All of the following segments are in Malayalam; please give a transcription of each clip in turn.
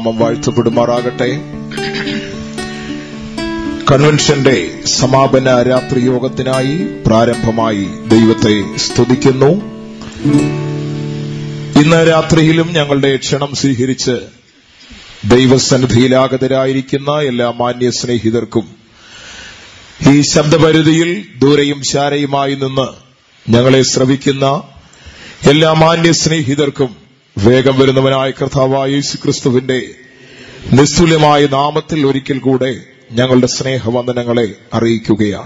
നാമം വാഴ്ത്തപ്പെടുമാറാകട്ടെ കൺവെൻഷന്റെ സമാപന രാത്രി യോഗത്തിനായി പ്രാരംഭമായി ദൈവത്തെ സ്തുതിക്കുന്നു ഇന്ന് രാത്രിയിലും ഞങ്ങളുടെ ക്ഷണം സ്വീകരിച്ച് ദൈവസന്നിധിയിലാഗതരായിരിക്കുന്ന എല്ലാ മാന്യ സ്നേഹിതർക്കും ഈ ശബ്ദപരിധിയിൽ ദൂരെയും ശാരയുമായി നിന്ന് ഞങ്ങളെ ശ്രവിക്കുന്ന എല്ലാ മാന്യ സ്നേഹിതർക്കും വേഗം വരുന്നവനായ കർത്താവായ യേശു ക്രിസ്തുവിന്റെ നിസ്തുല്യമായ നാമത്തിൽ ഒരിക്കൽ കൂടെ ഞങ്ങളുടെ സ്നേഹവന്ദനങ്ങളെ അറിയിക്കുകയാണ്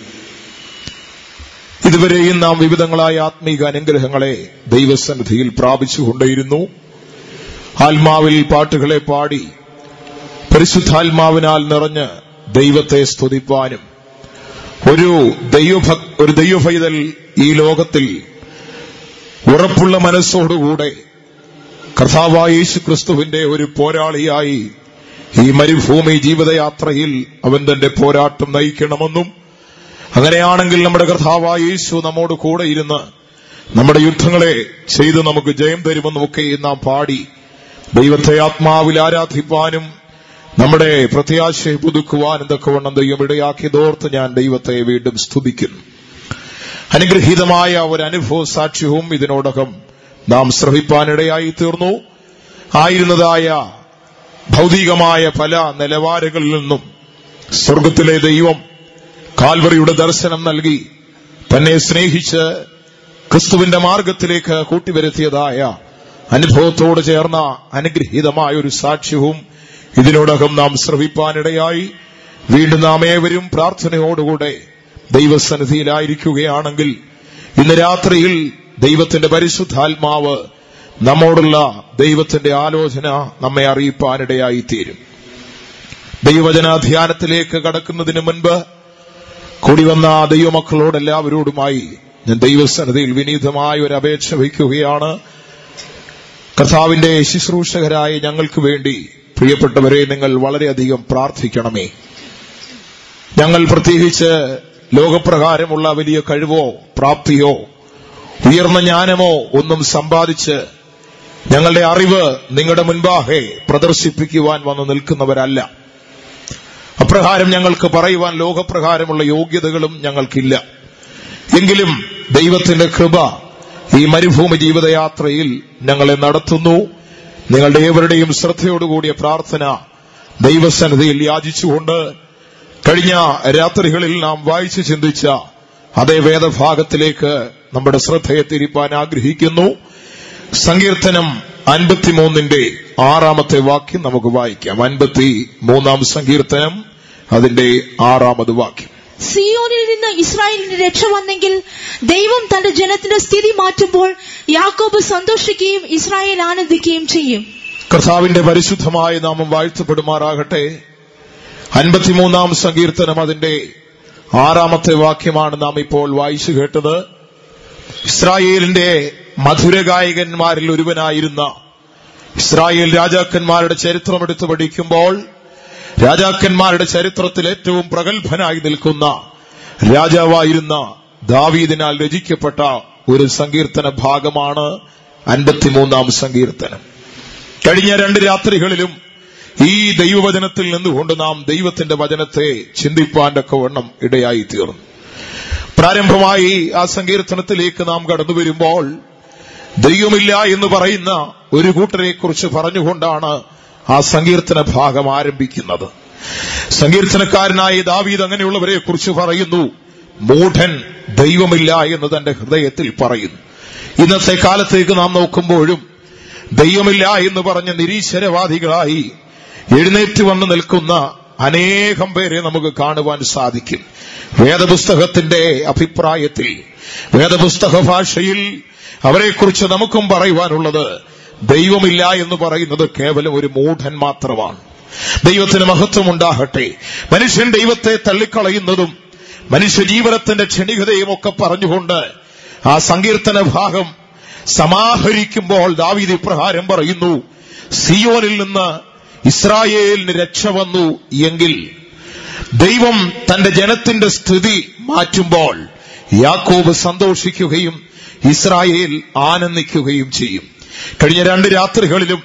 ഇതുവരെയും നാം വിവിധങ്ങളായ ആത്മീക അനുഗ്രഹങ്ങളെ ദൈവസന്നിധിയിൽ പ്രാപിച്ചുകൊണ്ടേയിരുന്നു ആത്മാവിൽ പാട്ടുകളെ പാടി പരിശുദ്ധാത്മാവിനാൽ നിറഞ്ഞ് ദൈവത്തെ സ്തുതിപ്പാനും ഒരു ദൈവഭക് ഒരു ദൈവഭൈതൽ ഈ ലോകത്തിൽ ഉറപ്പുള്ള മനസ്സോടുകൂടെ കർത്താവായ യേശു ക്രിസ്തുവിന്റെ ഒരു പോരാളിയായി ഈ മരുഭൂമി ജീവിതയാത്രയിൽ അവൻ തന്റെ പോരാട്ടം നയിക്കണമെന്നും അങ്ങനെയാണെങ്കിൽ നമ്മുടെ കർത്താവായ യേശു നമ്മോട് കൂടെ ഇരുന്ന് നമ്മുടെ യുദ്ധങ്ങളെ ചെയ്ത് നമുക്ക് ജയം തരുമെന്നുമൊക്കെ നാം പാടി ദൈവത്തെ ആത്മാവിൽ ആരാധിപ്പാനും നമ്മുടെ പ്രത്യാശയെ പുതുക്കുവാനും തക്കവണ്ണം ദൈവം ഇടയാക്കിയതോർത്ത് ഞാൻ ദൈവത്തെ വീണ്ടും സ്തുതിക്കുന്നു അനുഗ്രഹീതമായ ഒരു അനുഭവ സാക്ഷ്യവും ഇതിനോടകം നാം ശ്രമിപ്പാനിടയായി തീർന്നു ആയിരുന്നതായ ഭൗതികമായ പല നിലവാരങ്ങളിൽ നിന്നും സ്വർഗത്തിലെ ദൈവം കാൽവറിയുടെ ദർശനം നൽകി തന്നെ സ്നേഹിച്ച് ക്രിസ്തുവിന്റെ മാർഗത്തിലേക്ക് കൂട്ടിവരുത്തിയതായ അനുഭവത്തോട് ചേർന്ന അനുഗ്രഹീതമായ ഒരു സാക്ഷ്യവും ഇതിനോടകം നാം ശ്രവിപ്പാനിടയായി വീണ്ടും നാം ഏവരും പ്രാർത്ഥനയോടുകൂടെ ദൈവസന്നിധിയിലായിരിക്കുകയാണെങ്കിൽ ഇന്ന് രാത്രിയിൽ ദൈവത്തിന്റെ പരിശുദ്ധാത്മാവ് നമ്മോടുള്ള ദൈവത്തിന്റെ ആലോചന നമ്മെ അറിയിപ്പാനിടയായി തീരും ദൈവവചനാധ്യാനത്തിലേക്ക് കടക്കുന്നതിന് മുൻപ് കൂടി വന്ന ദൈവമക്കളോട് എല്ലാവരോടുമായി ഞാൻ ദൈവസന്നിധിയിൽ വിനീതമായ ഒരു അപേക്ഷ വയ്ക്കുകയാണ് കർത്താവിന്റെ ശുശ്രൂഷകരായ ഞങ്ങൾക്ക് വേണ്ടി പ്രിയപ്പെട്ടവരെ നിങ്ങൾ വളരെയധികം പ്രാർത്ഥിക്കണമേ ഞങ്ങൾ പ്രത്യേകിച്ച് ലോകപ്രകാരമുള്ള വലിയ കഴിവോ പ്രാപ്തിയോ ഉയർന്ന ജ്ഞാനമോ ഒന്നും സമ്പാദിച്ച് ഞങ്ങളുടെ അറിവ് നിങ്ങളുടെ മുൻപാകെ പ്രദർശിപ്പിക്കുവാൻ വന്ന് നിൽക്കുന്നവരല്ല അപ്രകാരം ഞങ്ങൾക്ക് പറയുവാൻ ലോകപ്രകാരമുള്ള യോഗ്യതകളും ഞങ്ങൾക്കില്ല എങ്കിലും ദൈവത്തിന്റെ കൃപ ഈ മരുഭൂമി ജീവിതയാത്രയിൽ ഞങ്ങളെ നടത്തുന്നു നിങ്ങളുടെ ഏവരുടെയും ശ്രദ്ധയോടുകൂടിയ പ്രാർത്ഥന ദൈവസന്നിധിയിൽ യാചിച്ചുകൊണ്ട് കഴിഞ്ഞ രാത്രികളിൽ നാം വായിച്ചു ചിന്തിച്ച അതേ വേദഭാഗത്തിലേക്ക് നമ്മുടെ ശ്രദ്ധയെ തിരിപ്പാൻ ആഗ്രഹിക്കുന്നു സങ്കീർത്തനം അൻപത്തിമൂന്നിന്റെ ആറാമത്തെ വാക്യം നമുക്ക് വായിക്കാം അൻപത്തി മൂന്നാം സങ്കീർത്തനം അതിന്റെ ആറാമത് വാക്യം സിയോനിൽ നിന്ന് ഇസ്രായേലിന് രക്ഷ വന്നെങ്കിൽ ദൈവം തന്റെ ജനത്തിന്റെ സ്ഥിതി മാറ്റുമ്പോൾ യാക്കോബ് സന്തോഷിക്കുകയും ഇസ്രായേൽ ആനന്ദിക്കുകയും ചെയ്യും കർത്താവിന്റെ പരിശുദ്ധമായ നാമം വാഴ്ത്തപ്പെടുമാറാകട്ടെ അൻപത്തിമൂന്നാം സങ്കീർത്തനം അതിന്റെ ആറാമത്തെ വാക്യമാണ് നാം ഇപ്പോൾ വായിച്ചു കേട്ടത് ഇസ്രായേലിന്റെ മധുരഗായകന്മാരിൽ ഒരുവനായിരുന്ന ഇസ്രായേൽ രാജാക്കന്മാരുടെ ചരിത്രം എടുത്തു പഠിക്കുമ്പോൾ രാജാക്കന്മാരുടെ ചരിത്രത്തിൽ ഏറ്റവും പ്രഗത്ഭനായി നിൽക്കുന്ന രാജാവായിരുന്ന ദാവീദിനാൽ രചിക്കപ്പെട്ട ഒരു സങ്കീർത്തന ഭാഗമാണ് അൻപത്തിമൂന്നാം സങ്കീർത്തനം കഴിഞ്ഞ രണ്ട് രാത്രികളിലും ഈ ദൈവവചനത്തിൽ നിന്നുകൊണ്ട് നാം ദൈവത്തിന്റെ വചനത്തെ ചിന്തിപ്പാൻ വണ്ണം ഇടയായി തീർന്നു പ്രാരംഭമായി ആ സങ്കീർത്തനത്തിലേക്ക് നാം കടന്നു വരുമ്പോൾ ദൈവമില്ല എന്ന് പറയുന്ന ഒരു കൂട്ടരെ കുറിച്ച് പറഞ്ഞുകൊണ്ടാണ് ആ സങ്കീർത്തന ഭാഗം ആരംഭിക്കുന്നത് സങ്കീർത്തനക്കാരനായ ദാവീദ് അങ്ങനെയുള്ളവരെ കുറിച്ച് പറയുന്നു മൂഢൻ ദൈവമില്ല എന്ന് തന്റെ ഹൃദയത്തിൽ പറയുന്നു ഇന്നത്തെ കാലത്തേക്ക് നാം നോക്കുമ്പോഴും ദൈവമില്ല എന്ന് പറഞ്ഞ നിരീശ്വരവാദികളായി എഴുന്നേറ്റ് വന്ന് നിൽക്കുന്ന അനേകം പേരെ നമുക്ക് കാണുവാൻ സാധിക്കും വേദപുസ്തകത്തിന്റെ അഭിപ്രായത്തിൽ വേദപുസ്തക ഭാഷയിൽ അവരെക്കുറിച്ച് നമുക്കും പറയുവാനുള്ളത് ദൈവമില്ല എന്ന് പറയുന്നത് കേവലം ഒരു മൂഢൻ മാത്രമാണ് ദൈവത്തിന് മഹത്വം ഉണ്ടാകട്ടെ മനുഷ്യൻ ദൈവത്തെ തള്ളിക്കളയുന്നതും മനുഷ്യജീവനത്തിന്റെ ക്ഷണികതയും ഒക്കെ പറഞ്ഞുകൊണ്ട് ആ സങ്കീർത്തന ഭാഗം സമാഹരിക്കുമ്പോൾ ദാവീദ് ഇപ്രകാരം പറയുന്നു സിയോനിൽ നിന്ന് ഇസ്രായേലിന് രക്ഷ വന്നു എങ്കിൽ ദൈവം തന്റെ ജനത്തിന്റെ സ്ഥിതി മാറ്റുമ്പോൾ യാക്കോബ് സന്തോഷിക്കുകയും ഇസ്രായേൽ ആനന്ദിക്കുകയും ചെയ്യും കഴിഞ്ഞ രണ്ട് രാത്രികളിലും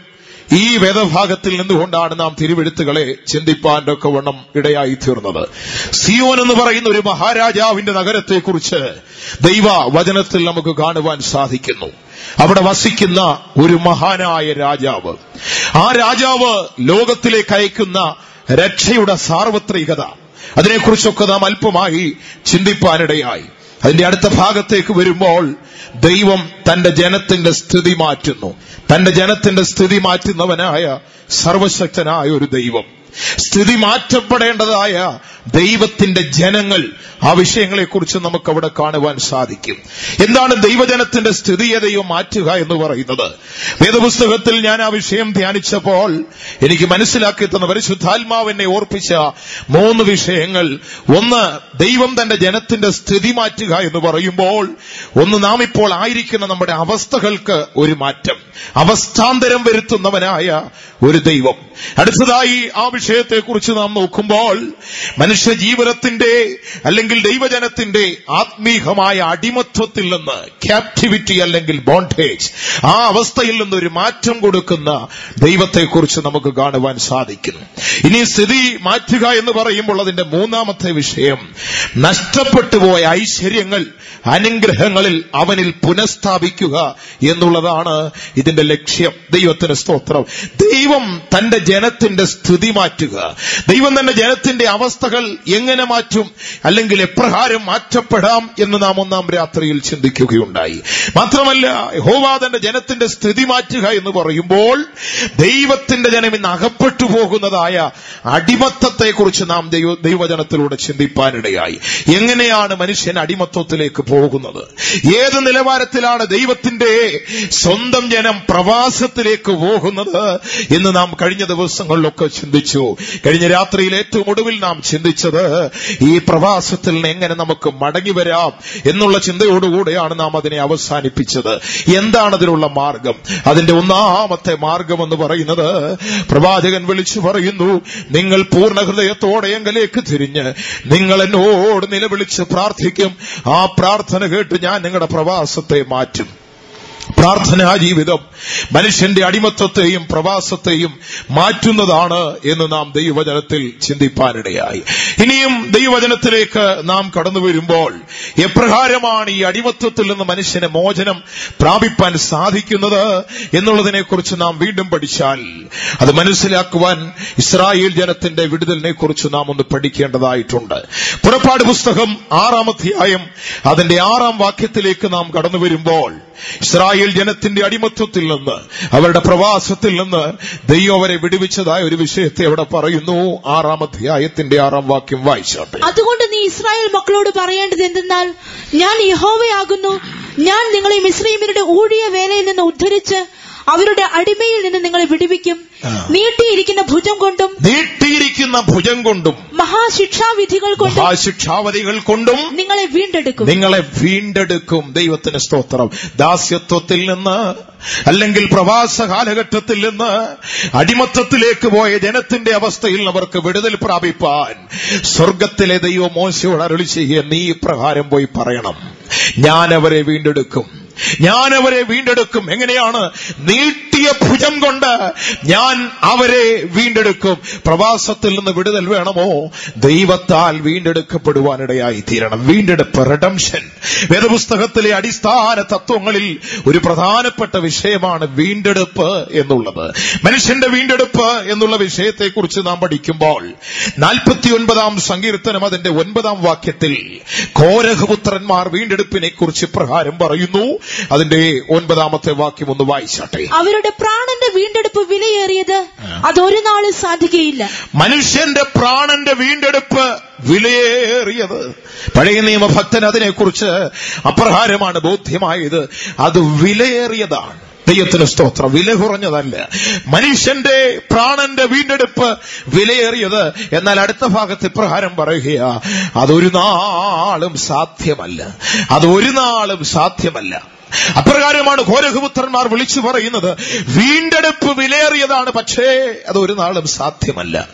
ഈ വേദഭാഗത്തിൽ നിന്നുകൊണ്ടാണ് നാം തിരുവെഴുത്തുകളെ ചിന്തിപ്പാൻ ഒക്കെ വണ്ണം ഇടയായി തീർന്നത് സിയോൻ എന്ന് പറയുന്ന ഒരു മഹാരാജാവിന്റെ നഗരത്തെക്കുറിച്ച് ദൈവ വചനത്തിൽ നമുക്ക് കാണുവാൻ സാധിക്കുന്നു അവിടെ വസിക്കുന്ന ഒരു മഹാനായ രാജാവ് ആ രാജാവ് ലോകത്തിലേക്ക് അയക്കുന്ന രക്ഷയുടെ സാർവത്രികത അതിനെക്കുറിച്ചൊക്കെ നാം അല്പമായി ചിന്തിപ്പാനിടയായി അതിന്റെ അടുത്ത ഭാഗത്തേക്ക് വരുമ്പോൾ ദൈവം തന്റെ ജനത്തിന്റെ സ്ഥിതി മാറ്റുന്നു തന്റെ ജനത്തിന്റെ സ്ഥിതി മാറ്റുന്നവനായ സർവശക്തനായ ഒരു ദൈവം സ്ഥിതി മാറ്റപ്പെടേണ്ടതായ ദൈവത്തിന്റെ ജനങ്ങൾ ആ വിഷയങ്ങളെക്കുറിച്ച് നമുക്ക് അവിടെ കാണുവാൻ സാധിക്കും എന്താണ് ദൈവജനത്തിന്റെ സ്ഥിതിയെ ദൈവം മാറ്റുക എന്ന് പറയുന്നത് വേദപുസ്തകത്തിൽ ഞാൻ ആ വിഷയം ധ്യാനിച്ചപ്പോൾ എനിക്ക് മനസ്സിലാക്കി തന്ന പരിശുദ്ധാത്മാവ് എന്നെ ഓർപ്പിച്ച മൂന്ന് വിഷയങ്ങൾ ഒന്ന് ദൈവം തന്റെ ജനത്തിന്റെ സ്ഥിതി മാറ്റുക എന്ന് പറയുമ്പോൾ ഒന്ന് നാം ഇപ്പോൾ ആയിരിക്കുന്ന നമ്മുടെ അവസ്ഥകൾക്ക് ഒരു മാറ്റം അവസ്ഥാന്തരം വരുത്തുന്നവനായ ഒരു ദൈവം അടുത്തതായി ആ വിഷയത്തെക്കുറിച്ച് നാം നോക്കുമ്പോൾ മനുഷ്യ ജീവിതത്തിന്റെ അല്ലെങ്കിൽ ദൈവജനത്തിന്റെ ആത്മീകമായ അടിമത്വത്തിൽ നിന്ന് ക്യാപ്റ്റിവിറ്റി അല്ലെങ്കിൽ ബോണ്ടേജ് ആ അവസ്ഥയിൽ നിന്ന് ഒരു മാറ്റം കൊടുക്കുന്ന ദൈവത്തെക്കുറിച്ച് നമുക്ക് കാണുവാൻ സാധിക്കുന്നു ഇനി സ്ഥിതി മാറ്റുക എന്ന് പറയുമ്പോൾ അതിന്റെ മൂന്നാമത്തെ വിഷയം നഷ്ടപ്പെട്ടു പോയ ഐശ്വര്യങ്ങൾ അനുഗ്രഹങ്ങളിൽ അവനിൽ പുനഃസ്ഥാപിക്കുക എന്നുള്ളതാണ് ഇതിന്റെ ലക്ഷ്യം ദൈവത്തിന് സ്തോത്രം ദൈവം തന്റെ ജനത്തിന്റെ സ്ഥിതി മാറ്റുക ദൈവം തന്റെ ജനത്തിന്റെ അവസ്ഥകൾ എങ്ങനെ മാറ്റും അല്ലെങ്കിൽ എപ്രകാരം മാറ്റപ്പെടാം എന്ന് നാം ഒന്നാം രാത്രിയിൽ ചിന്തിക്കുകയുണ്ടായി മാത്രമല്ല യഹോവ തന്റെ ജനത്തിന്റെ സ്ഥിതി മാറ്റുക എന്ന് പറയുമ്പോൾ ദൈവത്തിന്റെ ജനം ഇന്ന് അകപ്പെട്ടു പോകുന്നതായ അടിമത്തത്തെക്കുറിച്ച് നാം ദൈവ ദൈവജനത്തിലൂടെ ചിന്തിപ്പാനിടയായി എങ്ങനെയാണ് മനുഷ്യൻ അടിമത്വത്തിലേക്ക് പോകുന്നത് ഏത് നിലവാരത്തിലാണ് ദൈവത്തിന്റെ സ്വന്തം ജനം പ്രവാസത്തിലേക്ക് പോകുന്നത് എന്ന് നാം കഴിഞ്ഞ ദിവസങ്ങളിലൊക്കെ ചിന്തിച്ചു കഴിഞ്ഞ രാത്രിയിൽ ഏറ്റവും ഒടുവിൽ നാം ചിന്തിച്ചത് ഈ പ്രവാസത്തിൽ നിന്ന് എങ്ങനെ നമുക്ക് മടങ്ങി വരാം എന്നുള്ള ചിന്തയോടുകൂടെയാണ് നാം അതിനെ അവസാനിപ്പിച്ചത് എന്താണ് അതിനുള്ള മാർഗം അതിന്റെ ഒന്നാമത്തെ മാർഗം എന്ന് പറയുന്നത് പ്രവാചകൻ വിളിച്ചു പറയുന്നു നിങ്ങൾ പൂർണ്ണ ഹൃദയത്തോടെ എങ്കിലേക്ക് തിരിഞ്ഞ് നിങ്ങൾ എന്നോട് നിലവിളിച്ച് പ്രാർത്ഥിക്കും ആ പ്രാർത്ഥന കേട്ട് ഞാൻ നിങ്ങളുടെ പ്രവാസത്തെ മാറ്റും പ്രാർത്ഥനാ ജീവിതം മനുഷ്യന്റെ അടിമത്വത്തെയും പ്രവാസത്തെയും മാറ്റുന്നതാണ് എന്ന് നാം ദൈവവചനത്തിൽ ചിന്തിപ്പാനിടയായി ഇനിയും ദൈവവചനത്തിലേക്ക് നാം കടന്നു വരുമ്പോൾ എപ്രകാരമാണ് ഈ അടിമത്വത്തിൽ നിന്ന് മനുഷ്യന് മോചനം പ്രാപിപ്പാൻ സാധിക്കുന്നത് എന്നുള്ളതിനെക്കുറിച്ച് നാം വീണ്ടും പഠിച്ചാൽ അത് മനസ്സിലാക്കുവാൻ ഇസ്രായേൽ ജനത്തിന്റെ വിടുതലിനെ കുറിച്ച് നാം ഒന്ന് പഠിക്കേണ്ടതായിട്ടുണ്ട് പുറപ്പാട് പുസ്തകം ആറാം അധ്യായം അതിന്റെ ആറാം വാക്യത്തിലേക്ക് നാം കടന്നു വരുമ്പോൾ ഇസ്രായേൽ ജനത്തിന്റെ അടിമത്വത്തിൽ നിന്ന് അവരുടെ പ്രവാസത്തിൽ നിന്ന് ദൈവം അവരെ വിടുവിച്ചതായ ഒരു വിഷയത്തെ അവിടെ പറയുന്നു ആറാം അധ്യായത്തിന്റെ ആറാം വാക്യം വായിച്ചോട്ടെ അതുകൊണ്ട് നീ ഇസ്രായേൽ മക്കളോട് പറയേണ്ടത് എന്തെന്നാൽ ഞാൻ യഹോവയാകുന്നു ഞാൻ നിങ്ങളെ മിശ്രീമിയുടെ ഊഴിയ വേലയിൽ നിന്ന് ഉദ്ധരിച്ച് അവരുടെ അടിമയിൽ നിന്ന് നിങ്ങളെ വിടുവിക്കും ആ. നീട്ടിയിരിക്കുന്ന ഭുജം കൊണ്ടും നീട്ടിയിരിക്കുന്ന ഭുജം കൊണ്ടും മഹാശിക്ഷാവിധികൾ കൊണ്ടും മഹാശിക്ഷാവധികൾ കൊണ്ടും നിങ്ങളെ വീണ്ടെടുക്കും നിങ്ങളെ വീണ്ടെടുക്കും ദൈവത്തിന് സ്തോത്രം ദാസ്യത്വത്തിൽ നിന്ന് അല്ലെങ്കിൽ പ്രവാസ കാലഘട്ടത്തിൽ നിന്ന് അടിമത്തത്തിലേക്ക് പോയ ജനത്തിന്റെ അവസ്ഥയിൽ അവർക്ക് വിടുതൽ പ്രാപിപ്പാൻ സ്വർഗത്തിലെ ദൈവം മോശയോട് അരുളി ചെയ്യുക നീ ഇപ്രകാരം പോയി പറയണം ഞാൻ അവരെ വീണ്ടെടുക്കും ഞാൻ അവരെ വീണ്ടെടുക്കും എങ്ങനെയാണ് നീട്ടിയ ഭുജം കൊണ്ട് ഞാൻ അവരെ വീണ്ടെടുക്കും പ്രവാസത്തിൽ നിന്ന് വിടുതൽ വേണമോ ദൈവത്താൽ വീണ്ടെടുക്കപ്പെടുവാനിടയായി തീരണം വീണ്ടെടുപ്പ് റിഡംഷൻ വേദപുസ്തകത്തിലെ അടിസ്ഥാന തത്വങ്ങളിൽ ഒരു പ്രധാനപ്പെട്ട വിഷയമാണ് വീണ്ടെടുപ്പ് എന്നുള്ളത് മനുഷ്യന്റെ വീണ്ടെടുപ്പ് എന്നുള്ള വിഷയത്തെക്കുറിച്ച് നാം പഠിക്കുമ്പോൾ നാൽപ്പത്തിയൊൻപതാം സങ്കീർത്തനം അതിന്റെ ഒൻപതാം വാക്യത്തിൽ കോരഹപുത്രന്മാർ വീണ്ടെടുപ്പിനെ കുറിച്ച് പ്രകാരം പറയുന്നു അതിന്റെ ഒൻപതാമത്തെ വാക്യം ഒന്ന് വായിച്ചാട്ടെ അവരുടെ പ്രാണന്റെ വീണ്ടെടുപ്പ് വിലയേറിയത് അതൊരു നാളും സാധിക്കുകയില്ല മനുഷ്യന്റെ പ്രാണന്റെ വീണ്ടെടുപ്പ് വിലയേറിയത് പഴയ നിയമഭക്തൻ അതിനെക്കുറിച്ച് അപ്രകാരമാണ് ബോധ്യമായത് അത് വിലയേറിയതാണ് ദൈവത്തിന് സ്തോത്രം വില കുറഞ്ഞതല്ല മനുഷ്യന്റെ പ്രാണന്റെ വീണ്ടെടുപ്പ് വിലയേറിയത് എന്നാൽ അടുത്ത ഭാഗത്ത് ഇപ്രകാരം പറയുകയാ അതൊരു നാളും സാധ്യമല്ല അതൊരു നാളും സാധ്യമല്ല അപ്രകാരമാണ് ഘോരഹപുത്രന്മാർ വിളിച്ചു പറയുന്നത് വീണ്ടെടുപ്പ് വിലയേറിയതാണ് പക്ഷേ അത് ഒരു നാളും സാധ്യമല്ല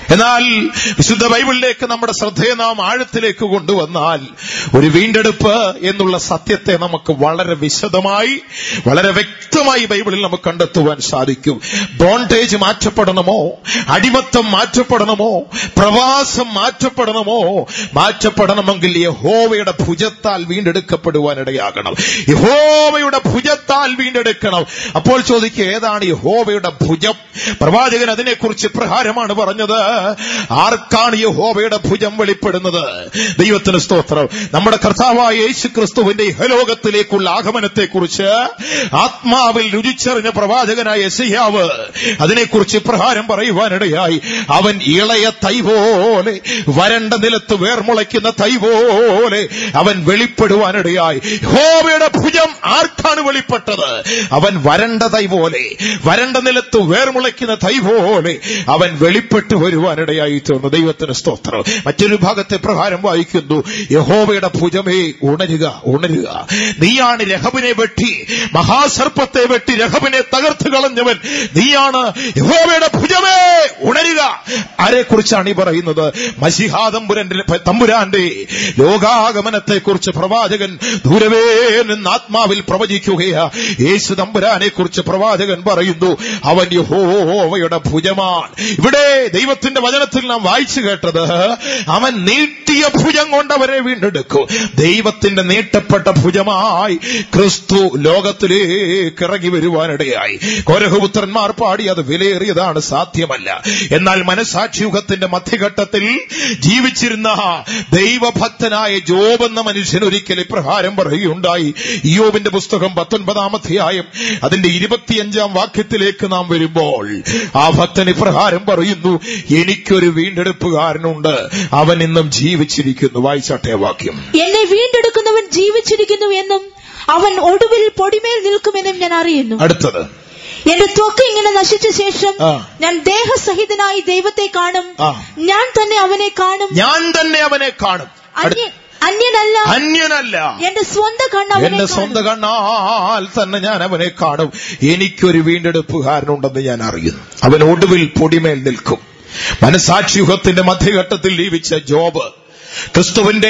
എന്നാൽ വിശുദ്ധ ബൈബിളിലേക്ക് നമ്മുടെ ശ്രദ്ധയെ നാം ആഴത്തിലേക്ക് കൊണ്ടുവന്നാൽ ഒരു വീണ്ടെടുപ്പ് എന്നുള്ള സത്യത്തെ നമുക്ക് വളരെ വിശദമായി വളരെ വ്യക്തമായി ബൈബിളിൽ നമുക്ക് കണ്ടെത്തുവാൻ സാധിക്കും ബോണ്ടേജ് മാറ്റപ്പെടണമോ അടിമത്തം മാറ്റപ്പെടണമോ പ്രവാസം മാറ്റപ്പെടണമോ മാറ്റപ്പെടണമെങ്കിൽ യഹോവയുടെ ഭുജത്താൽ വീണ്ടെടുക്കപ്പെടുവാനിടയാകണം യഹോവയുടെ ഭുജത്താൽ വീണ്ടെടുക്കണം അപ്പോൾ ചോദിക്കുക ഏതാണ് യഹോവയുടെ ഭുജം പ്രവാചകൻ അതിനെക്കുറിച്ച് പ്രകാരമാണ് പറഞ്ഞത് ആർക്കാണ് യഹോവയുടെ ഭുജം വെളിപ്പെടുന്നത് ദൈവത്തിന് സ്തോത്രം നമ്മുടെ കർത്താവായ യേശു ക്രിസ്തുവിന്റെ ഇഹലോകത്തിലേക്കുള്ള ആഗമനത്തെക്കുറിച്ച് ആത്മാവിൽ രുചിച്ചറിഞ്ഞ പ്രവാചകനായ യശയ്യാവ് അതിനെക്കുറിച്ച് പ്രകാരം പറയുവാനിടയായി അവൻ ഇളയ തൈ പോലെ വരണ്ട നിലത്ത് വേർമുളയ്ക്കുന്ന തൈ പോലെ അവൻ വെളിപ്പെടുവാനിടയായി ഹോവയുടെ ഭുജം ആർക്കാണ് വെളിപ്പെട്ടത് അവൻ വരണ്ട തൈ പോലെ വരണ്ട നിലത്ത് വേർമുളയ്ക്കുന്ന തൈ പോലെ അവൻ വെളിപ്പെട്ടു വരുവാനിടയായി തീർന്നു ദൈവത്തിന് സ്തോത്രം മറ്റൊരു ഭാഗത്തെ പ്രകാരം വായിക്കുന്നു യഹോവയുടെ ഭുജമേ ഉണരുക ഉണരുക നീയാണ് രഹബിനെ വെട്ടി മഹാസർപ്പത്തെ വെട്ടി രഹബിനെ തകർത്ത് കളഞ്ഞവൻ നീയാണ് യഹോവയുടെ ഭുജമേ ഉണരുക ആരെക്കുറിച്ചാണ് ഈ പറയുന്നത് മഷിഹാതമ്പുരന്റെ തമ്പുരാന്റെ ലോകാഗമനത്തെ കുറിച്ച് പ്രവാചകൻ ദൂരവേ നിന്ന് ആത്മാവിൽ പ്രവചിക്കുകയാ യേശു തമ്പുരാനെ കുറിച്ച് പ്രവാചകൻ പറയുന്നു അവൻ യഹോവയുടെ ഭുജമാണ് ഇവിടെ ദൈവത്തിന്റെ വചനത്തിൽ നാം വായിച്ചു കേട്ടത് അവൻ നീട്ടിയ ഭുജം കൊണ്ട് അവരെ വീണ്ടെടുക്കും ദൈവത്തിന്റെ നീട്ടപ്പെട്ട ഭുജമായി ക്രിസ്തു ലോകത്തിലേക്ക് ഇറങ്ങി വരുവാനിടയായി കോരഹപുത്രന്മാർ പാടി അത് വിലയേറിയതാണ് സാധ്യമല്ല എന്നാൽ മനസാക്ഷിയുഗത്തിന്റെ മധ്യഘട്ടത്തിൽ ജീവിച്ചിരുന്ന ദൈവഭക്തനായ ജോബ് എന്ന മനുഷ്യൻ ഒരിക്കൽ ഇപ്രകാരം പറയുകയുണ്ടായി ഇയോബിന്റെ പുസ്തകം പത്തൊൻപതാം അധ്യായം അതിന്റെ ഇരുപത്തിയഞ്ചാം വാക്യത്തിലേക്ക് നാം വരുമ്പോൾ ആ ഭക്തൻ ഇപ്രകാരം പറയുന്നു എനിക്കൊരു വീണ്ടെടുപ്പുകാരനുണ്ട് അവൻ ഇന്നും ജീവിച്ചിരിക്കുന്നു വായിച്ചാട്ടെ വാക്യം എന്നെ വീണ്ടെടുക്കുന്നവൻ ജീവിച്ചിരിക്കുന്നു എന്നും അവൻ ഒടുവിൽ പൊടിമേൽ നിൽക്കുമെന്നും ഞാൻ അറിയുന്നു അടുത്തത് എന്റെ ത്വക്ക് ഇങ്ങനെ നശിച്ച ശേഷം ആ. ഞാൻ ദേഹസഹിതനായി ദൈവത്തെ കാണും ആ. ഞാൻ തന്നെ അവനെ കാണും ഞാൻ തന്നെ അവനെ കാണും അടുത്ത- അന്യ- അന്യനല്ല അന്യനല്ല എന്റെ സ്വന്തം കണ്ണ് അവനെ എന്റെ കാണും. സ്വന്തം കണ്ണാൽ തന്നെ ഞാൻ അവനെ കാണും എനിക്കൊരു വീണ്ടെടുപ്പുകാരനുണ്ടെന്ന് ഞാൻ അറിയുന്നു അവൻ ഒടുവിൽ പൊടിമേൽ നിൽക്കും മനസാക്ഷിയുഗത്തിന്റെ മധ്യഘട്ടത്തിൽ ജീവിച്ച ജോബ് ക്രിസ്തുവിന്റെ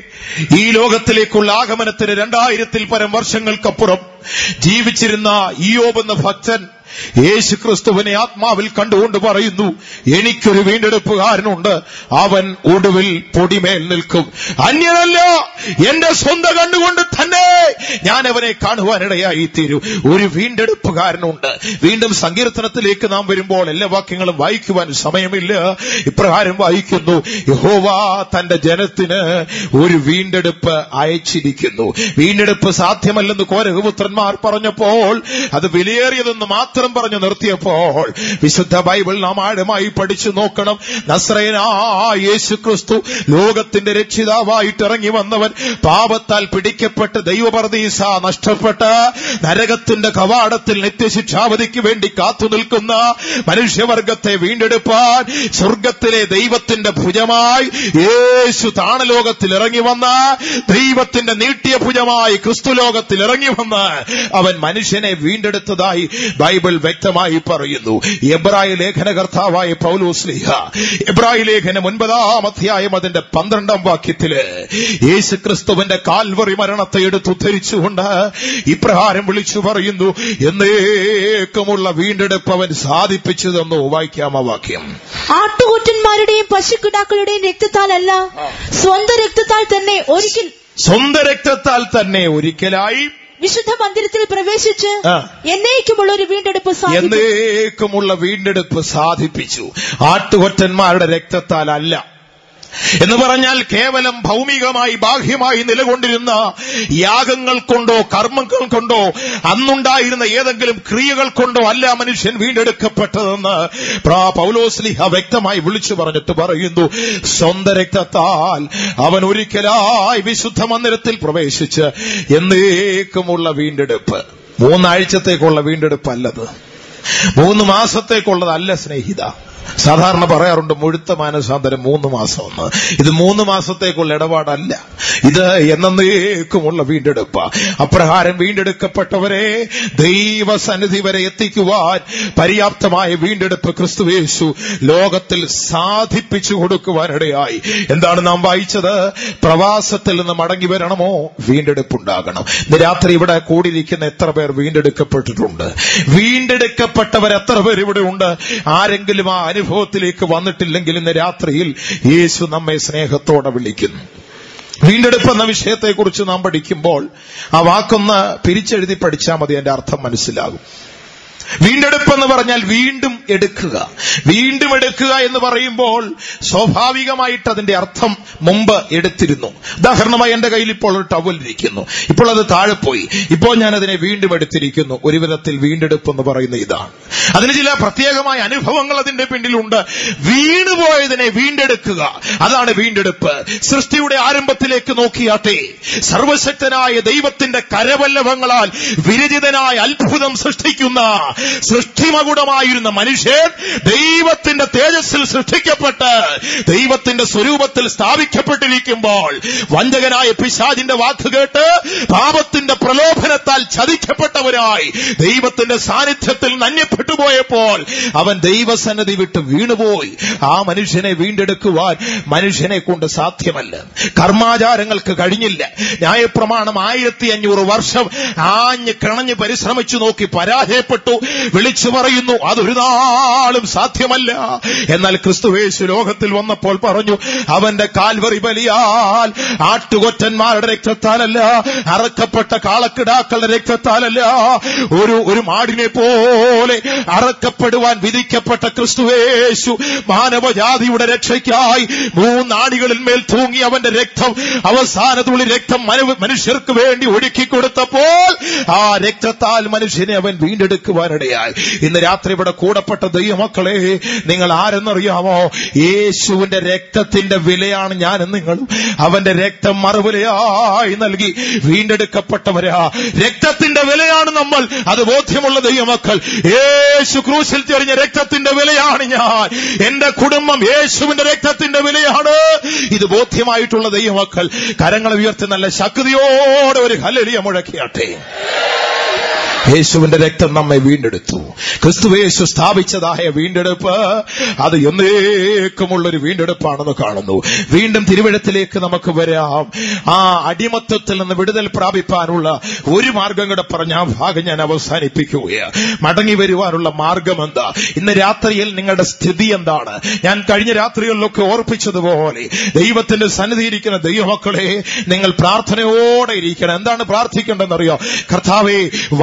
ഈ ലോകത്തിലേക്കുള്ള ആഗമനത്തിന് രണ്ടായിരത്തിൽ പരം വർഷങ്ങൾക്കപ്പുറം ജീവിച്ചിരുന്ന ഇയോബ് എന്ന ഭക്തൻ യേശു ക്രിസ്തുവിനെ ആത്മാവിൽ കണ്ടുകൊണ്ട് പറയുന്നു എനിക്കൊരു വീണ്ടെടുപ്പുകാരനുണ്ട് അവൻ ഒടുവിൽ പൊടിമേൽ നിൽക്കും അന്യനല്ല എന്റെ സ്വന്തം കണ്ടുകൊണ്ട് തന്നെ ഞാൻ അവനെ കാണുവാനിടയായി തീരും ഒരു വീണ്ടെടുപ്പുകാരനുണ്ട് വീണ്ടും സങ്കീർത്തനത്തിലേക്ക് നാം വരുമ്പോൾ എല്ലാ വാക്യങ്ങളും വായിക്കുവാൻ സമയമില്ല ഇപ്രകാരം വായിക്കുന്നു യഹോവ തന്റെ ജനത്തിന് ഒരു വീണ്ടെടുപ്പ് അയച്ചിരിക്കുന്നു വീണ്ടെടുപ്പ് സാധ്യമല്ലെന്ന് കോരകപുത്രന്മാർ പറഞ്ഞപ്പോൾ അത് വിലയേറിയതെന്ന് മാത്രം പറഞ്ഞു നിർത്തിയപ്പോൾ വിശുദ്ധ ബൈബിൾ നാം ആഴമായി പഠിച്ചു നോക്കണം നസ്രയനായ യേശു ക്രിസ്തു ലോകത്തിന്റെ രക്ഷിതാവായിട്ട് ഇറങ്ങി വന്നവൻ പാപത്താൽ പിടിക്കപ്പെട്ട് ദൈവപർദീസ നഷ്ടപ്പെട്ട് നരകത്തിന്റെ കവാടത്തിൽ നിത്യശിക്ഷാവധിക്ക് വേണ്ടി കാത്തു നിൽക്കുന്ന മനുഷ്യവർഗത്തെ വീണ്ടെടുപ്പാൻ സ്വർഗത്തിലെ ദൈവത്തിന്റെ ഭുജമായി യേശു താണലോകത്തിൽ ഇറങ്ങി വന്ന ദൈവത്തിന്റെ നീട്ടിയ ഭുജമായി ക്രിസ്തു ലോകത്തിൽ ഇറങ്ങി വന്ന് അവൻ മനുഷ്യനെ വീണ്ടെടുത്തതായി ബൈബിൾ വ്യക്തമായി പറയുന്നു എബ്രായ ലേഖനകർത്താവായ പൗലോസ്ലിഹ എബ്രായ ലേഖനം ഒൻപതാം അധ്യായം അതിന്റെ പന്ത്രണ്ടാം വാക്യത്തില് യേശു ക്രിസ്തുവിന്റെ കാൽവറി മരണത്തെ എടുത്തുദ്ധരിച്ചുകൊണ്ട് ഇപ്രകാരം വിളിച്ചു പറയുന്നു എന്നേക്കുമുള്ള വീണ്ടെടുപ്പ് അവൻ സാധിപ്പിച്ചു തന്നു വായിക്കാം ആ വാക്യം ആട്ടുകൂറ്റന്മാരുടെയും പശുക്കിടാക്കളുടെയും രക്തത്താലല്ല സ്വന്തം രക്തത്താൽ തന്നെ ഒരിക്കൽ സ്വന്തം രക്തത്താൽ തന്നെ ഒരിക്കലായി വിശുദ്ധ മന്ദിരത്തിൽ പ്രവേശിച്ച് ആ. എന്നേക്കുമുള്ള ഒരു വീണ്ടെടുപ്പ് സാധിക്കും എന്നേക്കുമുള്ള വീണ്ടെടുപ്പ് സാധിപ്പിച്ചു ആട്ടുകൊറ്റന്മാരുടെ രക്തത്താൽ അല്ല എന്ന് പറഞ്ഞാൽ കേവലം ഭൗമികമായി ബാഹ്യമായി നിലകൊണ്ടിരുന്ന യാഗങ്ങൾ കൊണ്ടോ കർമ്മങ്ങൾ കൊണ്ടോ അന്നുണ്ടായിരുന്ന ഏതെങ്കിലും ക്രിയകൾ കൊണ്ടോ അല്ല മനുഷ്യൻ വീണ്ടെടുക്കപ്പെട്ടതെന്ന് പ്രാ പൗലോസ്ലിഹ വ്യക്തമായി വിളിച്ചു പറഞ്ഞിട്ട് പറയുന്നു സ്വന്തം രക്തത്താൽ അവൻ ഒരിക്കലായി വിശുദ്ധ മന്ദിരത്തിൽ പ്രവേശിച്ച് എന്നേക്കുമുള്ള വീണ്ടെടുപ്പ് മൂന്നാഴ്ചത്തേക്കുള്ള വീണ്ടെടുപ്പ് അല്ലത് മൂന്ന് മാസത്തേക്കുള്ളതല്ല സ്നേഹിത സാധാരണ പറയാറുണ്ട് മുഴുത്ത മാനസാന്തരം മൂന്ന് മാസമെന്ന് ഇത് മൂന്ന് മാസത്തേക്കുള്ള ഇടപാടല്ല ഇത് എന്നേക്കുമുള്ള വീണ്ടെടുപ്പ അപ്രകാരം വീണ്ടെടുക്കപ്പെട്ടവരെ ദൈവസന്നിധി വരെ എത്തിക്കുവാൻ പര്യാപ്തമായ വീണ്ടെടുപ്പ് ക്രിസ്തുവേശു ലോകത്തിൽ സാധിപ്പിച്ചു കൊടുക്കുവാനിടയായി എന്താണ് നാം വായിച്ചത് പ്രവാസത്തിൽ നിന്ന് മടങ്ങി വരണമോ വീണ്ടെടുപ്പുണ്ടാകണം ഇന്ന് രാത്രി ഇവിടെ കൂടിയിരിക്കുന്ന എത്ര പേർ വീണ്ടെടുക്കപ്പെട്ടിട്ടുണ്ട് വീണ്ടെടുക്കപ്പെട്ടവർ എത്ര പേർ ഇവിടെ ഉണ്ട് ആരെങ്കിലും ആ അനുഭവത്തിലേക്ക് വന്നിട്ടില്ലെങ്കിൽ ഇന്ന് രാത്രിയിൽ യേശു നമ്മെ സ്നേഹത്തോടെ വിളിക്കുന്നു വീണ്ടെടുപ്പ് എന്ന വിഷയത്തെക്കുറിച്ച് നാം പഠിക്കുമ്പോൾ ആ വാക്കൊന്ന് പിരിച്ചെഴുതി പഠിച്ചാൽ മതി എന്റെ അർത്ഥം മനസ്സിലാകും വീണ്ടെടുപ്പ് എന്ന് പറഞ്ഞാൽ വീണ്ടും എടുക്കുക വീണ്ടും എടുക്കുക എന്ന് പറയുമ്പോൾ സ്വാഭാവികമായിട്ട് അതിന്റെ അർത്ഥം മുമ്പ് എടുത്തിരുന്നു ഉദാഹരണമായി എന്റെ കയ്യിൽ ഇപ്പോൾ ഒരു ടവൽ ഇരിക്കുന്നു ഇപ്പോൾ അത് താഴെ പോയി ഇപ്പോൾ ഞാൻ അതിനെ വീണ്ടും എടുത്തിരിക്കുന്നു ഒരു വിധത്തിൽ വീണ്ടെടുപ്പ് എന്ന് പറയുന്ന ഇതാണ് അതിന് ചില പ്രത്യേകമായ അനുഭവങ്ങൾ അതിന്റെ പിന്നിലുണ്ട് വീണുപോയതിനെ വീണ്ടെടുക്കുക അതാണ് വീണ്ടെടുപ്പ് സൃഷ്ടിയുടെ ആരംഭത്തിലേക്ക് നോക്കിയാട്ടെ സർവശക്തനായ ദൈവത്തിന്റെ കരവല്ലഭങ്ങളാൽ വിരചിതനായ അത്ഭുതം സൃഷ്ടിക്കുന്ന സൃഷ്ടിമകുടമായിരുന്ന മനുഷ്യൻ ദൈവത്തിന്റെ തേജസ്സിൽ സൃഷ്ടിക്കപ്പെട്ട് ദൈവത്തിന്റെ സ്വരൂപത്തിൽ സ്ഥാപിക്കപ്പെട്ടിരിക്കുമ്പോൾ വഞ്ചകനായ പിശാജിന്റെ വാക്ക് കേട്ട് പാപത്തിന്റെ പ്രലോഭനത്താൽ ചതിക്കപ്പെട്ടവരായി ദൈവത്തിന്റെ സാന്നിധ്യത്തിൽ നന്യപ്പെട്ടു പോയപ്പോൾ അവൻ ദൈവസന്നതി വിട്ട് വീണുപോയി ആ മനുഷ്യനെ വീണ്ടെടുക്കുവാൻ മനുഷ്യനെ കൊണ്ട് സാധ്യമല്ല കർമാചാരങ്ങൾക്ക് കഴിഞ്ഞില്ല ന്യായപ്രമാണം ആയിരത്തി അഞ്ഞൂറ് വർഷം ആഞ്ഞ് കിണഞ്ഞ് പരിശ്രമിച്ചു നോക്കി പരാജയപ്പെട്ടു വിളിച്ചു പറയുന്നു അതൊരു നാളും സാധ്യമല്ല എന്നാൽ ക്രിസ്തുവേശു ലോകത്തിൽ വന്നപ്പോൾ പറഞ്ഞു അവന്റെ കാൽവറി ബലിയാൽ ആട്ടുകൊറ്റന്മാരുടെ രക്തത്താലല്ല അറക്കപ്പെട്ട കാളക്കിടാക്കളുടെ രക്തത്താലല്ല ഒരു ഒരു മാടിനെ പോലെ അറക്കപ്പെടുവാൻ വിധിക്കപ്പെട്ട ക്രിസ്തുവേശു മാനവജാതിയുടെ രക്ഷയ്ക്കായി മൂന്നാടികളിൽ മേൽ തൂങ്ങി അവന്റെ രക്തം അവസാന തുള്ളി രക്തം മനു- മനുഷ്യർക്ക് വേണ്ടി ഒഴുക്കി കൊടുത്തപ്പോൾ ആ രക്തത്താൽ മനുഷ്യനെ അവൻ വീണ്ടെടുക്കുവാനിടയായി ഇന്ന് രാത്രി ഇവിടെ കൂടപ്പെട്ട ദൈവമക്കളെ നിങ്ങൾ ആരെന്നറിയാമോ യേശുവിന്റെ രക്തത്തിന്റെ വിലയാണ് ഞാനും നിങ്ങളും അവന്റെ രക്തം മറുവിലയായി നൽകി വീണ്ടെടുക്കപ്പെട്ടവരാ രക്തത്തിന്റെ വിലയാണ് നമ്മൾ അത് ബോധ്യമുള്ള ദൈവമക്കൾ യേശു ക്രൂശിൽ ചെറിഞ്ഞ രക്തത്തിന്റെ വിലയാണ് ഞാൻ എന്റെ കുടുംബം യേശുവിന്റെ രക്തത്തിന്റെ വിലയാണ് ഇത് ബോധ്യമായിട്ടുള്ള ദൈവമക്കൾ കരങ്ങൾ ഉയർത്തി നല്ല ശക്തിയോടെ ഒരു ഹലലിയ മുഴക്കിയാട്ടെ യേശുവിന്റെ രക്തം നമ്മെ വീണ്ടെടുത്തു ക്രിസ്തു യേശു സ്ഥാപിച്ചതായ വീണ്ടെടുപ്പ് അത് എന്നേക്കുമുള്ളൊരു വീണ്ടെടുപ്പാണെന്ന് കാണുന്നു വീണ്ടും തിരുവിടത്തിലേക്ക് നമുക്ക് വരാം ആ അടിമത്വത്തിൽ നിന്ന് വിടുതൽ പ്രാപിപ്പാനുള്ള ഒരു മാർഗം കൂടെ പറഞ്ഞ ആ ഭാഗം ഞാൻ അവസാനിപ്പിക്കുകയാണ് മടങ്ങി വരുവാനുള്ള മാർഗം എന്താ ഇന്ന് രാത്രിയിൽ നിങ്ങളുടെ സ്ഥിതി എന്താണ് ഞാൻ കഴിഞ്ഞ രാത്രികളിലൊക്കെ ഓർപ്പിച്ചതുപോലെ ദൈവത്തിന്റെ സന്നിധി ഇരിക്കുന്ന ദൈവമക്കളെ നിങ്ങൾ പ്രാർത്ഥനയോടെ ഇരിക്കണം എന്താണ് പ്രാർത്ഥിക്കേണ്ടതെന്നറിയോ കർത്താവേ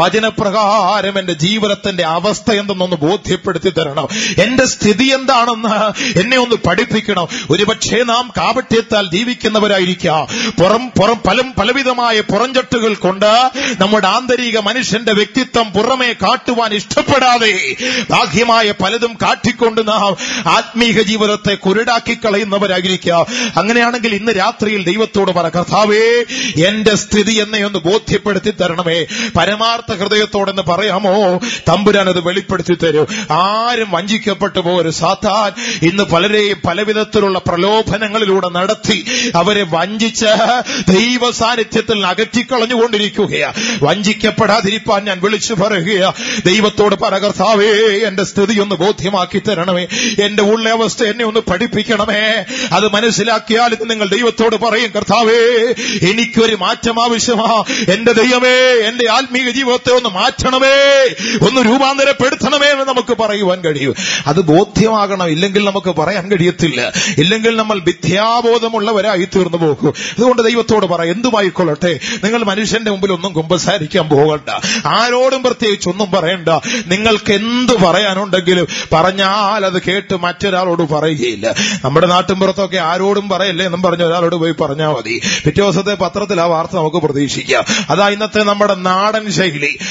വചനപ്രകാരം എന്റെ ജീവിതത്തിന്റെ അവസ്ഥ എന്തെന്നൊന്ന് ബോധ്യപ്പെടുത്തി തരണം എന്റെ സ്ഥിതി എന്താണെന്ന് എന്നെ ഒന്ന് പഠിപ്പിക്കണം ഒരുപക്ഷെ നാം കാപട്യത്താൽ ജീവിക്കുന്നവരായിരിക്കാം പുറം പുറം പല പലവിധമായ പുറംചട്ടുകൾ കൊണ്ട് നമ്മുടെ ആന്തരിക മനുഷ്യന്റെ വ്യക്തിത്വം പുറമെ കാട്ടുവാൻ ഇഷ്ടപ്പെടാതെ ബാഹ്യമായ പലതും കാട്ടിക്കൊണ്ട് നാം ആത്മീക ജീവിതത്തെ കുരുടാക്കി കളയുന്നവരായിരിക്കാം അങ്ങനെയാണെങ്കിൽ ഇന്ന് രാത്രിയിൽ ദൈവത്തോട് പറ കർത്താവേ എന്റെ സ്ഥിതി എന്നെ ഒന്ന് ബോധ്യപ്പെടുത്തി തരണമേ പരമാർത്ഥ ഹൃദയത്തോടെന്ന് പറയാമോ തമ്പുരാൻ അത് വെളിപ്പെടുത്തി തരൂ ആരും വഞ്ചിക്കപ്പെട്ടു പോരും സാത്താൻ ഇന്ന് പലരെയും പലവിധത്തിലുള്ള പ്രലോഭനങ്ങളിലൂടെ നടത്തി അവരെ വഞ്ചിച്ച് ദൈവ സാന്നിധ്യത്തിൽ അകറ്റിക്കളഞ്ഞുകൊണ്ടിരിക്കുകയാ വഞ്ചിക്കപ്പെടാതിരിപ്പാൻ ഞാൻ വിളിച്ചു പറയുകയാ ദൈവത്തോട് പറ കർത്താവേ എന്റെ സ്ഥിതി ഒന്ന് ബോധ്യമാക്കി തരണമേ എന്റെ ഉള്ള അവസ്ഥ എന്നെ ഒന്ന് പഠിപ്പിക്കണമേ അത് മനസ്സിലാക്കിയാൽ ഇത് നിങ്ങൾ ദൈവത്തോട് പറയും കർത്താവേ എനിക്കൊരു മാറ്റം ആവശ്യമാ എന്റെ ദൈവമേ എന്റെ ആത്മീക ജീവിതത്തെ ഒന്ന് മാറ്റണമേ ഒന്ന് രൂപാന്തരപ്പെടുത്തണമേ എന്ന് നമുക്ക് പറയുവാൻ കഴിയും അത് ബോധ്യമാകണം ഇല്ലെങ്കിൽ നമുക്ക് പറയാൻ കഴിയത്തില്ല ഇല്ലെങ്കിൽ നമ്മൾ വിദ്യാബോധമുള്ളവരായി തീർന്നു പോകും അതുകൊണ്ട് ദൈവത്തോട് പറ എന്തുമായിക്കൊള്ളട്ടെ നിങ്ങൾ മനുഷ്യന്റെ മുമ്പിൽ ഒന്നും കുമ്പസാരിക്കാൻ പോകണ്ട ആരോടും പ്രത്യേകിച്ച് ഒന്നും പറയണ്ട നിങ്ങൾക്ക് എന്ത് പറയാനുണ്ടെങ്കിലും പറഞ്ഞാൽ അത് കേട്ട് മറ്റൊരാളോട് പറയുകയില്ല നമ്മുടെ നാട്ടിൻപുറത്തൊക്കെ ആരോടും പറയല്ലേ എന്നും പറഞ്ഞ ഒരാളോട് പോയി പറഞ്ഞാൽ മതി പിറ്റേ ദിവസത്തെ പത്രത്തിൽ ആ വാർത്ത നമുക്ക് പ്രതീക്ഷിക്കാം അതാ ഇന്നത്തെ നമ്മുടെ നാടൻ ശൈലി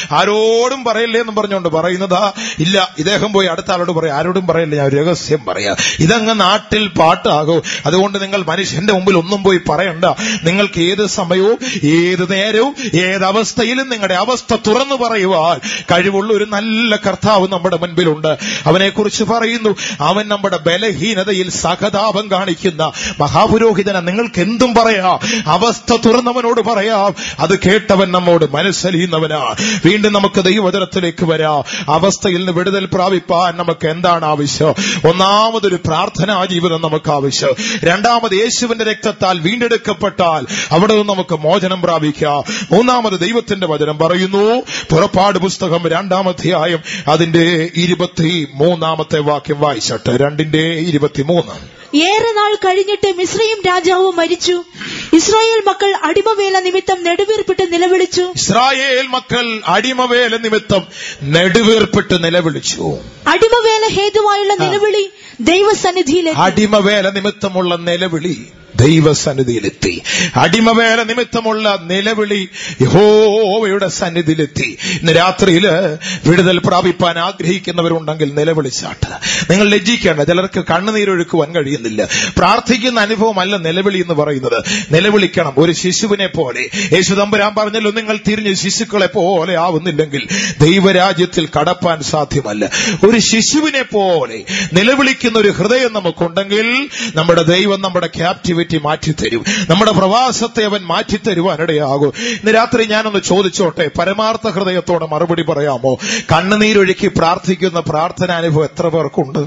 ആരോടും പറയല്ലേ എന്ന് പറഞ്ഞുകൊണ്ട് പറയുന്നതാ ഇല്ല ഇദ്ദേഹം പോയി അടുത്ത ആളോട് പറയാം ആരോടും പറയല്ലേ ഞാൻ ഒരു രഹസ്യം പറയാം ഇതങ്ങ് നാട്ടിൽ പാട്ടാകും അതുകൊണ്ട് നിങ്ങൾ മനുഷ്യന്റെ മുമ്പിൽ ഒന്നും പോയി പറയണ്ട നിങ്ങൾക്ക് ഏത് സമയവും ഏത് നേരവും ഏത് അവസ്ഥയിലും നിങ്ങളുടെ അവസ്ഥ തുറന്നു പറയുവാൻ കഴിവുള്ള ഒരു നല്ല കർത്താവ് നമ്മുടെ മുൻപിലുണ്ട് അവനെക്കുറിച്ച് പറയുന്നു അവൻ നമ്മുടെ ബലഹീനതയിൽ സഹതാപം കാണിക്കുന്ന മഹാപുരോഹിതന നിങ്ങൾക്ക് എന്തും പറയാം അവസ്ഥ തുറന്നവനോട് പറയാം അത് കേട്ടവൻ നമ്മോട് മനസ്സലിയുന്നവനാ വീണ്ടും നമുക്ക് ദൈവവചനത്തിലേക്ക് വരാം അവസ്ഥയിൽ നിന്ന് വിടുതൽ പ്രാപിപ്പാൻ നമുക്ക് എന്താണ് ആവശ്യം ഒന്നാമതൊരു പ്രാർത്ഥനാ ജീവിതം നമുക്ക് ആവശ്യം രണ്ടാമത് യേശുവിന്റെ രക്തത്താൽ വീണ്ടെടുക്കപ്പെട്ടാൽ അവിടെ നിന്ന് നമുക്ക് മോചനം പ്രാപിക്കാം മൂന്നാമത് ദൈവത്തിന്റെ വചനം പറയുന്നു പുറപ്പാട് പുസ്തകം രണ്ടാമധ്യായം അതിന്റെ ഇരുപത്തി മൂന്നാമത്തെ വാക്യം വായിച്ചട്ടെ രണ്ടിന്റെ ഇരുപത്തിമൂന്ന് ഏറെ നാൾ കഴിഞ്ഞിട്ട് മിശ്രയും രാജാവ് മരിച്ചു ഇസ്രായേൽ മക്കൾ അടിമവേല നിമിത്തം നെടുവീർപ്പിട്ട് നിലവിളിച്ചു ഇസ്രായേൽ മക്കൾ അടിമവേല നിമിത്തം നെടുവീർപ്പിട്ട് നിലവിളിച്ചു അടിമവേല ഹേതുവായുള്ള നിലവിളി ദൈവസന്നിധിയിലെത്തി അടിമവേല നിമിത്തമുള്ള നിലവിളി ദൈവസന്നിധിയിലെത്തി അടിമവേല നിമിത്തമുള്ള നിലവിളി യഹോവയുടെ സന്നിധിയിലെത്തി ഇന്ന് രാത്രിയില് വിടുതൽ പ്രാപിപ്പാൻ ആഗ്രഹിക്കുന്നവരുണ്ടെങ്കിൽ നിലവിളിച്ചാട്ട് നിങ്ങൾ ലജ്ജിക്കേണ്ട ചിലർക്ക് കണ്ണുനീരൊഴുക്കുവാൻ കഴിയുന്നില്ല പ്രാർത്ഥിക്കുന്ന അനുഭവമല്ല നിലവിളി എന്ന് പറയുന്നത് നിലവിളിക്കണം ഒരു ശിശുവിനെ പോലെ യേശുദമ്പുരാൻ പറഞ്ഞല്ലോ നിങ്ങൾ തിരിഞ്ഞ് ശിശുക്കളെ പോലെ ആവുന്നില്ലെങ്കിൽ ദൈവരാജ്യത്തിൽ കടപ്പാൻ സാധ്യമല്ല ഒരു ശിശുവിനെ പോലെ നിലവിളിക്കുന്ന ഒരു ഹൃദയം നമുക്കുണ്ടെങ്കിൽ നമ്മുടെ ദൈവം നമ്മുടെ ക്യാപ്റ്റിവിറ്റി മാറ്റിത്തരും നമ്മുടെ പ്രവാസത്തെ അവൻ മാറ്റിത്തരുവാനിടയാകും ഇന്ന് രാത്രി ഞാനൊന്ന് ചോദിച്ചോട്ടെ പരമാർത്ഥ ഹൃദയത്തോടെ മറുപടി പറയാമോ കണ്ണുനീരൊഴുക്കി പ്രാർത്ഥിക്കുന്ന പ്രാർത്ഥനാനുഭവം എത്ര പേർക്കുണ്ട്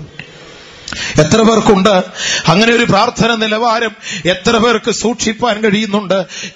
എത്ര പേർക്കുണ്ട് അങ്ങനെ ഒരു പ്രാർത്ഥന നിലവാരം എത്ര പേർക്ക് സൂക്ഷിപ്പാൻ കഴിയുന്നുണ്ട്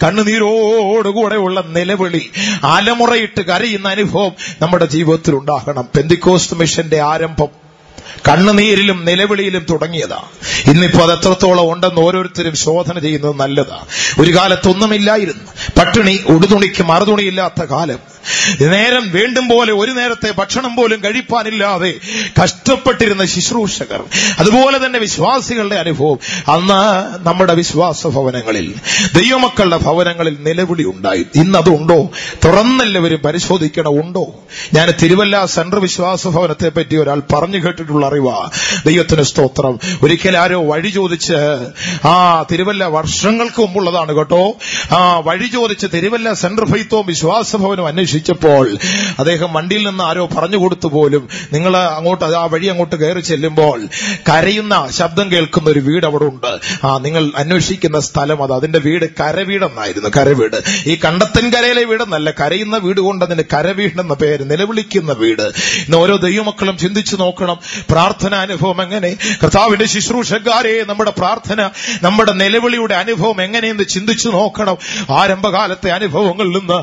കണ്ണുനീരോടുകൂടെയുള്ള നിലവിളി അലമുറയിട്ട് കരയുന്ന അനുഭവം നമ്മുടെ ജീവിതത്തിൽ ഉണ്ടാകണം പെന്തിക്കോസ്റ്റ് മിഷന്റെ ആരംഭം കണ്ണുനീരിലും നിലവിളിയിലും തുടങ്ങിയതാ ഇന്നിപ്പോ അത് എത്രത്തോളം ഉണ്ടെന്ന് ഓരോരുത്തരും ശോധന ചെയ്യുന്നത് നല്ലതാ ഒരു കാലത്തൊന്നുമില്ലായിരുന്നു പട്ടിണി ഉടുതുണിക്ക് മറുതുണിയില്ലാത്ത കാലം നേരം വേണ്ടും പോലെ ഒരു നേരത്തെ ഭക്ഷണം പോലും കഴിപ്പാനില്ലാതെ കഷ്ടപ്പെട്ടിരുന്ന ശുശ്രൂഷകർ അതുപോലെ തന്നെ വിശ്വാസികളുടെ അനുഭവം അന്ന് നമ്മുടെ വിശ്വാസ ഭവനങ്ങളിൽ ദൈവമക്കളുടെ ഭവനങ്ങളിൽ നിലവിളി ഉണ്ടായി ഇന്നതുണ്ടോ തുറന്നെല്ലാവരും പരിശോധിക്കണം ഉണ്ടോ ഞാൻ തിരുവല്ല സെൻട്രൽ വിശ്വാസ ഭവനത്തെ പറ്റി ഒരാൾ പറഞ്ഞു കേട്ടിട്ടുള്ള അറിവാ ദൈവത്തിന് സ്തോത്രം ഒരിക്കൽ ആരോ വഴി ചോദിച്ച് ആ തിരുവല്ല വർഷങ്ങൾക്ക് മുമ്പുള്ളതാണ് കേട്ടോ ആ വഴി ചോദിച്ച് തിരുവല്ല സെൻട്രൽ ഫൈത്തവും വിശ്വാസ ഭവനും അന്വേഷിച്ചപ്പോൾ അദ്ദേഹം വണ്ടിയിൽ നിന്ന് ആരോ പറഞ്ഞു കൊടുത്തു പോലും നിങ്ങൾ അങ്ങോട്ട് ആ വഴി അങ്ങോട്ട് കയറി ചെല്ലുമ്പോൾ കരയുന്ന ശബ്ദം കേൾക്കുന്ന ഒരു വീട് അവിടെ ഉണ്ട് ആ നിങ്ങൾ അന്വേഷിക്കുന്ന സ്ഥലം അത് അതിന്റെ വീട് കരവീടെന്നായിരുന്നു കരവീട് ഈ കണ്ടത്തൻ കരയിലെ വീടെന്നല്ല കരയുന്ന വീട് കൊണ്ട് അതിന് കരവീടെന്ന പേര് നിലവിളിക്കുന്ന വീട് ഇന്ന് ഓരോ ദൈവമക്കളും ചിന്തിച്ചു നോക്കണം പ്രാർത്ഥന അനുഭവം എങ്ങനെ കർത്താവിന്റെ ശുശ്രൂഷക്കാരെ നമ്മുടെ പ്രാർത്ഥന നമ്മുടെ നിലവിളിയുടെ അനുഭവം എങ്ങനെയെന്ന് ചിന്തിച്ചു നോക്കണം ആരംഭകാലത്തെ അനുഭവങ്ങളിൽ നിന്ന്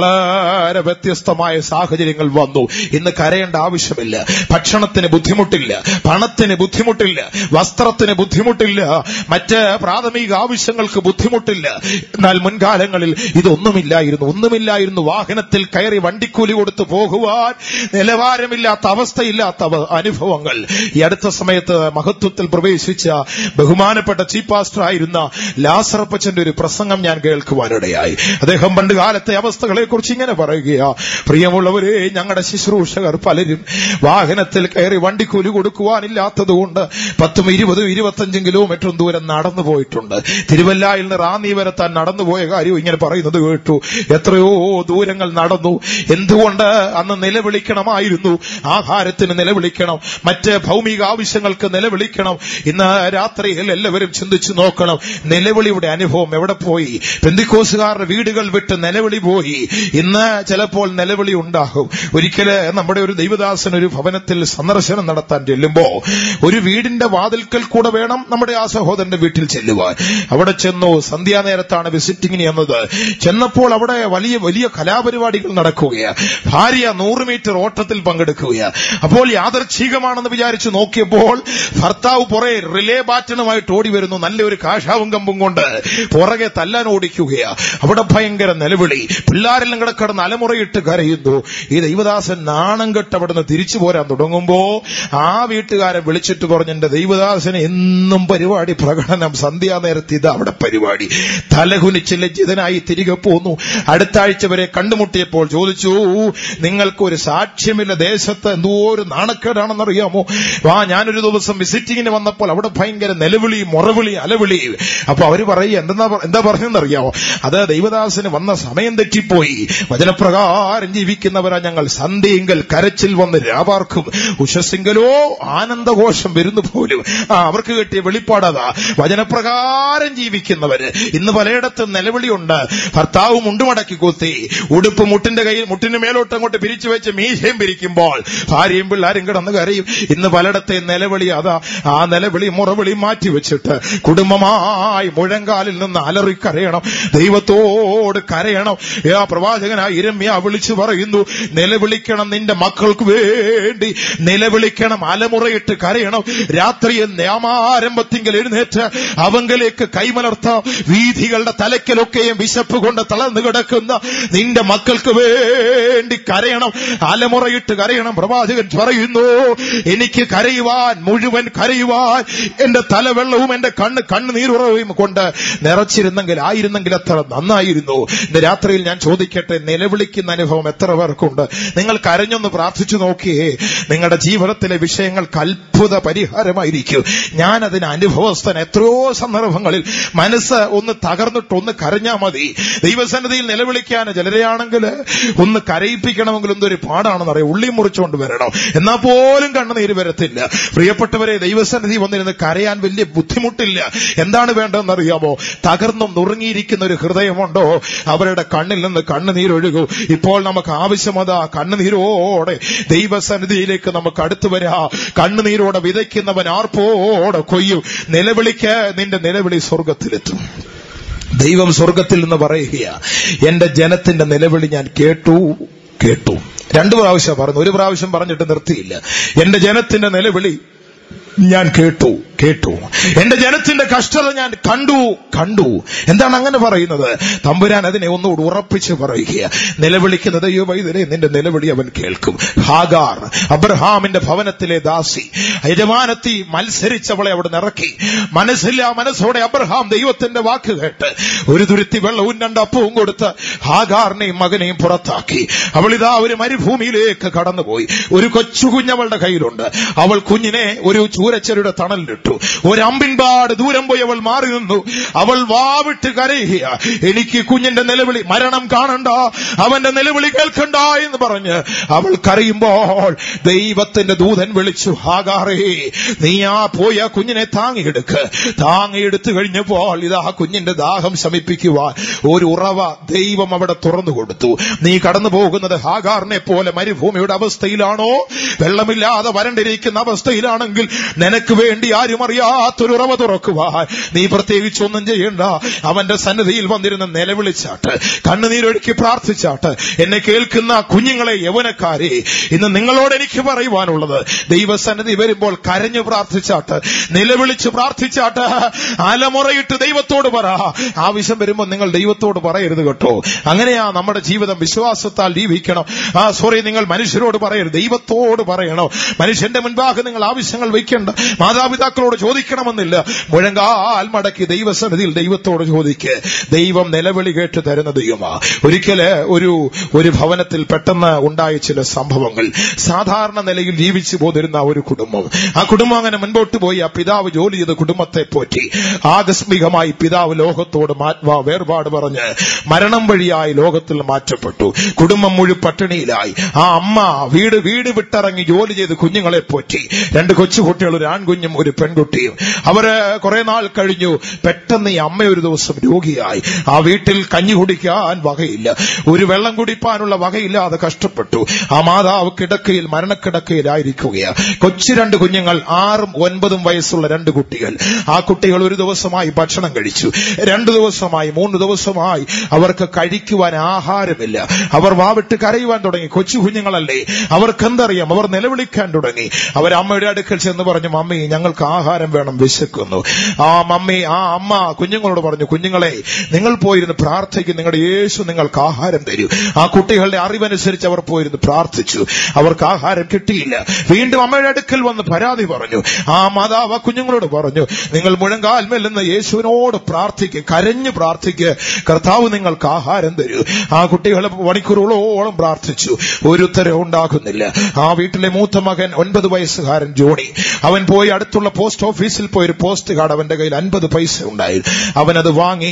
വളരെ വ്യത്യസ്തമായ സാഹചര്യങ്ങൾ വന്നു ഇന്ന് കരയേണ്ട ആവശ്യമില്ല ഭക്ഷണത്തിന് ബുദ്ധിമുട്ടില്ല പണത്തിന് ബുദ്ധിമുട്ടില്ല വസ്ത്രത്തിന് ബുദ്ധിമുട്ടില്ല മറ്റ് പ്രാഥമിക ആവശ്യങ്ങൾക്ക് ബുദ്ധിമുട്ടില്ല എന്നാൽ മുൻകാലങ്ങളിൽ ഇതൊന്നുമില്ലായിരുന്നു ഒന്നുമില്ലായിരുന്നു വാഹനത്തിൽ കയറി വണ്ടിക്കൂലി കൊടുത്ത് പോകുവാൻ നിലവാരമില്ലാത്ത അവസ്ഥയില്ലാത്ത അവ- അനുഭവങ്ങൾ ഈ അടുത്ത സമയത്ത് മഹത്വത്തിൽ പ്രവേശിച്ച ബഹുമാനപ്പെട്ട ചീഫ് പാസ്റ്റർ ആയിരുന്ന ലാസറപ്പച്ചന്റെ ഒരു പ്രസംഗം ഞാൻ കേൾക്കുവാനിടയായി അദ്ദേഹം പണ്ട് കാലത്തെ അവസ്ഥകളെ കുറിച്ച് ഇങ്ങനെ പറയുകയാ പ്രിയമുള്ളവരെ ഞങ്ങളുടെ ശുശ്രൂഷകർ പലരും വാഹനത്തിൽ കയറി വണ്ടിക്കൂലി കൊടുക്കുവാനില്ലാത്തതുകൊണ്ട് പത്തും ഇരുപതും ഇരുപത്തഞ്ചും കിലോമീറ്ററും ദൂരം നടന്നു പോയിട്ടുണ്ട് തിരുവല്ലായിൽ നിന്ന് റാന്നി വരെ താൻ നടന്നുപോയ കാര്യം ഇങ്ങനെ പറയുന്നത് കേട്ടു എത്രയോ ദൂരങ്ങൾ നടന്നു എന്തുകൊണ്ട് അന്ന് നിലവിളിക്കണമായിരുന്നു ആഹാരത്തിന് നിലവിളിക്കണം മറ്റ് ഭൗമിക ആവശ്യങ്ങൾക്ക് നിലവിളിക്കണം ഇന്ന് രാത്രിയിൽ എല്ലാവരും ചിന്തിച്ചു നോക്കണം നിലവിളിയുടെ അനുഭവം എവിടെ പോയി പെന്തിക്കോസുകാരുടെ വീടുകൾ വിട്ട് നിലവിളി പോയി ഇന്ന് ചിലപ്പോൾ നിലവിളി ഉണ്ടാകും ഒരിക്കല് നമ്മുടെ ഒരു ദൈവദാസൻ ഒരു ഭവനത്തിൽ സന്ദർശനം നടത്താൻ ചെല്ലുമ്പോ ഒരു വീടിന്റെ വാതിൽക്കൽ കൂടെ വേണം നമ്മുടെ ആ സഹോദരന്റെ വീട്ടിൽ ചെല്ലുവാൻ അവിടെ ചെന്നു സന്ധ്യാനേരത്താണ് വിസിറ്റിങ്ങിന് എന്നത് ചെന്നപ്പോൾ അവിടെ വലിയ വലിയ കലാപരിപാടികൾ നടക്കുകയാണ് ഭാര്യ നൂറ് മീറ്റർ ഓട്ടത്തിൽ പങ്കെടുക്കുകയാണ് അപ്പോൾ യാദർച്ഛികമാണെന്ന് വിചാരിച്ചു നോക്കിയപ്പോൾ ഭർത്താവ് പുറകെ റിലേ ബാറ്റനുമായിട്ട് ഓടി വരുന്നു നല്ലൊരു കാഷാവും കമ്പും കൊണ്ട് പുറകെ തല്ലാൻ ഓടിക്കുകയാ അവിടെ ഭയങ്കര നിലവിളി പിള്ളാരെല്ലാം കൂടെ കിടന്ന് അലമുറ അലമുറയിട്ട് കരയുന്നു ഈ ദൈവദാസൻ നാണം കെട്ട് അവിടുന്ന് തിരിച്ചു പോരാൻ തുടങ്ങുമ്പോ ആ വീട്ടുകാരെ വിളിച്ചിട്ട് പറഞ്ഞു എന്റെ ദൈവദാസന് എന്നും പരിപാടി പ്രകടനം സന്ധ്യാനേരത്ത് ഇത് അവിടെ പരിപാടി തലകുനിച്ച് ലജ്ജിതനായി തിരികെ പോന്നു അടുത്ത ആഴ്ച വരെ കണ്ടുമുട്ടിയപ്പോൾ ചോദിച്ചു നിങ്ങൾക്ക് ഒരു സാക്ഷ്യമില്ല ദേശത്ത് എന്തോ ഒരു നാണക്കേടാണെന്നറിയാമോ വാ ഞാനൊരു ദിവസം വിസിറ്റിങ്ങിന് വന്നപ്പോൾ അവിടെ ഭയങ്കര നിലവിളി മുറവിളി അലവിളി അപ്പൊ അവര് പറയുക എന്താ എന്താ പറഞ്ഞെന്നറിയാമോ അത് ദൈവദാസന് വന്ന സമയം തെറ്റിപ്പോയി വചനപ്രകാരം ജീവിക്കുന്നവരാ ഞങ്ങൾ സന്ധ്യയെങ്കിൽ കരച്ചിൽ വന്ന് രാപാർക്കും ഉഷസിങ്കലോ ആനന്ദഘോഷം വരുന്നു പോലും ആ അവർക്ക് കിട്ടിയ വെളിപ്പാടതാ വചനപ്രകാരം ജീവിക്കുന്നവര് ഇന്ന് പലയിടത്തും നിലവിളിയുണ്ട് ഭർത്താവ് മുണ്ടുമടക്കി കുത്തി ഉടുപ്പ് മുട്ടിന്റെ കയ്യിൽ മുട്ടിന് മേലോട്ട് അങ്ങോട്ട് പിരിച്ചു വെച്ച് മീശയും പിരിക്കുമ്പോൾ ഭാര്യയും പിള്ളാരും കിടന്ന് കരയും ഇന്ന് പലയിടത്തെ നിലവിളി അതാ ആ നിലവിളി മുറവിളി മാറ്റി വെച്ചിട്ട് കുടുംബമായി മുഴങ്കാലിൽ നിന്ന് അലറി കരയണം ദൈവത്തോട് കരയണം ആ പ്രവാചകനായി ഇരമ്യ വിളിച്ചു പറയുന്നു നിലവിളിക്കണം നിന്റെ മക്കൾക്ക് വേണ്ടി നിലവിളിക്കണം അലമുറയിട്ട് കരയണം രാത്രിയിൽ നിയമാരംഭത്തിങ്കിൽ എഴുന്നേറ്റ് അവങ്കലേക്ക് കൈമലർത്താം വീഥികളുടെ തലയ്ക്കലൊക്കെയും വിശപ്പ് കൊണ്ട് തളർന്നു കിടക്കുന്ന നിന്റെ മക്കൾക്ക് വേണ്ടി കരയണം അലമുറയിട്ട് കരയണം പ്രവാചകൻ പറയുന്നു എനിക്ക് കരയുവാൻ മുഴുവൻ കരയുവാൻ എന്റെ തലവെള്ളവും എന്റെ കണ്ണ് കണ്ണുനീരുറവും കൊണ്ട് നിറച്ചിരുന്നെങ്കിൽ ആയിരുന്നെങ്കിൽ എത്ര നന്നായിരുന്നു ഇന്ന് രാത്രിയിൽ ഞാൻ ചോദിക്കട്ടെ നിലവിളിക്കുന്ന അനുഭവം എത്ര പേർക്കുണ്ട് നിങ്ങൾ കരഞ്ഞൊന്ന് പ്രാർത്ഥിച്ചു നോക്കിയേ നിങ്ങളുടെ ജീവിതത്തിലെ വിഷയങ്ങൾക്ക് അത്ഭുത പരിഹാരമായിരിക്കും ഞാൻ അതിന് അനുഭവസ്ഥൻ എത്രയോ സന്ദർഭങ്ങളിൽ മനസ്സ് ഒന്ന് തകർന്നിട്ട് ഒന്ന് കരഞ്ഞാ മതി ദൈവസന്നിധിയിൽ നിലവിളിക്കാൻ ചിലരെയാണെങ്കിൽ ഒന്ന് കരയിപ്പിക്കണമെങ്കിൽ എന്തൊരു പാടാണെന്ന് അറിയാം ഉള്ളി മുറിച്ചുകൊണ്ട് വരണം എന്നാൽ പോലും കണ്ണുനീര് വരത്തില്ല പ്രിയപ്പെട്ടവരെ ദൈവസന്നിധി വന്നിരുന്ന് കരയാൻ വലിയ ബുദ്ധിമുട്ടില്ല എന്താണ് വേണ്ടതെന്ന് അറിയാമോ തകർന്നും നുറുങ്ങിയിരിക്കുന്ന ഒരു ഹൃദയമുണ്ടോ അവരുടെ കണ്ണിൽ നിന്ന് കണ്ണുനീരൊഴുകൂ ഇപ്പോൾ നമുക്ക് ആവശ്യമതാ കണ്ണുനീരോടെ ദൈവസന്നിധിയിലേക്ക് നമുക്ക് അടുത്തു വരാ കണ്ണുനീരോടെ വിതയ്ക്കുന്നവൻ ആർപ്പോടെ കൊയ്യും നിലവിളിക്ക് നിന്റെ നിലവിളി സ്വർഗത്തിലെത്തും ദൈവം സ്വർഗത്തിൽ നിന്ന് പറയുക എന്റെ ജനത്തിന്റെ നിലവിളി ഞാൻ കേട്ടു കേട്ടു രണ്ടു പ്രാവശ്യം പറഞ്ഞു ഒരു പ്രാവശ്യം പറഞ്ഞിട്ട് നിർത്തിയില്ല എന്റെ ജനത്തിന്റെ നിലവിളി ഞാൻ കേട്ടു കേട്ടു എന്റെ ജനത്തിന്റെ കഷ്ടത ഞാൻ കണ്ടു കണ്ടു എന്താണ് അങ്ങനെ പറയുന്നത് തമ്പുരാൻ അതിനെ ഒന്നുകൂടി ഉറപ്പിച്ച് പറയുക നിലവിളിക്കുന്ന ദൈവവൈദ്യരെ നിന്റെ നിലവിളി അവൻ കേൾക്കും ഹാഗാർ അബ്രഹാമിന്റെ ഭവനത്തിലെ ദാസി യജമാനത്തി മത്സരിച്ചവളെ അവിടെ നിറക്കി മനസ്സില്ല മനസ്സോടെ അബ്രഹാം ദൈവത്തിന്റെ വാക്ക് കേട്ട് ഒരു തുരുത്തി വെള്ളവും രണ്ടപ്പവും കൊടുത്ത് ഹാഗാറിനെയും മകനെയും പുറത്താക്കി അവൾ ഇതാ ഒരു മരുഭൂമിയിലേക്ക് കടന്നുപോയി ഒരു കൊച്ചു കുഞ്ഞവളുടെ കയ്യിലുണ്ട് അവൾ കുഞ്ഞിനെ ഒരു ചൂരച്ചരുടെ തണലിലിട്ടു ഒരു അമ്പിൻപാട് ദൂരം പോയി അവൾ മാറി നിന്നു അവൾ വാവിട്ട് കരയുക എനിക്ക് കുഞ്ഞിന്റെ നിലവിളി മരണം കാണണ്ട അവന്റെ നിലവിളി കേൾക്കണ്ട എന്ന് പറഞ്ഞ് അവൾ കരയുമ്പോൾ ദൈവത്തിന്റെ ദൂതൻ വിളിച്ചു ഹാകാറേ നീ ആ പോയി ആ കുഞ്ഞിനെ താങ്ങിയെടുക്ക് താങ്ങിയെടുത്തു കഴിഞ്ഞപ്പോൾ ഇതാ കുഞ്ഞിന്റെ ദാഹം ശമിപ്പിക്കുവാൻ ഒരു ഉറവ ദൈവം അവിടെ തുറന്നു കൊടുത്തു നീ കടന്നു പോകുന്നത് ഹാഗാറിനെ പോലെ മരുഭൂമിയുടെ അവസ്ഥയിലാണോ വെള്ളമില്ലാതെ വരണ്ടിരിക്കുന്ന അവസ്ഥയിലാണെങ്കിൽ നിനക്ക് വേണ്ടി ആരും അറിയാത്തൊരു ഉറവ തുറക്കുവാൻ നീ പ്രത്യേകിച്ചൊന്നും ചെയ്യണ്ട അവന്റെ സന്നിധിയിൽ വന്നിരുന്ന് നിലവിളിച്ചാട്ട് കണ്ണുനീരൊഴുക്കി പ്രാർത്ഥിച്ചാട്ട് എന്നെ കേൾക്കുന്ന കുഞ്ഞുങ്ങളെ യൗവനക്കാരെ ഇന്ന് നിങ്ങളോട് എനിക്ക് പറയുവാനുള്ളത് ദൈവസന്നിധി വരുമ്പോൾ കരഞ്ഞു പ്രാർത്ഥിച്ചാട്ട് നിലവിളിച്ച് പ്രാർത്ഥിച്ചാട്ട് അലമുറയിട്ട് ദൈവത്തോട് പറ ആവശ്യം വരുമ്പോൾ നിങ്ങൾ ദൈവത്തോട് പറയരുത് കേട്ടോ അങ്ങനെയാ നമ്മുടെ ജീവിതം വിശ്വാസത്താൽ ജീവിക്കണം ആ സോറി നിങ്ങൾ മനുഷ്യരോട് പറയരുത് ദൈവത്തോട് പറയണം മനുഷ്യന്റെ മുൻപാകെ നിങ്ങൾ ആവശ്യങ്ങൾ വയ്ക്കേണ്ട മാതാപിതാക്കളോട് ചോദിക്കണമെന്നില്ല മുഴങ്കാൽ മടക്കി ദൈവസന്നിധിയിൽ ദൈവത്തോട് ചോദിക്ക് ദൈവം നിലവിളി കേട്ട് തരുന്ന ദൈവമാ ഒരിക്കല് ഒരു ഒരു ഭവനത്തിൽ പെട്ടെന്ന് ഉണ്ടായ ചില സംഭവങ്ങൾ സാധാരണ നിലയിൽ ജീവിച്ചു പോന്നിരുന്ന ഒരു കുടുംബം ആ കുടുംബം അങ്ങനെ മുൻപോട്ട് പോയി ആ പിതാവ് ജോലി ചെയ്ത് കുടുംബത്തെ പോറ്റി ആകസ്മികമായി പിതാവ് ലോകത്തോട് മാറ്റ്വാ വേർപാട് പറഞ്ഞ് മരണം വഴിയായി ലോകത്തിൽ മാറ്റപ്പെട്ടു കുടുംബം മുഴു പട്ടിണിയിലായി ആ അമ്മ വീട് വീട് വിട്ടിറങ്ങി ജോലി ചെയ്ത് കുഞ്ഞുങ്ങളെ പോറ്റി രണ്ട് കൊച്ചുകുട്ടികൾ ഒരു ആൺകുഞ്ഞും ഒരു പെൺകുട്ടിയും അവര് കുറെ നാൾ കഴിഞ്ഞു പെട്ടെന്ന് ഈ അമ്മ ഒരു ദിവസം രോഗിയായി ആ വീട്ടിൽ കഞ്ഞി കുടിക്കാൻ വകയില്ല ഒരു വെള്ളം കുടിപ്പാനുള്ള വകയില്ലാതെ കഷ്ടപ്പെട്ടു ആ മാതാവ് കിടക്കയിൽ മരണക്കിടക്കയിലായിരിക്കുകയാണ് കൊച്ചു രണ്ട് കുഞ്ഞുങ്ങൾ ആറും ഒൻപതും വയസ്സുള്ള രണ്ട് കുട്ടികൾ ആ കുട്ടികൾ ഒരു ദിവസമായി ഭക്ഷണം കഴിച്ചു രണ്ടു ദിവസമായി മൂന്ന് ദിവസമായി അവർക്ക് കഴിക്കുവാൻ ആഹാരമില്ല അവർ വാവിട്ട് കരയുവാൻ തുടങ്ങി കൊച്ചു കുഞ്ഞുങ്ങളല്ലേ അവർക്ക് എന്തറിയാം അവർ നിലവിളിക്കാൻ തുടങ്ങി അവർ അമ്മയുടെ അടുക്കൽ ചെന്ന് പറഞ്ഞു മമ്മി ഞങ്ങൾക്ക് ആഹാരം ആഹാരം വേണം വിശക്കുന്നു ആ മമ്മി ആ അമ്മ കുഞ്ഞുങ്ങളോട് പറഞ്ഞു കുഞ്ഞുങ്ങളെ നിങ്ങൾ പോയിരുന്ന് പ്രാർത്ഥിക്കും നിങ്ങളുടെ യേശു നിങ്ങൾക്ക് ആഹാരം തരൂ ആ കുട്ടികളുടെ അറിവനുസരിച്ച് അവർ പോയിരുന്ന് പ്രാർത്ഥിച്ചു അവർക്ക് ആഹാരം കിട്ടിയില്ല വീണ്ടും അമ്മയുടെ അടുക്കൽ വന്ന് പരാതി പറഞ്ഞു ആ മാതാവ് ആ കുഞ്ഞുങ്ങളോട് പറഞ്ഞു നിങ്ങൾ മുഴങ്കാൽമേൽ നിന്ന് യേശുവിനോട് പ്രാർത്ഥിക്കുക കരഞ്ഞു പ്രാർത്ഥിക്കുക കർത്താവ് നിങ്ങൾക്ക് ആഹാരം തരൂ ആ കുട്ടികളെ മണിക്കൂറുകളോളം പ്രാർത്ഥിച്ചു ഒരു ഉത്തരവ് ഉണ്ടാകുന്നില്ല ആ വീട്ടിലെ മൂത്ത മകൻ ഒൻപത് വയസ്സുകാരൻ ജോണി അവൻ പോയി അടുത്തുള്ള പോസ്റ്റ് ഓഫീസിൽ പോയി ഒരു പോസ്റ്റ് കാർഡ് അവന്റെ കയ്യിൽ അൻപത് പൈസ ഉണ്ടായി അവൻ അത് വാങ്ങി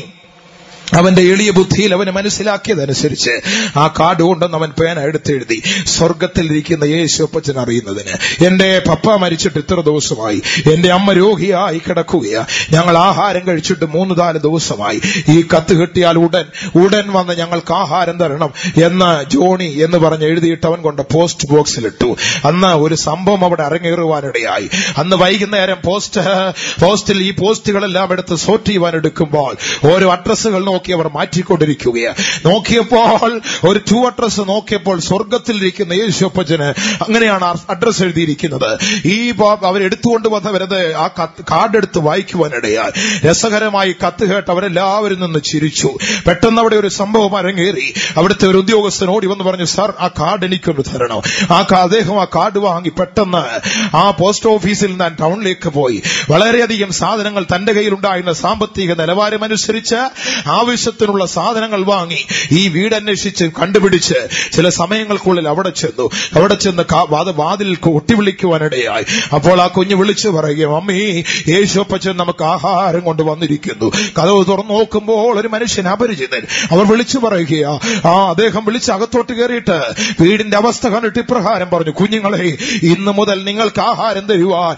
അവന്റെ എളിയ ബുദ്ധിയിൽ അവന് മനസ്സിലാക്കിയതനുസരിച്ച് ആ കാർഡ് കൊണ്ടൊന്ന് അവൻ പേന എടുത്തെഴുതി സ്വർഗത്തിലിരിക്കുന്ന യേശുപ്പച്ചൻ അറിയുന്നതിന് എന്റെ പപ്പ മരിച്ചിട്ട് ഇത്ര ദിവസമായി എന്റെ അമ്മ രോഗിയായി കിടക്കുകയാ ഞങ്ങൾ ആഹാരം കഴിച്ചിട്ട് മൂന്ന് നാല് ദിവസമായി ഈ കത്ത് കിട്ടിയാൽ ഉടൻ ഉടൻ വന്ന് ഞങ്ങൾക്ക് ആഹാരം തരണം എന്ന് ജോണി എന്ന് പറഞ്ഞ് എഴുതിയിട്ട് അവൻ കൊണ്ട് പോസ്റ്റ് ബോക്സിലിട്ടു അന്ന് ഒരു സംഭവം അവിടെ അരങ്ങേറുവാനിടയായി അന്ന് വൈകുന്നേരം പോസ്റ്റ് പോസ്റ്റിൽ ഈ പോസ്റ്റുകളെല്ലാം എടുത്ത് സോർട്ട് ചെയ്യുവാൻ എടുക്കുമ്പോൾ ഓരോ അഡ്രസ്സുകൾ നോക്കി അവർ മാറ്റിക്കൊണ്ടിരിക്കുകയാണ് നോക്കിയപ്പോൾ ഒരു ടു അഡ്രസ് നോക്കിയപ്പോൾ സ്വർഗത്തിലിരിക്കുന്ന യേശുപ്പച്ചന് അങ്ങനെയാണ് അഡ്രസ് എഴുതിയിരിക്കുന്നത് ഈ അവരെടുത്തുകൊണ്ട് വന്നവരത് ആ കത്ത് കാർഡ് എടുത്ത് വായിക്കുവാനിടയായി രസകരമായി കത്ത് കേട്ട് അവരെല്ലാവരും നിന്ന് ചിരിച്ചു പെട്ടെന്ന് അവിടെ ഒരു സംഭവം അരങ്ങേറി അവിടുത്തെ ഒരു ഉദ്യോഗസ്ഥൻ ഓടി വന്ന് പറഞ്ഞു സാർ ആ കാർഡ് എനിക്കൊന്ന് തരണോ ആ കാ- അദ്ദേഹം ആ കാർഡ് വാങ്ങി പെട്ടെന്ന് ആ പോസ്റ്റ് ഓഫീസിൽ ഞാൻ ടൗണിലേക്ക് പോയി വളരെയധികം സാധനങ്ങൾ തന്റെ കയ്യിലുണ്ടായിരുന്ന സാമ്പത്തിക നിലവാരമനുസരിച്ച് ആവശ്യത്തിനുള്ള സാധനങ്ങൾ വാങ്ങി ഈ വീട് അന്വേഷിച്ച് കണ്ടുപിടിച്ച് ചില സമയങ്ങൾക്കുള്ളിൽ അവിടെ ചെന്നു അവിടെ ചെന്ന് കാ- വാത- വാതിൽ കൊട്ടി വിളിക്കുവാനിടയായി അപ്പോൾ ആ കുഞ്ഞ് വിളിച്ചു പറയുകയും അമ്മേ യേശോപ്പച്ചൻ നമുക്ക് ആഹാരം കൊണ്ട് വന്നിരിക്കുന്നു കഥവ് തുറന്നു നോക്കുമ്പോൾ ഒരു മനുഷ്യൻ അപരിചിതൻ അവർ വിളിച്ചു പറയുകയാ ആ അദ്ദേഹം വിളിച്ച് അകത്തോട്ട് കയറിയിട്ട് വീടിന്റെ അവസ്ഥ കണ്ടിട്ട് ഇപ്രകാരം പറഞ്ഞു കുഞ്ഞുങ്ങളെ ഇന്ന് മുതൽ നിങ്ങൾക്ക് ആഹാരം തരുവാൻ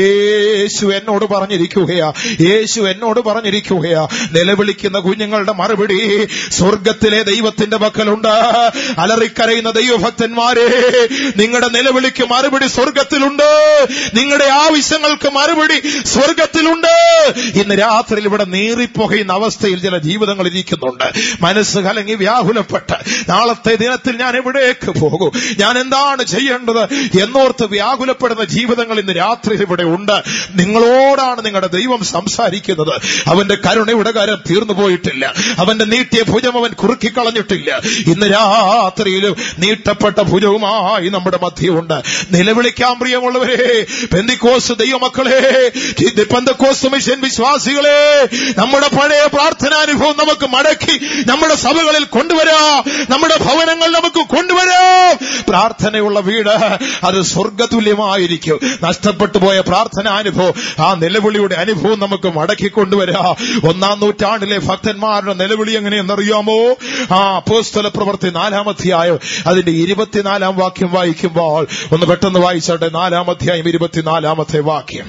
യേശു എന്നോട് പറഞ്ഞിരിക്കുകയാ യേശു എന്നോട് പറഞ്ഞിരിക്കുകയാ നിലവിളിക്കുന്ന കുഞ്ഞുങ്ങളുടെ മറുപടി സ്വർഗത്തിലെ ദൈവത്തിന്റെ പക്കലുണ്ട് അലറിക്കരയുന്ന ദൈവഭക്തന്മാരെ നിങ്ങളുടെ നിലവിളിക്ക് മറുപടി സ്വർഗത്തിലുണ്ട് നിങ്ങളുടെ ആവശ്യങ്ങൾക്ക് മറുപടി സ്വർഗത്തിലുണ്ട് ഇന്ന് രാത്രിയിൽ ഇവിടെ നീറിപ്പുകയുന്ന അവസ്ഥയിൽ ചില ജീവിതങ്ങൾ ഇരിക്കുന്നുണ്ട് മനസ്സ് കലങ്ങി വ്യാകുലപ്പെട്ട് നാളത്തെ ദിനത്തിൽ ഞാൻ എവിടേക്ക് പോകും ഞാൻ എന്താണ് ചെയ്യേണ്ടത് എന്നോർത്ത് വ്യാകുലപ്പെടുന്ന ജീവിതങ്ങൾ ഇന്ന് രാത്രി ഇവിടെ ഉണ്ട് നിങ്ങളോടാണ് നിങ്ങളുടെ ദൈവം സംസാരിക്കുന്നത് അവന്റെ കരുണയുടെ കരം തീർന്നു പോയിട്ടില്ല അവന്റെ നീട്ടിയ ഭുജം അവൻ കുറുക്കിക്കളഞ്ഞിട്ടില്ല ഇന്ന് രാത്രിയിലും നീട്ടപ്പെട്ട ഭുജവുമായി നമ്മുടെ മധ്യമുണ്ട് നിലവിളിക്കാൻ പ്രിയമുള്ളവരെ പെന്തിക്കോസ് ദൈവമക്കളെ ഇത് പെന്തക്കോസ് മിഷൻ വിശ്വാസികളെ നമ്മുടെ പഴയ പ്രാർത്ഥനാനുഭവം നമുക്ക് മടക്കി നമ്മുടെ സഭകളിൽ കൊണ്ടുവരാം നമ്മുടെ ഭവനങ്ങൾ നമുക്ക് കൊണ്ടുവരാം പ്രാർത്ഥനയുള്ള വീട് അത് സ്വർഗതുല്യമായിരിക്കും നഷ്ടപ്പെട്ടു പോയ പ്രാർത്ഥനാനുഭവം ആ നിലവിളിയുടെ അനുഭവം നമുക്ക് മടക്കി കൊണ്ടുവരാം ഒന്നാം നൂറ്റാണ്ടിലെ ഭക്തന്മാരുടെ നിലവിളി എങ്ങനെയെന്നറിയാമോ ആ അപ്പോസ്തല പ്രവർത്തി നാലാമധ്യായം അതിന്റെ ഇരുപത്തിനാലാം വാക്യം വായിക്കുമ്പോൾ ഒന്ന് പെട്ടെന്ന് വായിച്ചോട്ടെ നാലാം അധ്യായം ഇരുപത്തിനാലാമത്തെ വാക്യം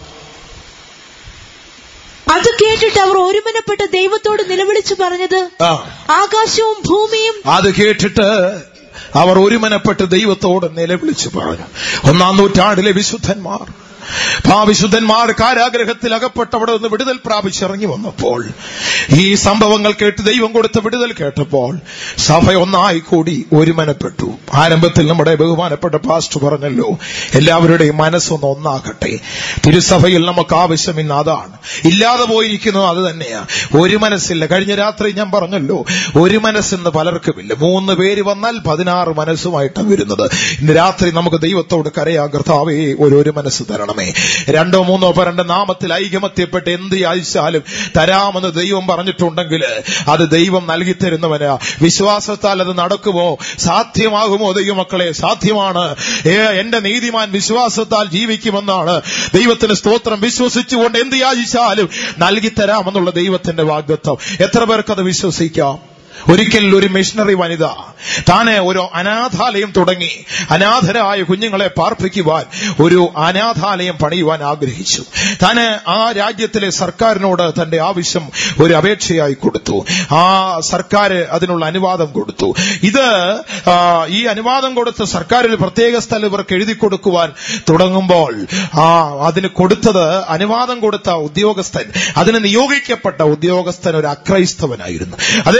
അത് കേട്ടിട്ട് അവർ ഒരുമനപ്പെട്ട് ദൈവത്തോട് നിലവിളിച്ചു പറഞ്ഞത് ആ ആകാശവും ഭൂമിയും അത് കേട്ടിട്ട് അവർ ഒരുമനപ്പെട്ട് ദൈവത്തോട് നിലവിളിച്ചു പറഞ്ഞു ഒന്നാം നൂറ്റാണ്ടിലെ വിശുദ്ധന്മാർ ആ വിശുദ്ധന്മാർ കാരാഗ്രഹത്തിൽ അകപ്പെട്ട് അവിടെ നിന്ന് വിടുതൽ പ്രാപിച്ചിറങ്ങി വന്നപ്പോൾ ഈ സംഭവങ്ങൾ കേട്ട് ദൈവം കൊടുത്ത വിടുതൽ കേട്ടപ്പോൾ സഭ ഒന്നായി കൂടി ഒരുമനപ്പെട്ടു ആരംഭത്തിൽ നമ്മുടെ ബഹുമാനപ്പെട്ട പാസ്റ്റ് പറഞ്ഞല്ലോ എല്ലാവരുടെയും മനസ്സൊന്ന് ഒന്നാകട്ടെ തിരുസഭയിൽ നമുക്ക് ആവശ്യം ഇന്ന് അതാണ് ഇല്ലാതെ പോയിരിക്കുന്നത് അത് തന്നെയാ ഒരു മനസ്സില്ല കഴിഞ്ഞ രാത്രി ഞാൻ പറഞ്ഞല്ലോ ഒരു മനസ്സെന്ന് പലർക്കുമില്ല മൂന്ന് പേര് വന്നാൽ പതിനാറ് മനസ്സുമായിട്ടാണ് വരുന്നത് ഇന്ന് രാത്രി നമുക്ക് ദൈവത്തോട് കരയാ കർത്താവേ ഒരു ഒരു മനസ്സ് തരണമേ രണ്ടോ മൂന്നോ പേരുടെ നാമത്തിൽ ഐകമത്യപ്പെട്ട് എന്ത് യാചിച്ചാലും തരാമെന്ന് ദൈവം പറഞ്ഞിട്ടുണ്ടെങ്കിൽ അത് ദൈവം നൽകി തരുന്നവനാ വിശ്വാസത്താൽ അത് നടക്കുമോ സാധ്യമാകുമോ ദൈവമക്കളെ സാധ്യമാണ് ഏ, എന്റെ നീതിമാൻ വിശ്വാസത്താൽ ജീവിക്കുമെന്നാണ് ദൈവത്തിന് സ്തോത്രം വിശ്വസിച്ചുകൊണ്ട് എന്ത് യാചിച്ചാലും നൽകി തരാമെന്നുള്ള ദൈവത്തിന്റെ വാഗ്ദത്വം എത്ര പേർക്കത് വിശ്വസിക്കാം ഒരിക്കൽ ഒരു മിഷണറി വനിത താന് ഒരു അനാഥാലയം തുടങ്ങി അനാഥരായ കുഞ്ഞുങ്ങളെ പാർപ്പിക്കുവാൻ ഒരു അനാഥാലയം പണിയുവാൻ ആഗ്രഹിച്ചു താന് ആ രാജ്യത്തിലെ സർക്കാരിനോട് തന്റെ ആവശ്യം ഒരു അപേക്ഷയായി കൊടുത്തു ആ സർക്കാർ അതിനുള്ള അനുവാദം കൊടുത്തു ഇത് ആ, ഈ അനുവാദം കൊടുത്ത സർക്കാരിൽ പ്രത്യേക സ്ഥലം ഇവർക്ക് എഴുതി കൊടുക്കുവാൻ തുടങ്ങുമ്പോൾ ആ അതിന് കൊടുത്തത് അനുവാദം കൊടുത്ത ഉദ്യോഗസ്ഥൻ അതിന് നിയോഗിക്കപ്പെട്ട ഉദ്യോഗസ്ഥൻ ഒരു അക്രൈസ്തവനായിരുന്നു അദ്ദേഹം ഈ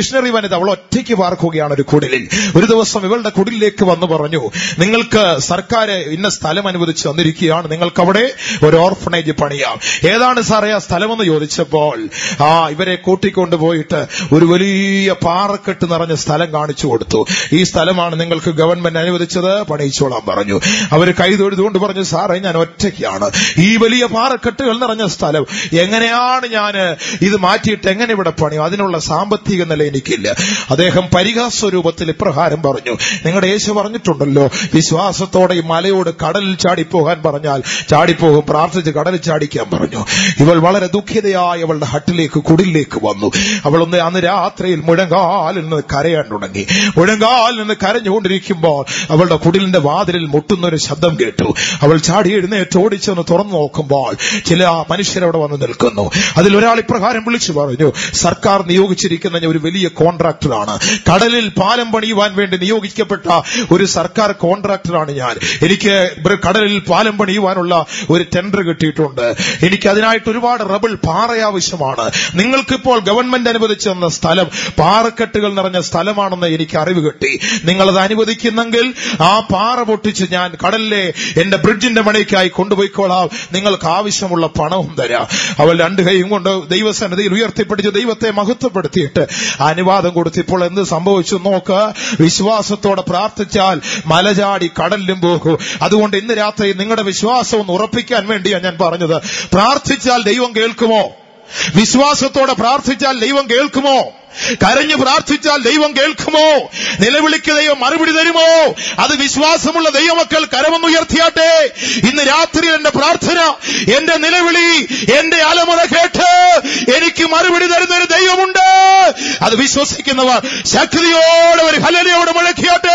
മിഷണറി വനിത അവൾ ഒറ്റയ്ക്ക് പാർക്കുകയാണ് ഒരു കുടിലിൽ ഒരു ദിവസം ഇവളുടെ കുടിലേക്ക് വന്നു പറഞ്ഞു നിങ്ങൾക്ക് സർക്കാർ ഇന്ന സ്ഥലം അനുവദിച്ച് തന്നിരിക്കുകയാണ് നിങ്ങൾക്ക് അവിടെ ഒരു ഓർഫണേജ് പണിയാം ഏതാണ് സാറേ ആ സ്ഥലമെന്ന് ചോദിച്ചപ്പോൾ ആ ഇവരെ കൂട്ടിക്കൊണ്ടുപോയിട്ട് ഒരു വലിയ പാറക്കെട്ട് നിറഞ്ഞ സ്ഥലം കാണിച്ചു കൊടുത്തു ഈ സ്ഥലമാണ് നിങ്ങൾക്ക് ഗവൺമെന്റ് അനുവദിച്ചത് പണിയിച്ചോളാൻ പറഞ്ഞു അവർ കൈതൊഴുതുകൊണ്ട് പറഞ്ഞു സാറേ ഞാൻ ഒറ്റയ്ക്കാണ് ഈ വലിയ പാറക്കെട്ടുകൾ നിറഞ്ഞ സ്ഥലം എങ്ങനെയാണ് ഞാൻ ഇത് മാറ്റിയിട്ട് എങ്ങനെ ഇവിടെ പണിയും അതിനുള്ള സാമ്പത്തിക നില എനിക്കില്ല അദ്ദേഹം പരിഹാസ്വരൂപത്തിൽ ഇപ്രകാരം പറഞ്ഞു നിങ്ങളുടെ യേശു പറഞ്ഞിട്ടുണ്ടല്ലോ വിശ്വാസത്തോടെ ഈ മലയോട് കടലിൽ ചാടിപ്പോകാൻ പറഞ്ഞാൽ ചാടിപ്പോകും പ്രാർത്ഥിച്ച് കടലിൽ ചാടിക്കാൻ പറഞ്ഞു ഇവൾ വളരെ ദുഃഖിതയായി അവളുടെ ഹട്ടിലേക്ക് കുടിലേക്ക് വന്നു അവൾ ഒന്ന് അന്ന് രാത്രിയിൽ മുഴങ്കാലിൽ നിന്ന് കരയാൻ തുടങ്ങി മുഴങ്കാലിൽ നിന്ന് കരഞ്ഞുകൊണ്ടിരിക്കുമ്പോൾ അവളുടെ കുടിലിന്റെ വാതിലിൽ മുട്ടുന്ന ഒരു ശബ്ദം കേട്ടു അവൾ ചാടി എഴുന്നേറ്റ് ഓടിച്ചൊന്ന് തുറന്നു നോക്കുമ്പോൾ ചില മനുഷ്യരവിടെ വന്ന് നിൽക്കുന്നു അതിൽ ഒരാൾ ഇപ്രകാരം വിളിച്ചു പറഞ്ഞു സർക്കാർ നിയോഗിച്ചിരിക്കുന്ന ഒരു വലിയ കോൺട്രാക്ടറാണ് കടലിൽ പാലം പണിയുവാൻ വേണ്ടി നിയോഗിക്കപ്പെട്ട ഒരു സർക്കാർ കോൺട്രാക്ടറാണ് ഞാൻ എനിക്ക് ബ്ര- കടലിൽ പാലം പണിയുവാനുള്ള ഒരു ടെൻഡർ കിട്ടിയിട്ടുണ്ട് എനിക്ക് അതിനായിട്ട് ഒരുപാട് റബിൾ പാറ ആവശ്യമാണ് നിങ്ങൾക്കിപ്പോൾ ഗവൺമെന്റ് അനുവദിച്ചു തന്ന സ്ഥലം പാറക്കെട്ടുകൾ നിറഞ്ഞ സ്ഥലമാണെന്ന് എനിക്ക് അറിവ് കിട്ടി നിങ്ങളത് അനുവദിക്കുന്നെങ്കിൽ ആ പാറ പൊട്ടിച്ച് ഞാൻ കടലിലെ എന്റെ ബ്രിഡ്ജിന്റെ മണിക്കായി കൊണ്ടുപോയിക്കോളാം നിങ്ങൾക്ക് ആവശ്യമുള്ള പണവും തരാം അവൾ രണ്ട് കൈയും കൊണ്ട് ദൈവസന്നിധിയിൽ ഉയർത്തിപ്പിടിച്ച് ദൈവത്തെ മഹത്വപ്പെടുത്തിയിട്ട് അനുവാദം കൊടുത്തിപ്പോൾ എന്ത് സംഭവിച്ചു നോക്ക് വിശ്വാസത്തോടെ പ്രാർത്ഥിച്ചാൽ മലചാടി കടലിലും പോകും അതുകൊണ്ട് ഇന്ന് രാത്രി നിങ്ങളുടെ വിശ്വാസം ഒന്ന് ഉറപ്പിക്കാൻ വേണ്ടിയാണ് ഞാൻ പറഞ്ഞത് പ്രാർത്ഥിച്ചാൽ ദൈവം കേൾക്കുമോ വിശ്വാസത്തോടെ പ്രാർത്ഥിച്ചാൽ ദൈവം കേൾക്കുമോ കരഞ്ഞു പ്രാർത്ഥിച്ചാൽ ദൈവം കേൾക്കുമോ നിലവിളിക്ക് ദൈവം മറുപടി തരുമോ അത് വിശ്വാസമുള്ള ദൈവമക്കൾ കരമൊന്നുയർത്തിയാട്ടെ ഇന്ന് രാത്രി എന്റെ പ്രാർത്ഥന എന്റെ നിലവിളി എന്റെ അലമുറ കേട്ട് എനിക്ക് മറുപടി തരുന്ന ഒരു ദൈവമുണ്ട് അത് വിശ്വസിക്കുന്നവർ ശക്തിയോടെ ഒരു ഹലനയോടെ മുഴക്കിയാട്ടെ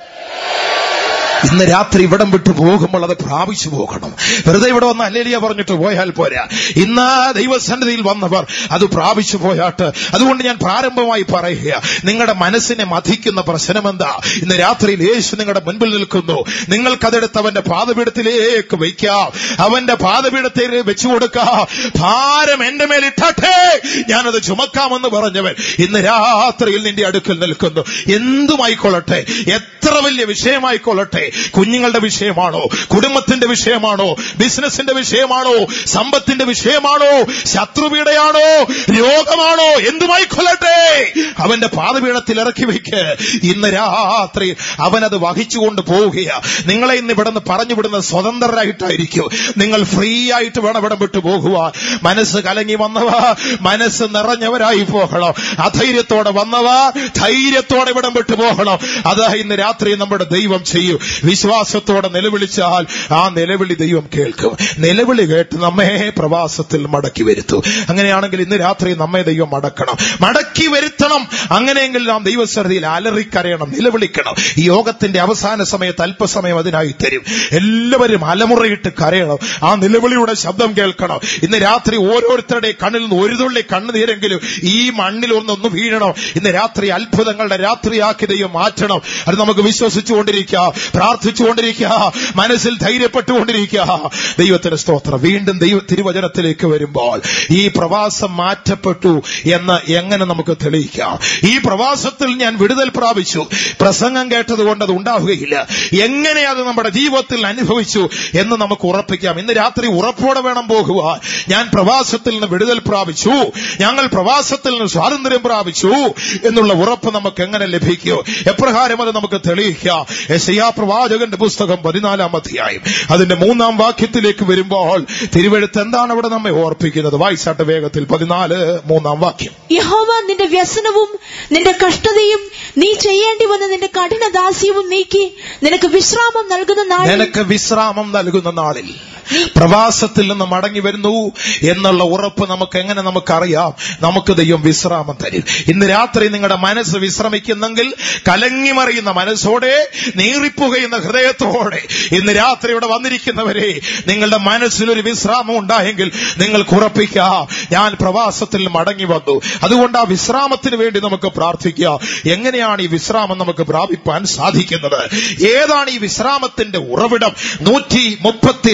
ഇന്ന് രാത്രി ഇവിടം വിട്ടു പോകുമ്പോൾ അത് പ്രാപിച്ചു പോകണം വെറുതെ ഇവിടെ വന്ന് അല്ലേലിയ പറഞ്ഞിട്ട് പോയാൽ പോരാ ഇന്ന് ദൈവസന്നിധിയിൽ വന്നവർ അത് പ്രാപിച്ചു പോയാട്ട് അതുകൊണ്ട് ഞാൻ പ്രാരംഭമായി പറയുക നിങ്ങളുടെ മനസ്സിനെ മതിക്കുന്ന പ്രശ്നം എന്താ ഇന്ന് രാത്രിയിൽ യേശു നിങ്ങളുടെ മുൻപിൽ നിൽക്കുന്നു നിങ്ങൾക്കതെടുത്ത് അവന്റെ പാദപീഠത്തിലേക്ക് വയ്ക്കാം അവന്റെ പാദപീഠത്തിൽ വെച്ചു കൊടുക്കാം ഭാരം എന്റെ മേൽ ഇട്ടട്ടെ ഞാനത് ചുമക്കാമെന്ന് പറഞ്ഞവൻ ഇന്ന് രാത്രിയിൽ നിന്റെ അടുക്കൽ നിൽക്കുന്നു എന്തുമായിക്കൊള്ളട്ടെ എത്ര വലിയ വിഷയമായിക്കൊള്ളട്ടെ കുഞ്ഞുങ്ങളുടെ വിഷയമാണോ കുടുംബത്തിന്റെ വിഷയമാണോ ബിസിനസിന്റെ വിഷയമാണോ സമ്പത്തിന്റെ വിഷയമാണോ ശത്രുപീഠയാണോ രോഗമാണോ എന്തുമായിക്കൊള്ളട്ടെ അവന്റെ പാദപീഠത്തിൽ ഇറക്കി വെക്ക് ഇന്ന് രാത്രി അവനത് വഹിച്ചുകൊണ്ട് പോവുകയാ നിങ്ങളെ ഇന്ന് ഇവിടെ നിന്ന് പറഞ്ഞു വിടുന്ന സ്വതന്ത്രരായിട്ടായിരിക്കും നിങ്ങൾ ഫ്രീ ആയിട്ട് വേണം ഇവിടം വിട്ടു പോകുവാൻ മനസ്സ് കലങ്ങി വന്നവ മനസ്സ് നിറഞ്ഞവരായി പോകണം അധൈര്യത്തോടെ വന്നവ ധൈര്യത്തോടെ ഇവിടം വിട്ടു പോകണം അതാ ഇന്ന് രാത്രി നമ്മുടെ ദൈവം ചെയ്യും വിശ്വാസത്തോടെ നിലവിളിച്ചാൽ ആ നിലവിളി ദൈവം കേൾക്കും നിലവിളി കേട്ട് നമ്മെ പ്രവാസത്തിൽ മടക്കി വരുത്തും അങ്ങനെയാണെങ്കിൽ ഇന്ന് രാത്രി നമ്മെ ദൈവം മടക്കണം മടക്കി വരുത്തണം അങ്ങനെയെങ്കിൽ നാം ദൈവസന്നിധിയിൽ അലറിക്കരയണം നിലവിളിക്കണം ഈ യോഗത്തിന്റെ അവസാന സമയത്ത് അല്പസമയം അതിനായി തരും എല്ലാവരും അലമുറയിട്ട് കരയണം ആ നിലവിളിയുടെ ശബ്ദം കേൾക്കണം ഇന്ന് രാത്രി ഓരോരുത്തരുടെ കണ്ണിൽ നിന്ന് ഒരു തുള്ളി കണ്ണുനീരെങ്കിലും ഈ മണ്ണിൽ ഒന്നൊന്ന് വീഴണം ഇന്ന് രാത്രി അത്ഭുതങ്ങളുടെ രാത്രിയാക്കി ദൈവം മാറ്റണം അത് നമുക്ക് വിശ്വസിച്ചുകൊണ്ടിരിക്കുക പ്രാർത്ഥിച്ചുകൊണ്ടിരിക്കുക മനസ്സിൽ ധൈര്യപ്പെട്ടുകൊണ്ടിരിക്കുക ദൈവത്തിന്റെ സ്തോത്രം വീണ്ടും ദൈവ തിരുവചനത്തിലേക്ക് വരുമ്പോൾ ഈ പ്രവാസം മാറ്റപ്പെട്ടു എന്ന് എങ്ങനെ നമുക്ക് തെളിയിക്കാം ഈ പ്രവാസത്തിൽ ഞാൻ വിടുതൽ പ്രാപിച്ചു പ്രസംഗം കേട്ടതുകൊണ്ട് അത് ഉണ്ടാവുകയില്ല എങ്ങനെ അത് നമ്മുടെ ജീവിതത്തിൽ അനുഭവിച്ചു എന്ന് നമുക്ക് ഉറപ്പിക്കാം ഇന്ന് രാത്രി ഉറപ്പോടെ വേണം പോകുവാൻ ഞാൻ പ്രവാസത്തിൽ നിന്ന് വിടുതൽ പ്രാപിച്ചു ഞങ്ങൾ പ്രവാസത്തിൽ നിന്ന് സ്വാതന്ത്ര്യം പ്രാപിച്ചു എന്നുള്ള ഉറപ്പ് നമുക്ക് എങ്ങനെ ലഭിക്കൂ എപ്രകാരം അത് നമുക്ക് തെളിയിക്കാം യശയാ പ്രവാചകന്റെ പുസ്തകം പതിനാലാം അധ്യായം അതിന്റെ മൂന്നാം വാക്യത്തിലേക്ക് വരുമ്പോൾ തിരുവെഴുത്ത് എന്താണ് അവിടെ നമ്മെ ഓർപ്പിക്കുന്നത് വായിച്ചാട്ട് വേഗത്തിൽ പതിനാല് മൂന്നാം വാക്യം യഹോവ നിന്റെ വ്യസനവും നിന്റെ കഷ്ടതയും നീ ചെയ്യേണ്ടി വന്ന നിന്റെ കഠിനദാസ്യവും നീക്കി നിനക്ക് വിശ്രാമം നൽകുന്ന നാളിൽ നിനക്ക് വിശ്രാമം നൽകുന്ന നാളിൽ പ്രവാസത്തിൽ നിന്ന് മടങ്ങി വരുന്നു എന്നുള്ള ഉറപ്പ് നമുക്ക് എങ്ങനെ നമുക്കറിയാം നമുക്ക് ദൈവം വിശ്രാമം തരും ഇന്ന് രാത്രി നിങ്ങളുടെ മനസ്സ് വിശ്രമിക്കുന്നെങ്കിൽ കലങ്ങിമറിയുന്ന മനസ്സോടെ നീറിപ്പുകയുന്ന ഹൃദയത്തോടെ ഇന്ന് രാത്രി ഇവിടെ വന്നിരിക്കുന്നവരെ നിങ്ങളുടെ മനസ്സിലൊരു വിശ്രാമം ഉണ്ടായെങ്കിൽ നിങ്ങൾക്ക് ഉറപ്പിക്കാം ഞാൻ പ്രവാസത്തിൽ മടങ്ങി വന്നു അതുകൊണ്ട് ആ വിശ്രാമത്തിന് വേണ്ടി നമുക്ക് പ്രാർത്ഥിക്കാം എങ്ങനെയാണ് ഈ വിശ്രാമം നമുക്ക് പ്രാപിപ്പാൻ സാധിക്കുന്നത് ഏതാണ് ഈ വിശ്രാമത്തിന്റെ ഉറവിടം നൂറ്റി മുപ്പത്തിരണ്ടാം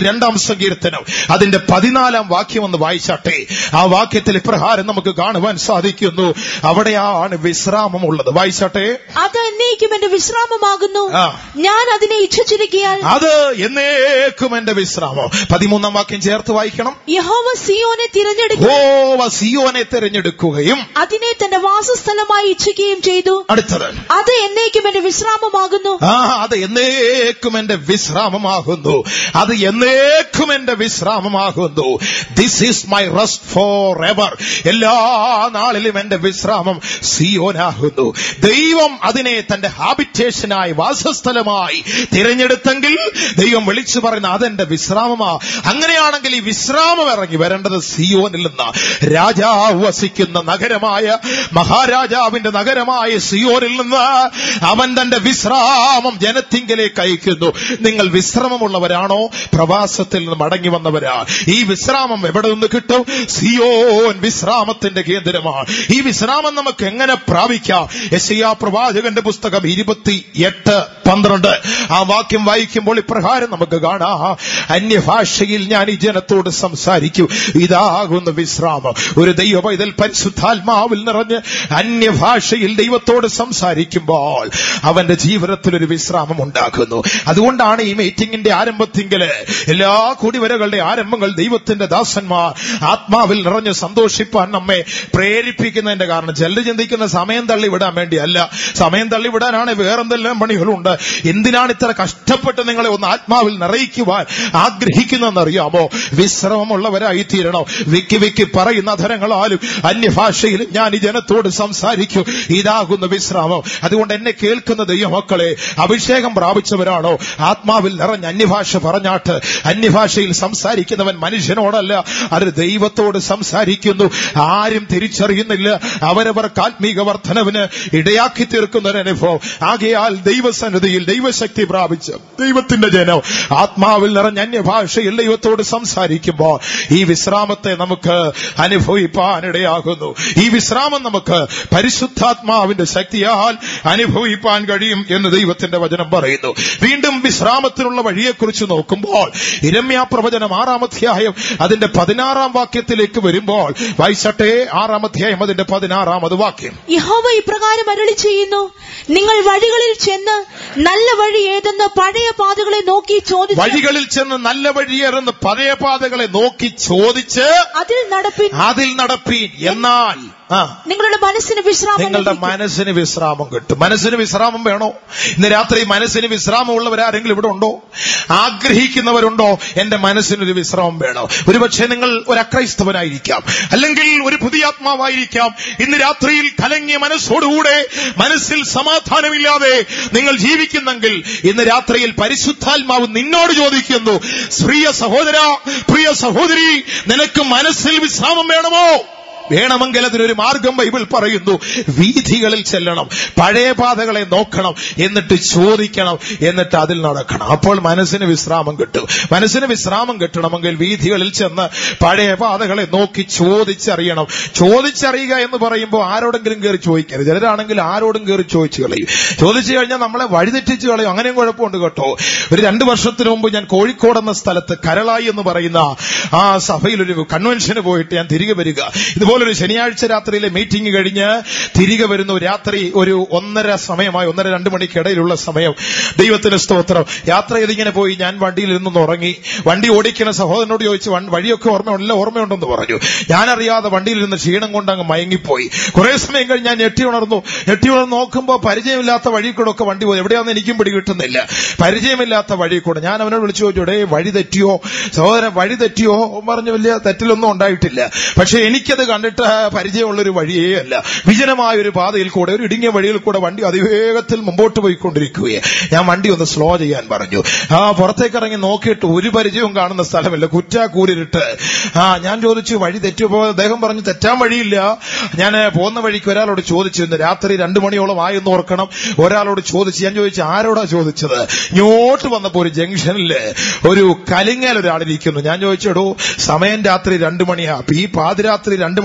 സങ്കീർത്തനം അതിന്റെ പതിനാലാം വാക്യം ഒന്ന് വായിച്ചാട്ടെ ആ വാക്യത്തിൽ ഇപ്രകാരം നമുക്ക് കാണുവാൻ സാധിക്കുന്നു അവിടെയാണ് വിശ്രാമമുള്ളത് വായിച്ചാട്ടെ അത് എന്നേക്കും എന്റെ വിശ്രാമമാകുന്നു ആ. ഞാൻ അതിനെ ഇച്ഛിച്ചിരിക്കയാൽ അത് എന്നേക്കും എന്റെ വിശ്രാമം പതിമൂന്നാം വാക്യം ചേർത്ത് വായിക്കണം യഹോവ സിയോനെ തിരഞ്ഞെടുക്കും ഹോവ സിയോനെ തിരഞ്ഞെടുക്കുകയും അതിനെ തന്റെ വാസസ്ഥലമായി ഇച്ഛിക്കുകയും ചെയ്തു അടുത്തത് അത് എന്നേക്കും എന്റെ വിശ്രാമമാകുന്നു ആ അത് എന്നേക്കും എന്റെ വിശ്രാമമാകുന്നു അത് എന്നേക്കും എന്റെ വിശ്രാമമാകുന്നു this is my rest forever എല്ലാ നാളിലും എന്റെ വിശ്രാമം സിയോനാകുന്നു ദൈവം അതിനെ തന്റെ ഹാബിറ്റേഷനായി വാസസ്ഥലമായി തിരഞ്ഞെടുത്തെങ്കിൽ ദൈവം വിളിച്ചു പറയുന്ന അതെന്റെ വിശ്രാമമാ അങ്ങനെയാണെങ്കിൽ ഈ വിശ്രാമം ഇറങ്ങി വരേണ്ടത് സിയോനിൽ നിന്ന് രാജാവ് വസിക്കുന്ന നഗരമായ മഹാരാജാവിന്റെ നഗരമായ സിയോനിൽ നിന്ന് അവൻ തന്റെ വിശ്രാമം ജനത്തിങ്കലേക്ക് അയക്കുന്നു നിങ്ങൾ വിശ്രമമുള്ളവരാണോ പ്രവാസത്തിൽ നിന്ന് മടങ്ങി വന്നവരാ ഈ വിശ്രാമം എവിടെ നിന്ന് കിട്ടും സിയോൻ വിശ്രാമത്തിന്റെ കേന്ദ്രമാണ് ഈ വിശ്രാമം നമുക്ക് എങ്ങനെ പ്രാപിക്കാം യശയാ പ്രവാചകന്റെ പുസ്തകം ഇരുപത്തി എട്ട് പന്ത്രണ്ട് ആ വാക്യം വായിക്കുമ്പോൾ ഇപ്രകാരം നമുക്ക് കാണാം അന്യഭാഷയിൽ ഞാൻ ഈ ജനത്തോട് സംസാരിക്കും ഇതാകുന്ന വിശ്രാമം ഒരു ദൈവ പൈതൽ പരിശുദ്ധാത്മാവിൽ നിറഞ്ഞ് അന്യഭാഷയിൽ ദൈവത്തോട് സംസാരിക്കുമ്പോൾ അവന്റെ ജീവിതത്തിൽ ഒരു വിശ്രാമം ഉണ്ടാക്കുന്നു അതുകൊണ്ടാണ് ഈ മീറ്റിംഗിന്റെ ആരംഭത്തിങ്കില് എല്ലാ കൂടിവരകളുടെ ആരംഭങ്ങൾ ദൈവത്തിന്റെ ദാസന്മാർ ആത്മാവിൽ നിറഞ്ഞ് സന്തോഷിപ്പാൻ നമ്മെ പ്രേരിപ്പിക്കുന്നതിന്റെ കാരണം ചിലർ ചിന്തിക്കുന്ന സമയം തള്ളിവിടാൻ വേണ്ടിയല്ല സമയം തള്ളിവിടാനാണ് വേറെന്തെല്ലാം പണികളുണ്ട് എന്തിനാണ് ഇത്ര കഷ്ടപ്പെട്ട് നിങ്ങളെ ഒന്ന് ആത്മാവിൽ നിറയിക്കുവാൻ ആഗ്രഹിക്കുന്നതെന്നറിയാമോ വിശ്രമമുള്ളവരായി തീരണം വിക്കി വിക്കി പറയുന്ന ധരങ്ങളാലും അന്യഭാഷയിലും ഞാൻ ഈ ജനത്തോട് സംസാരിക്കും ഇതാകുന്ന വിശ്രാമം അതുകൊണ്ട് എന്നെ കേൾക്കുന്ന ദൈവമക്കളെ അഭിഷേകം പ്രാപിച്ചവരാണോ ആത്മാവിൽ നിറഞ്ഞ അന്യഭാഷ പറഞ്ഞാട്ട് അന്യഭാഷയിൽ സംസാരിക്കുന്നവൻ മനുഷ്യനോടല്ല അത് ദൈവത്തോട് സംസാരിക്കുന്നു ആരും തിരിച്ചറിയുന്നില്ല അവരവർക്ക് ആത്മീക വർധനവിന് ഇടയാക്കി തീർക്കുന്ന ഒരു അനുഭവം ആകയാൽ ദൈവസന്നിധിയിൽ ദൈവശക്തി പ്രാപിച്ച് ദൈവത്തിന്റെ ജനം ആത്മാവിൽ നിറഞ്ഞ അന്യഭാഷയിൽ ദൈവത്തോട് സംസാരിക്കുമ്പോൾ ഈ വിശ്രാമത്തെ നമുക്ക് അനുഭവിപ്പാനിടയാകുന്നു ഈ വിശ്രാമം നമുക്ക് പരിശുദ്ധാത്മാവിന്റെ ശക്തിയാൽ അനുഭവിപ്പാൻ കഴിയും എന്ന് ദൈവത്തിന്റെ വചനം പറയുന്നു വീണ്ടും വിശ്രാമത്തിനുള്ള വഴിയെക്കുറിച്ച് നോക്കുമ്പോൾ ഇരമ്യ പ്രവചനം ആറാം അധ്യായം അതിന്റെ പതിനാറാം വാക്യത്തിലേക്ക് വരുമ്പോൾ വായിച്ചട്ടെ ആറാം അധ്യായം അതിന്റെ പതിനാറാമത് വാക്യം യഹോവ ഇപ്രകാരം അരളി ചെയ്യുന്നു നിങ്ങൾ വഴികളിൽ ചെന്ന് നല്ല വഴി ഏതെന്ന് പഴയ പാതകളെ നോക്കി ചോദിച്ചു വഴികളിൽ ചെന്ന് നല്ല വഴിയേറുന്ന പഴയ പാതകളെ നോക്കി ചോദിച്ച് അതിൽ നടപ്പിൻ അതിൽ നടപ്പീൻ എന്നാൽ ആ നിങ്ങളുടെ മനസ്സിന് വിശ്രാമം നിങ്ങളുടെ ലഭിക്കും. മനസ്സിന് വിശ്രാമം കിട്ടും മനസ്സിന് വിശ്രാമം വേണോ ഇന്ന് രാത്രി മനസ്സിന് വിശ്രാമമുള്ളവരാരെങ്കിലും ഇവിടെ ഉണ്ടോ ആഗ്രഹിക്കുന്നവരുണ്ടോ എന്റെ മനസ്സിനൊരു വിശ്രാമം വേണോ ഒരുപക്ഷെ നിങ്ങൾ ഒരു അക്രൈസ്തവനായിരിക്കാം അല്ലെങ്കിൽ ഒരു പുതിയ ആത്മാവായിരിക്കാം ഇന്ന് രാത്രിയിൽ കലങ്ങിയ മനസ്സോടുകൂടെ മനസ്സിൽ സമാധാനമില്ലാതെ നിങ്ങൾ ജീവിക്കുന്നെങ്കിൽ ഇന്ന് രാത്രിയിൽ പരിശുദ്ധാത്മാവ് നിന്നോട് ചോദിക്കുന്നു പ്രിയ സഹോദര പ്രിയ സഹോദരി നിനക്ക് മനസ്സിൽ വിശ്രാമം വേണമോ വേണമെങ്കിൽ അതിനൊരു മാർഗം ബൈബിൾ പറയുന്നു വീഥികളിൽ ചെല്ലണം പഴയ പാതകളെ നോക്കണം എന്നിട്ട് ചോദിക്കണം എന്നിട്ട് അതിൽ നടക്കണം അപ്പോൾ മനസ്സിന് വിശ്രാമം കിട്ടും മനസ്സിന് വിശ്രാമം കിട്ടണമെങ്കിൽ വീഥികളിൽ ചെന്ന് പഴയ പാതകളെ നോക്കി ചോദിച്ചറിയണം ചോദിച്ചറിയുക എന്ന് പറയുമ്പോൾ ആരോടെങ്കിലും കയറി ചോദിക്കരുത് ചിലരാണെങ്കിൽ ആരോടും കയറി ചോദിച്ചു കളയും ചോദിച്ചു കഴിഞ്ഞാൽ നമ്മളെ വഴിതെറ്റിച്ച് കളയും അങ്ങനെയും കുഴപ്പമുണ്ട് കേട്ടോ ഒരു രണ്ടു വർഷത്തിന് മുമ്പ് ഞാൻ കോഴിക്കോട് എന്ന സ്ഥലത്ത് കരളായി എന്ന് പറയുന്ന ആ സഭയിൽ ഒരു കൺവെൻഷന് പോയിട്ട് ഞാൻ തിരികെ വരിക ഇതുപോലൊരു ശനിയാഴ്ച രാത്രിയിലെ മീറ്റിംഗ് കഴിഞ്ഞ് തിരികെ വരുന്നു രാത്രി ഒരു ഒന്നര സമയമായി ഒന്നര രണ്ട് മണിക്കിടയിലുള്ള സമയം ദൈവത്തിന് സ്തോത്രം യാത്ര ചെയ്തിങ്ങനെ പോയി ഞാൻ വണ്ടിയിൽ നിന്ന് ഉറങ്ങി വണ്ടി ഓടിക്കുന്ന സഹോദരനോട് ചോദിച്ചു "വൺ- വഴിയൊക്കെ ഓർമ്മയുണ്ടല്ലോ ഓർമ്മയുണ്ടെന്ന് പറഞ്ഞു ഞാനറിയാതെ വണ്ടിയിൽ നിന്ന് ക്ഷീണം കൊണ്ട് അങ്ങ് മയങ്ങിപ്പോയി കുറെ സമയം കഴിഞ്ഞ് ഞാൻ ഞെട്ടി ഉണർന്നു ഞെട്ടി ഉണർന്ന് നോക്കുമ്പോൾ പരിചയമില്ലാത്ത വഴി കൂടെ ഒക്കെ വണ്ടി പോയി എവിടെയാണെന്ന് എനിക്കും പിടി കിട്ടുന്നില്ല പരിചയമില്ലാത്ത വഴി കൂടെ ഞാൻ അവനോട് വിളിച്ചു ചോദിച്ചു "എടേ, വഴി തെറ്റിയോ സഹോദരൻ വഴി തെറ്റിയോ അവൻ പറഞ്ഞു വലിയ തെറ്റിലൊന്നും ഉണ്ടായിട്ടില്ല പക്ഷെ എനിക്കത് കണ്ടിട്ട് പരിചയമുള്ളൊരു വഴിയേ അല്ല വിജനമായ ഒരു പാതയിൽ കൂടെ ഒരു ഇടുങ്ങിയ വഴിയിൽ കൂടെ വണ്ടി അതിവേഗത്തിൽ മുമ്പോട്ട് പോയിക്കൊണ്ടിരിക്കുകയാണ് ഞാൻ വണ്ടി ഒന്ന് സ്ലോ ചെയ്യാൻ പറഞ്ഞു ആ പുറത്തേക്ക് ഇറങ്ങി നോക്കിയിട്ട് ഒരു പരിചയവും കാണുന്ന സ്ഥലമില്ല കുറ്റാക്കൂരിട്ട് ആ ഞാൻ ചോദിച്ചു വഴി തെറ്റിയപ്പോ അദ്ദേഹം പറഞ്ഞു തെറ്റാൻ വഴിയില്ല ഞാൻ പോകുന്ന വഴിക്ക് ഒരാളോട് ചോദിച്ചു ഇന്ന് രാത്രി രണ്ടു മണിയോളം ആയെന്ന് ഓർക്കണം ഒരാളോട് ചോദിച്ചു ഞാൻ ചോദിച്ചു ആരോടാ ചോദിച്ചത് ഇങ്ങോട്ട് വന്നപ്പോ ഒരു ജംഗ്ഷനിൽ ഒരു കലിങ്ങൽ ഒരാളിരിക്കുന്നു ഞാൻ ചോദിച്ചെടോ സമയം രാത്രി രണ്ടു മണിയാ അപ്പൊ ഈ പാതിരാത്രി രണ്ടു മണി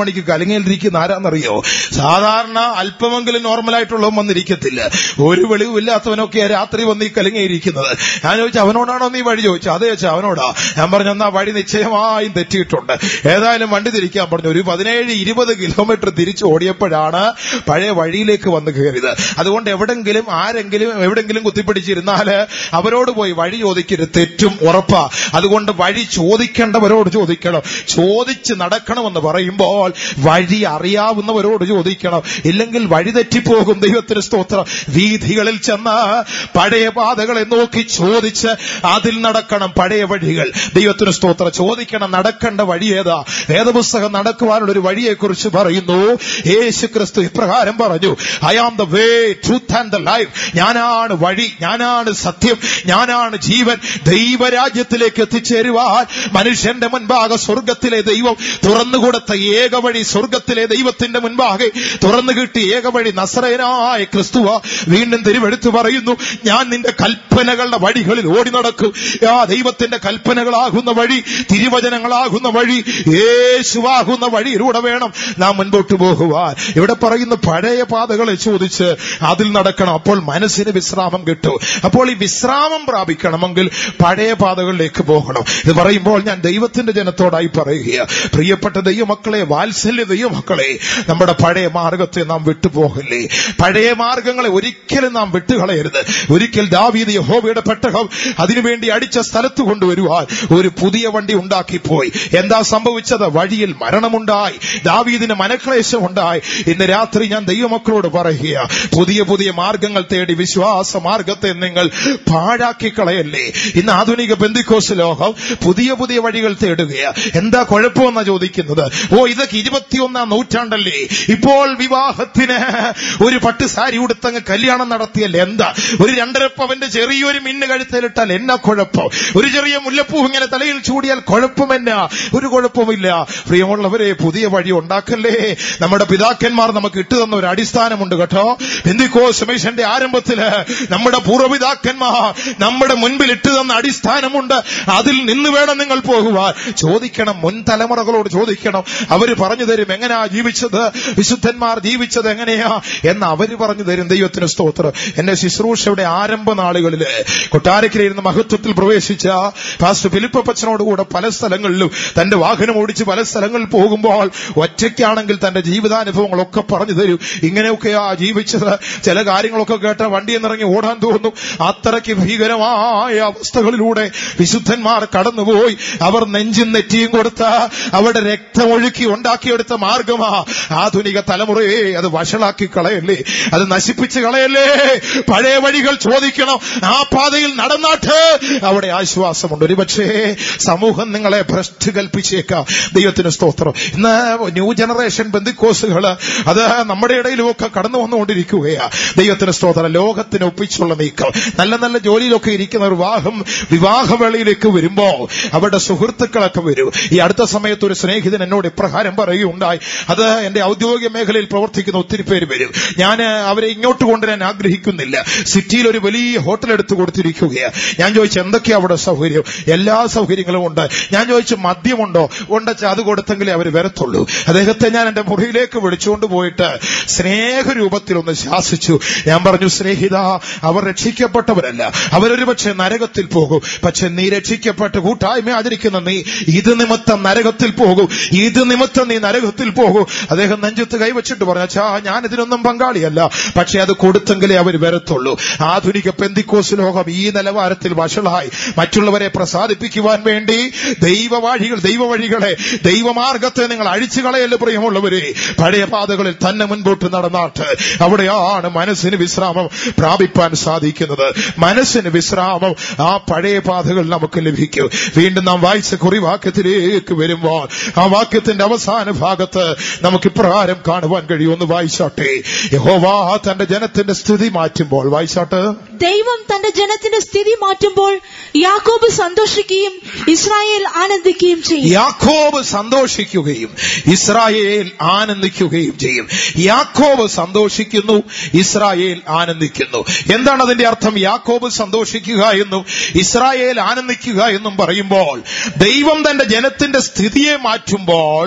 മണിക്ക് കലങ്ങയിലിരിക്കുന്ന ആരാന്നറിയോ സാധാരണ അല്പമെങ്കിലും നോർമലായിട്ടുള്ളവൻ വന്നിരിക്കത്തില്ല ഒരു വെളിവില്ലാത്തവനൊക്കെ രാത്രി വന്ന് ഈ കലങ്ങിയിരിക്കുന്നത് ഞാൻ ചോദിച്ചു അവനോടാണോ നീ വഴി ചോദിച്ചു അതെ ചോദിച്ചു അവനോടാ ഞാൻ പറഞ്ഞു എന്നാ വഴി നിശ്ചയമായും തെറ്റിയിട്ടുണ്ട് ഏതായാലും വണ്ടി തിരിക്കാൻ പറഞ്ഞു ഒരു പതിനേഴ് ഇരുപത് കിലോമീറ്റർ തിരിച്ചു ഓടിയപ്പോഴാണ് പഴയ വഴിയിലേക്ക് വന്ന് കയറിയത് അതുകൊണ്ട് എവിടെങ്കിലും ആരെങ്കിലും എവിടെങ്കിലും കുത്തിപ്പിടിച്ചിരുന്നാല് അവരോട് പോയി വഴി ചോദിക്കരുത് തെറ്റും ഉറപ്പാ അതുകൊണ്ട് വഴി ചോദിക്കേണ്ടവരോട് ചോദിക്കണം ചോദിച്ച് നടക്കണമെന്ന് പറയുമ്പോൾ വഴി അറിയാവുന്നവരോട് ചോദിക്കണം ഇല്ലെങ്കിൽ വഴി തെറ്റിപ്പോകും ദൈവത്തിന് സ്തോത്രം വീഥികളിൽ ചെന്ന് പഴയ പാതകളെ നോക്കി ചോദിച്ച് അതിൽ നടക്കണം പഴയ വഴികൾ ദൈവത്തിന് സ്തോത്രം ചോദിക്കണം നടക്കേണ്ട വഴി ഏതാ വേദപുസ്തകം നടക്കുവാനുള്ള ഒരു വഴിയെക്കുറിച്ച് പറയുന്നു യേശു ക്രിസ്തു ഇപ്രകാരം പറഞ്ഞു I am the way truth and the life ഞാനാണ് വഴി ഞാനാണ് സത്യം ഞാനാണ് ജീവൻ ദൈവരാജ്യത്തിലേക്ക് എത്തിച്ചേരുവാൻ മനുഷ്യന്റെ മുൻപാകെ സ്വർഗത്തിലെ ദൈവം തുറന്നുകൊടുത്ത ഏക വഴി സ്വർഗത്തിലെ ദൈവത്തിന്റെ മുൻപാകെ തുറന്നു കിട്ടി ഏക വഴി നസറേനായ ക്രിസ്തുവ വീണ്ടും തിരുവെടുത്തു പറയുന്നു ഞാൻ നിന്റെ കൽപ്പനകളുടെ വഴികളിൽ ഓടി നടക്കും ആ ദൈവത്തിന്റെ കൽപ്പനകളാകുന്ന വഴി തിരുവചനങ്ങളാകുന്ന വഴി യേശുവാകുന്ന വഴിയിലൂടെ വേണം നാം മുൻപോട്ട് പോകുവാൻ ഇവിടെ പറയുന്ന പഴയ പാതകളെ ചോദിച്ച് അതിൽ നടക്കണം അപ്പോൾ മനസ്സിന് വിശ്രാമം കിട്ടും അപ്പോൾ ഈ വിശ്രാമം പ്രാപിക്കണമെങ്കിൽ പഴയ പാതകളിലേക്ക് പോകണം ഇത് പറയുമ്പോൾ ഞാൻ ദൈവത്തിന്റെ ജനത്തോടായി പറയുക പ്രിയപ്പെട്ട ദൈവമക്കളെ വാത്സല്യ ദൈവമക്കളെ നമ്മുടെ പഴയ മാർഗത്തെ നാം വിട്ടുപോകല്ലേ പഴയ മാർഗങ്ങളെ ഒരിക്കലും നാം വിട്ടുകളയരുത് ഒരിക്കൽ ദാവീദ് യഹോവയുടെ പെട്ടകം അതിനുവേണ്ടി അടിച്ച സ്ഥലത്ത് കൊണ്ടുവരുവാൻ ഒരു പുതിയ വണ്ടി ഉണ്ടാക്കിപ്പോയി എന്താ സംഭവിച്ചത് വഴിയിൽ മരണമുണ്ടായി ദാവീദിന് മനക്ലേശം ഉണ്ടായി ഇന്ന് രാത്രി ഞാൻ ദൈവമക്കളോട് പറയുക പുതിയ പുതിയ മാർഗങ്ങൾ തേടി വിശ്വാസ മാർഗത്തെ നിങ്ങൾ പാഴാക്കി കളയല്ലേ ഇന്ന് ആധുനിക ബന്ധിക്കോസ് ലോകം പുതിയ പുതിയ വഴികൾ തേടുകയാ എന്താ കുഴപ്പമെന്നാ ചോദിക്കുന്നത് ഓ ഇതൊക്കെ ഇരുപത്തിയൊന്നാം നൂറ്റാണ്ടല്ലേ ഇപ്പോൾ വിവാഹത്തിന് ഒരു പട്ടുസാരി ഉടുത്തങ്ങ് കല്യാണം നടത്തിയല്ലേ എന്താ ഒരു രണ്ടര പവന്റെ ചെറിയൊരു മിന്ന് കഴുത്തിലിട്ടാൽ എന്നാ കുഴപ്പം ഒരു ചെറിയ മുല്ലപ്പൂ ഇങ്ങനെ തലയിൽ ചൂടിയാൽ കുഴപ്പമെന്നാ ഒരു കുഴപ്പമില്ല പ്രിയമുള്ളവരെ പുതിയ വഴി ഉണ്ടാക്കല്ലേ നമ്മുടെ പിതാക്കന്മാർ നമുക്ക് ഇട്ടുതന്ന ഒരു അടിസ്ഥാനമുണ്ട് കേട്ടോ ബന്ധിക്കോസമേഷന്റെ ആരംഭത്തില് നമ്മുടെ പൂർവ്വപിതാക്കന്മാർ നമ്മുടെ മുൻപിൽ ഇട്ടുതന്ന അടിസ്ഥാനമുണ്ട് അതിൽ നിന്ന് വേണം നിങ്ങൾ പോകുവാൻ ചോദിക്കണം മുൻ തലമുറകളോട് ചോദിക്കണം അവര് പറഞ്ഞു തരും എങ്ങനെയാ ജീവിച്ചത് വിശുദ്ധന്മാർ ജീവിച്ചത് എങ്ങനെയാ എന്ന് അവര് പറഞ്ഞു തരും ദൈവത്തിന് സ്തോത്രം എന്റെ ശുശ്രൂഷയുടെ ആരംഭ നാളുകളില് കൊട്ടാരക്കരയിരുന്ന മഹത്വത്തിൽ പ്രവേശിച്ച ഫാസ്റ്റ് ഫിലിപ്പച്ചനോടുകൂടെ പല സ്ഥലങ്ങളിലും തന്റെ വാഹനം ഓടിച്ച് പല സ്ഥലങ്ങളിൽ പോകുമ്പോൾ ഒറ്റയ്ക്കാണെങ്കിൽ തന്റെ ജീവിതാനുഭവങ്ങളൊക്കെ പറഞ്ഞു തരും ഇങ്ങനെയൊക്കെയാ ജീവിച്ചത് ചില കാര്യങ്ങളൊക്കെ കേട്ട വണ്ടിയിൽ നിന്നിറങ്ങി ഓടാൻ തോന്നും അത്രയ്ക്ക് ഭീകരമായ അവസ്ഥകളിലൂടെ വിശുദ്ധന്മാർ കടന്നുപോയി അവർ നെഞ്ചും നെറ്റിയും കൊടുത്ത അവരുടെ രക്തമൊഴുക്കി ഉണ്ടാക്കിയെടുത്ത മാർഗമാ ആധുനിക തലമുറയെ അത് വഷളാക്കി കളയല്ലേ അത് നശിപ്പിച്ച് കളയല്ലേ പഴയ വഴികൾ ചോദിക്കണം ആ പാതയിൽ നടന്നാട്ട് അവിടെ ആശ്വാസമുണ്ട് ഒരുപക്ഷേ സമൂഹം നിങ്ങളെ ഭ്രഷ്ട് കൽപ്പിച്ചേക്കാം ദൈവത്തിന് സ്തോത്രം ഇന്ന് ന്യൂ ജനറേഷൻ ബന്ധുക്കോസുകൾ അത് നമ്മുടെ ഇടയിലുമൊക്കെ കടന്നു വന്നുകൊണ്ടിരിക്കുകയാ ദൈവത്തിന് സ്തോത്രം ലോകത്തിന് ഒപ്പിച്ചുള്ള നീക്കം നല്ല നല്ല ജോലിയിലൊക്കെ ഇരിക്കുന്ന ഒരു വിവാഹം വിവാഹവേളയിലേക്ക് വരുമ്പോ അവരുടെ സുഹൃത്തുക്കളൊക്കെ വരും ഈ അടുത്ത സമയത്ത് ഒരു സ്നേഹിതൻ എന്നോട് ഇപ്രകാരം പറയുകയുണ്ടായി അത് എന്റെ ഔദ്യോഗിക മേഖലയിൽ പ്രവർത്തിക്കുന്ന ഒത്തിരി പേര് വരും ഞാൻ അവരെ ഇങ്ങോട്ട് കൊണ്ടുവരാൻ ആഗ്രഹിക്കുന്നില്ല സിറ്റിയിൽ ഒരു വലിയ ഹോട്ടൽ എടുത്തു കൊടുത്തിരിക്കുകയാണ് ഞാൻ ചോദിച്ചു എന്തൊക്കെയാ അവിടെ സൗകര്യം എല്ലാ സൗകര്യങ്ങളും ഉണ്ട് ഞാൻ ചോദിച്ചു മദ്യമുണ്ടോ ഉണ്ടച്ച അത് കൊടുത്തെങ്കിലേ അവർ വരത്തുള്ളൂ അദ്ദേഹത്തെ ഞാൻ എന്റെ മുറിയിലേക്ക് വിളിച്ചുകൊണ്ട് പോയിട്ട് സ്നേഹരൂപത്തിൽ ഒന്ന് ശാസിച്ചു ഞാൻ പറഞ്ഞു സ്നേഹിത അവർ രക്ഷിക്കപ്പെട്ടവരല്ല അവരൊരു പക്ഷേ നരകത്തിൽ പോകും പക്ഷെ നീ രക്ഷിക്കപ്പെട്ട് കൂട്ടായ്മ ആചരിക്കുന്ന നീ ഇത് നിമിത്തം നരകത്തിൽ പോകും ഇത് നിമിത്തം നീ നരകത്തിൽ പോകും അദ്ദേഹം നെഞ്ചത്ത് കൈവച്ചിട്ട് പറഞ്ഞു അച്ഛാ ഞാൻ ഇതിനൊന്നും പങ്കാളിയല്ല പക്ഷെ അത് കൊടുത്തെങ്കിലേ അവർ വരത്തുള്ളൂ ആധുനിക പെന്തിക്കോസ് ലോകം ഈ നിലവാരത്തിൽ വഷളായി മറ്റുള്ളവരെ പ്രസാദിപ്പിക്കുവാൻ വേണ്ടി ദൈവവാഴികൾ ദൈവവഴികളെ ദൈവമാർഗത്തെ നിങ്ങൾ അഴിച്ചു കളയല്ലേ പ്രിയമുള്ളവരെ പഴയ പാതകളിൽ തന്നെ മുൻപോട്ട് നടന്നാട്ട് അവിടെയാണ് മനസ്സിന് വിശ്രാമം പ്രാപിപ്പാൻ സാധിക്കുന്നത് മനസ്സിന് വിശ്രാമം ആ പഴയ പാതകൾ നമുക്ക് ലഭിക്കും വീണ്ടും നാം വായിച്ച കുറിവാക്യത്തിലേക്ക് വരുമ്പോൾ ആ വാക്യത്തിന്റെ അവസാന ഭാഗത്ത് നമുക്ക് ഇപ്രകാരം കാണുവാൻ കഴിയുമെന്ന് വായിച്ചാട്ടെ യഹോവാ തന്റെ ജനത്തിന്റെ സ്ഥിതി മാറ്റുമ്പോൾ വായിച്ചാട്ട് ദൈവം തന്റെ ജനത്തിന്റെ സ്ഥിതി മാറ്റുമ്പോൾ യാക്കോബ് സന്തോഷിക്കുകയും ഇസ്രായേൽ ആനന്ദിക്കുകയും ചെയ്യും യാക്കോബ് സന്തോഷിക്കുകയും ഇസ്രായേൽ ആനന്ദിക്കുകയും ചെയ്യും യാക്കോബ് സന്തോഷിക്കുന്നു ഇസ്രായേൽ ആനന്ദിക്കുന്നു എന്താണ് അതിന്റെ അർത്ഥം യാക്കോബ് സന്തോഷിക്കുക എന്നും ഇസ്രായേൽ ആനന്ദിക്കുക എന്നും പറയുമ്പോൾ ദൈവം തന്റെ ജനത്തിന്റെ സ്ഥിതിയെ മാറ്റുമ്പോൾ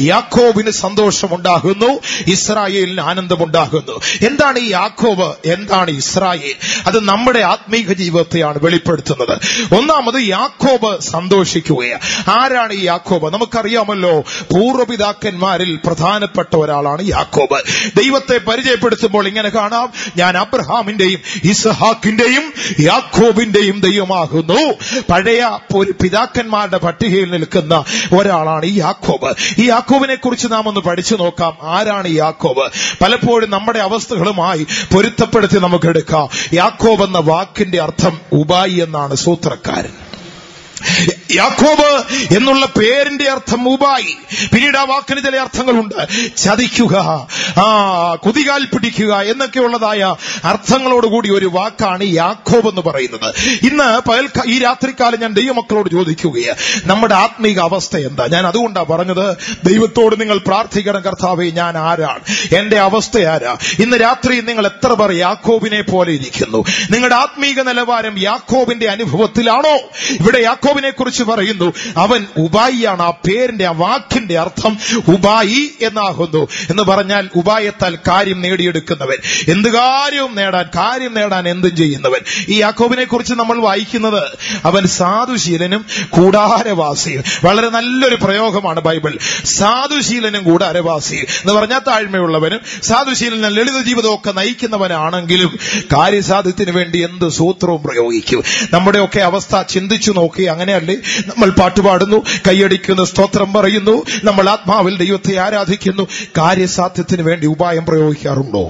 യാക്കോബിന് സന്തോഷമുണ്ടാകുന്നു ഇസ്രായേലിന് ആനന്ദമുണ്ടാകുന്നു എന്താണ് ഈ യാക്കോബ് എന്താണ് ഇസ്രായേൽ അത് നമ്മുടെ ആത്മീക ജീവിതത്തെയാണ് വെളിപ്പെടുത്തുന്നത് ഒന്നാമത് യാക്കോബ് സന്തോഷിക്കുകയാണ് ആരാണ് ഈ യാക്കോബ് നമുക്കറിയാമല്ലോ പൂർവ്വപിതാക്കന്മാരിൽ പ്രധാനപ്പെട്ട ഒരാളാണ് യാക്കോബ് ദൈവത്തെ പരിചയപ്പെടുത്തുമ്പോൾ ഇങ്ങനെ കാണാം ഞാൻ അബ്രഹാമിന്റെയും ഇസഹാക്കിന്റെയും യാക്കോബിന്റെയും ദൈവമാകുന്നു പഴയ ഒരു പിതാക്കന്മാരുടെ പട്ടികയിൽ നിൽക്കുന്ന ഒരാളാണ് ഈ യാക്കോബ് ഈ യാക്കോബിനെ കുറിച്ച് നാം ഒന്ന് പഠിച്ചു നോക്കാം ആരാണ് ഈ യാക്കോബ് പലപ്പോഴും നമ്മുടെ അവസ്ഥകളുമായി പൊരുത്തപ്പെടുത്തി നമുക്ക് എടുക്കാം യാക്കോബ് എന്ന വാക്കിന്റെ അർത്ഥം ഉബായി എന്നാണ് സൂത്രക്കാരൻ യാക്കോബ് എന്നുള്ള പേരിന്റെ അർത്ഥം ഉബായി പിന്നീട് ആ വാക്കിന് ചില അർത്ഥങ്ങളുണ്ട് ചതിക്കുക ആ കുതികാൽ പിടിക്കുക എന്നൊക്കെയുള്ളതായ അർത്ഥങ്ങളോടുകൂടി ഒരു വാക്കാണ് യാക്കോബ് എന്ന് പറയുന്നത് ഇന്ന് പകൽ ഈ രാത്രികാലം ഞാൻ ദൈവമക്കളോട് ചോദിക്കുകയാണ് നമ്മുടെ ആത്മീക അവസ്ഥ എന്താ ഞാൻ അതുകൊണ്ടാണ് പറഞ്ഞത് ദൈവത്തോട് നിങ്ങൾ പ്രാർത്ഥിക്കണം കർത്താവേ ഞാൻ ആരാണ് എന്റെ അവസ്ഥ ആരാ ഇന്ന് രാത്രി നിങ്ങൾ എത്ര പേർ യാക്കോബിനെ പോലെ ഇരിക്കുന്നു നിങ്ങളുടെ ആത്മീക നിലവാരം യാക്കോബിന്റെ അനുഭവത്തിലാണോ ഇവിടെ യാക്കോബിനെ കുറിച്ച് പറയുന്നു അവൻ ഉബായിയാണ് ആ പേരിന്റെ ആ വാക്കിന്റെ അർത്ഥം ഉബായി എന്നാകുന്നു എന്ന് പറഞ്ഞാൽ ഉപായത്താൽ കാര്യം നേടിയെടുക്കുന്നവൻ എന്ത് കാര്യവും നേടാൻ കാര്യം നേടാൻ എന്തും ചെയ്യുന്നവൻ ഈ യാക്കോബിനെ കുറിച്ച് നമ്മൾ വായിക്കുന്നത് അവൻ സാധുശീലനും കൂടാരവാസിയും വളരെ നല്ലൊരു പ്രയോഗമാണ് ബൈബിൾ സാധുശീലനും കൂടാരവാസിയും എന്ന് പറഞ്ഞാൽ താഴ്മയുള്ളവനും സാധുശീലനും ലളിത ജീവിതമൊക്കെ നയിക്കുന്നവനാണെങ്കിലും കാര്യസാധ്യത്തിന് വേണ്ടി എന്ത് സൂത്രവും പ്രയോഗിക്കും നമ്മുടെയൊക്കെ അവസ്ഥ ചിന്തിച്ചു നോക്കി അങ്ങനെയല്ലേ നമ്മൾ പാട്ടുപാടുന്നു കൈയടിക്കുന്നു സ്തോത്രം പറയുന്നു നമ്മൾ ആത്മാവിൽ ദൈവത്തെ ആരാധിക്കുന്നു കാര്യസാധ്യത്തിന് വേണ്ടി ഉപായം പ്രയോഗിക്കാറുണ്ടോ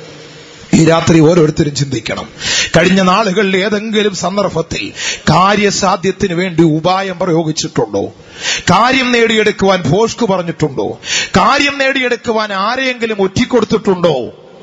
ഈ രാത്രി ഓരോരുത്തരും ചിന്തിക്കണം കഴിഞ്ഞ നാളുകളിൽ ഏതെങ്കിലും സന്ദർഭത്തിൽ കാര്യസാധ്യത്തിന് വേണ്ടി ഉപായം പ്രയോഗിച്ചിട്ടുണ്ടോ കാര്യം നേടിയെടുക്കുവാൻ ഭോഷ്കു പറഞ്ഞിട്ടുണ്ടോ കാര്യം നേടിയെടുക്കുവാൻ ആരെയെങ്കിലും ഒറ്റിക്കൊടുത്തിട്ടുണ്ടോ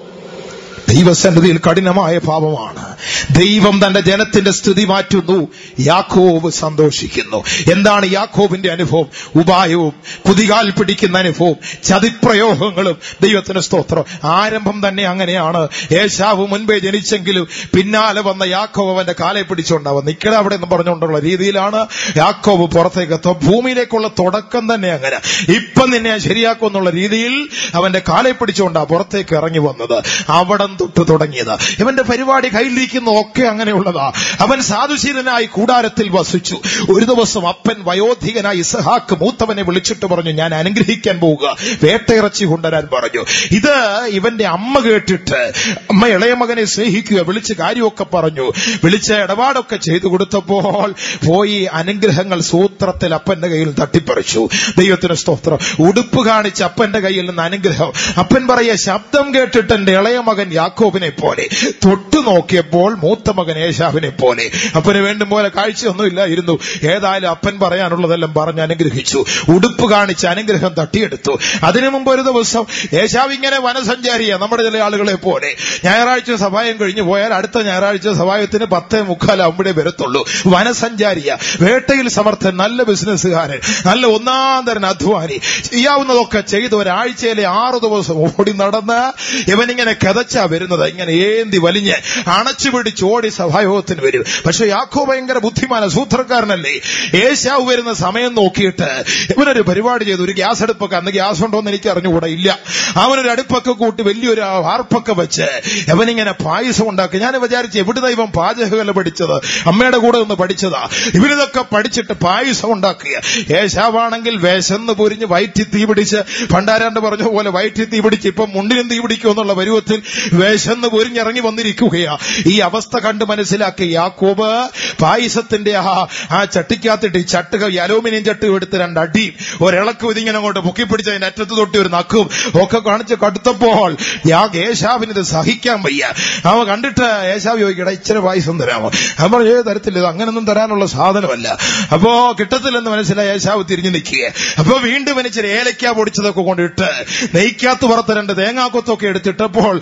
ദൈവസന്നിധിയിൽ കഠിനമായ പാപമാണ് ദൈവം തന്റെ ജനത്തിന്റെ സ്ഥിതി മാറ്റുന്നു യാക്കോബ് സന്തോഷിക്കുന്നു എന്താണ് യാക്കോബിന്റെ അനുഭവം ഉപായവും കുതികാൽ പിടിക്കുന്ന അനുഭവം ചതിപ്രയോഗങ്ങളും ദൈവത്തിന് സ്തോത്രം ആരംഭം തന്നെ അങ്ങനെയാണ് യേശാവ് മുൻപേ ജനിച്ചെങ്കിലും പിന്നാലെ വന്ന യാക്കോബ് അവന്റെ കാലെ പിടിച്ചുകൊണ്ടാവും നിക്കട അവിടെ എന്ന് പറഞ്ഞുകൊണ്ടുള്ള രീതിയിലാണ് യാക്കോബ് പുറത്തേക്ക് എത്തുക ഭൂമിയിലേക്കുള്ള തുടക്കം തന്നെ അങ്ങനെ ഇപ്പം നിന്നെ ശരിയാക്കും എന്നുള്ള രീതിയിൽ അവന്റെ കാലെ പിടിച്ചുകൊണ്ടാ പുറത്തേക്ക് ഇറങ്ങി വന്നത് അവിടം തൊട്ട് തുടങ്ങിയത് ഇവന്റെ പരിപാടി കയ്യിലിരിക്കുന്ന ഒക്കെ അങ്ങനെയുള്ളതാ അവൻ സാധുശീലനായി കൂടാരത്തിൽ വസിച്ചു ഒരു ദിവസം അപ്പൻ വയോധികനായി ഇസഹാക്ക് മൂത്തവനെ വിളിച്ചിട്ട് പറഞ്ഞു ഞാൻ അനുഗ്രഹിക്കാൻ പോവുക വേട്ടയിറച്ചി കൊണ്ടുവരാൻ പറഞ്ഞു ഇത് ഇവന്റെ അമ്മ കേട്ടിട്ട് അമ്മ ഇളയ മകനെ സ്നേഹിക്കുക വിളിച്ച് കാര്യമൊക്കെ പറഞ്ഞു വിളിച്ച് ഇടപാടൊക്കെ ചെയ്തു കൊടുത്തപ്പോൾ പോയി അനുഗ്രഹങ്ങൾ സൂത്രത്തിൽ അപ്പന്റെ കയ്യിൽ തട്ടിപ്പറിച്ചു ദൈവത്തിന് സ്തോത്രം ഉടുപ്പ് കാണിച്ച് അപ്പന്റെ കയ്യിൽ നിന്ന് അനുഗ്രഹം അപ്പൻ പറയ ശബ്ദം കേട്ടിട്ട് എന്റെ ഇളയ മകൻ യാക്കോബിനെ പോലെ തൊട്ടു നോക്കിയപ്പോൾ മൂത്ത മകൻ ഏശാവിനെ പോലെ അപ്പന് വേണ്ടും പോലെ കാഴ്ചയൊന്നുമില്ലായിരുന്നു ഏതായാലും അപ്പൻ പറയാനുള്ളതെല്ലാം പറഞ്ഞ് അനുഗ്രഹിച്ചു ഉടുപ്പ് കാണിച്ച് അനുഗ്രഹം തട്ടിയെടുത്തു അതിനു മുമ്പ് ഒരു ദിവസം ഏശാവ് ഇങ്ങനെ വനസഞ്ചാരിയ നമ്മുടെ ചില ആളുകളെ പോലെ ഞായറാഴ്ച സഭായം കഴിഞ്ഞു പോയാൽ അടുത്ത ഞായറാഴ്ച സഭായത്തിന് പത്തേ മുക്കാലാവുമ്പോഴേ വരത്തുള്ളൂ വനസഞ്ചാരിയ വേട്ടയിൽ സമർത്ഥൻ നല്ല ബിസിനസ്സുകാരൻ നല്ല ഒന്നാം തരം അധ്വാനി ചെയ്യാവുന്നതൊക്കെ ചെയ്ത് ഒരാഴ്ചയിലെ ആറു ദിവസം ഓടി നടന്ന് ഇവനിങ്ങനെ കിതച്ചാ വരുന്നത് ഇങ്ങനെ ഏന്തി വലിഞ്ഞ് അണച്ചു പിടിച്ച് ഓടി സഭായോഗത്തിന് വരും പക്ഷെ യാക്കോ ഭയങ്കര ബുദ്ധിമാന സൂത്രക്കാരനല്ലേ ഏശാവ് വരുന്ന സമയം നോക്കിയിട്ട് ഇവനൊരു പരിപാടി ചെയ്തു ഒരു ഗ്യാസ് അടുപ്പൊക്കെ അന്ന് ഗ്യാസ് ഉണ്ടോ എന്ന് എനിക്ക് അറിഞ്ഞുകൂടാ ഇല്ല അവനൊരു അടുപ്പൊക്കെ കൂട്ടി വലിയൊരു വാർപ്പൊക്കെ വെച്ച് ഇവനിങ്ങനെ പായസം ഉണ്ടാക്കി ഞാൻ വിചാരിച്ചു എവിടുന്ന ഇവൻ പാചകകല പഠിച്ചത് അമ്മയുടെ കൂടെ നിന്ന് പഠിച്ചതാ ഇവനിതൊക്കെ പഠിച്ചിട്ട് പായസം ഉണ്ടാക്കുക ഏശാവാണെങ്കിൽ വിശന്ന് പൊരിഞ്ഞ് വയറ്റി തീ പിടിച്ച് പണ്ടാരാണ്ട് പറഞ്ഞ പോലെ വയറ്റി തീ പിടിച്ച് ഇപ്പം മുണ്ടിനും തീ പിടിക്കും എന്നുള്ള പരുവത്തിൽ വിശന്ന് പൊരിഞ്ഞിറങ്ങി വന്നിരിക്കുകയാ ഈ അവസ്ഥ കണ്ട് മനസ്സിലാക്കി യാക്കോബ് പായസത്തിന്റെ ആ ആ ചട്ടിക്കകത്തിട്ട് ഈ ചട്ടുക ഈ അലൂമിനിയം ചട്ട് എടുത്ത് രണ്ടടി ഒരിളക്കും ഇതിങ്ങനെ അങ്ങോട്ട് പൊക്കിപ്പിടിച്ച് അതിന്റെ അറ്റത്ത് തൊട്ടി ഒരു നക്കും ഒക്കെ കാണിച്ച് കടുത്തപ്പോൾ യാ ഏശാവിന് ഇത് സഹിക്കാൻ വയ്യ അവ കണ്ടിട്ട് ഏശാവ് ചോദിക്കട ഇച്ചിരി പായസം തരാമോ അവൻ പറഞ്ഞു ഏത് തരത്തില്ല ഇത് അങ്ങനൊന്നും തരാനുള്ള സാധനമല്ല അപ്പോ കിട്ടത്തില്ലെന്ന് മനസ്സിലായി ഏശാവ് തിരിഞ്ഞു നിൽക്കുക അപ്പൊ വീണ്ടും ഇച്ചിരി ഏലക്ക പൊടിച്ചതൊക്കെ കൊണ്ടിട്ട് നെയ്ക്കാത്ത് പുറത്ത് രണ്ട് തേങ്ങാക്കൊത്തൊക്കെ എടുത്തിട്ടപ്പോൾ സാ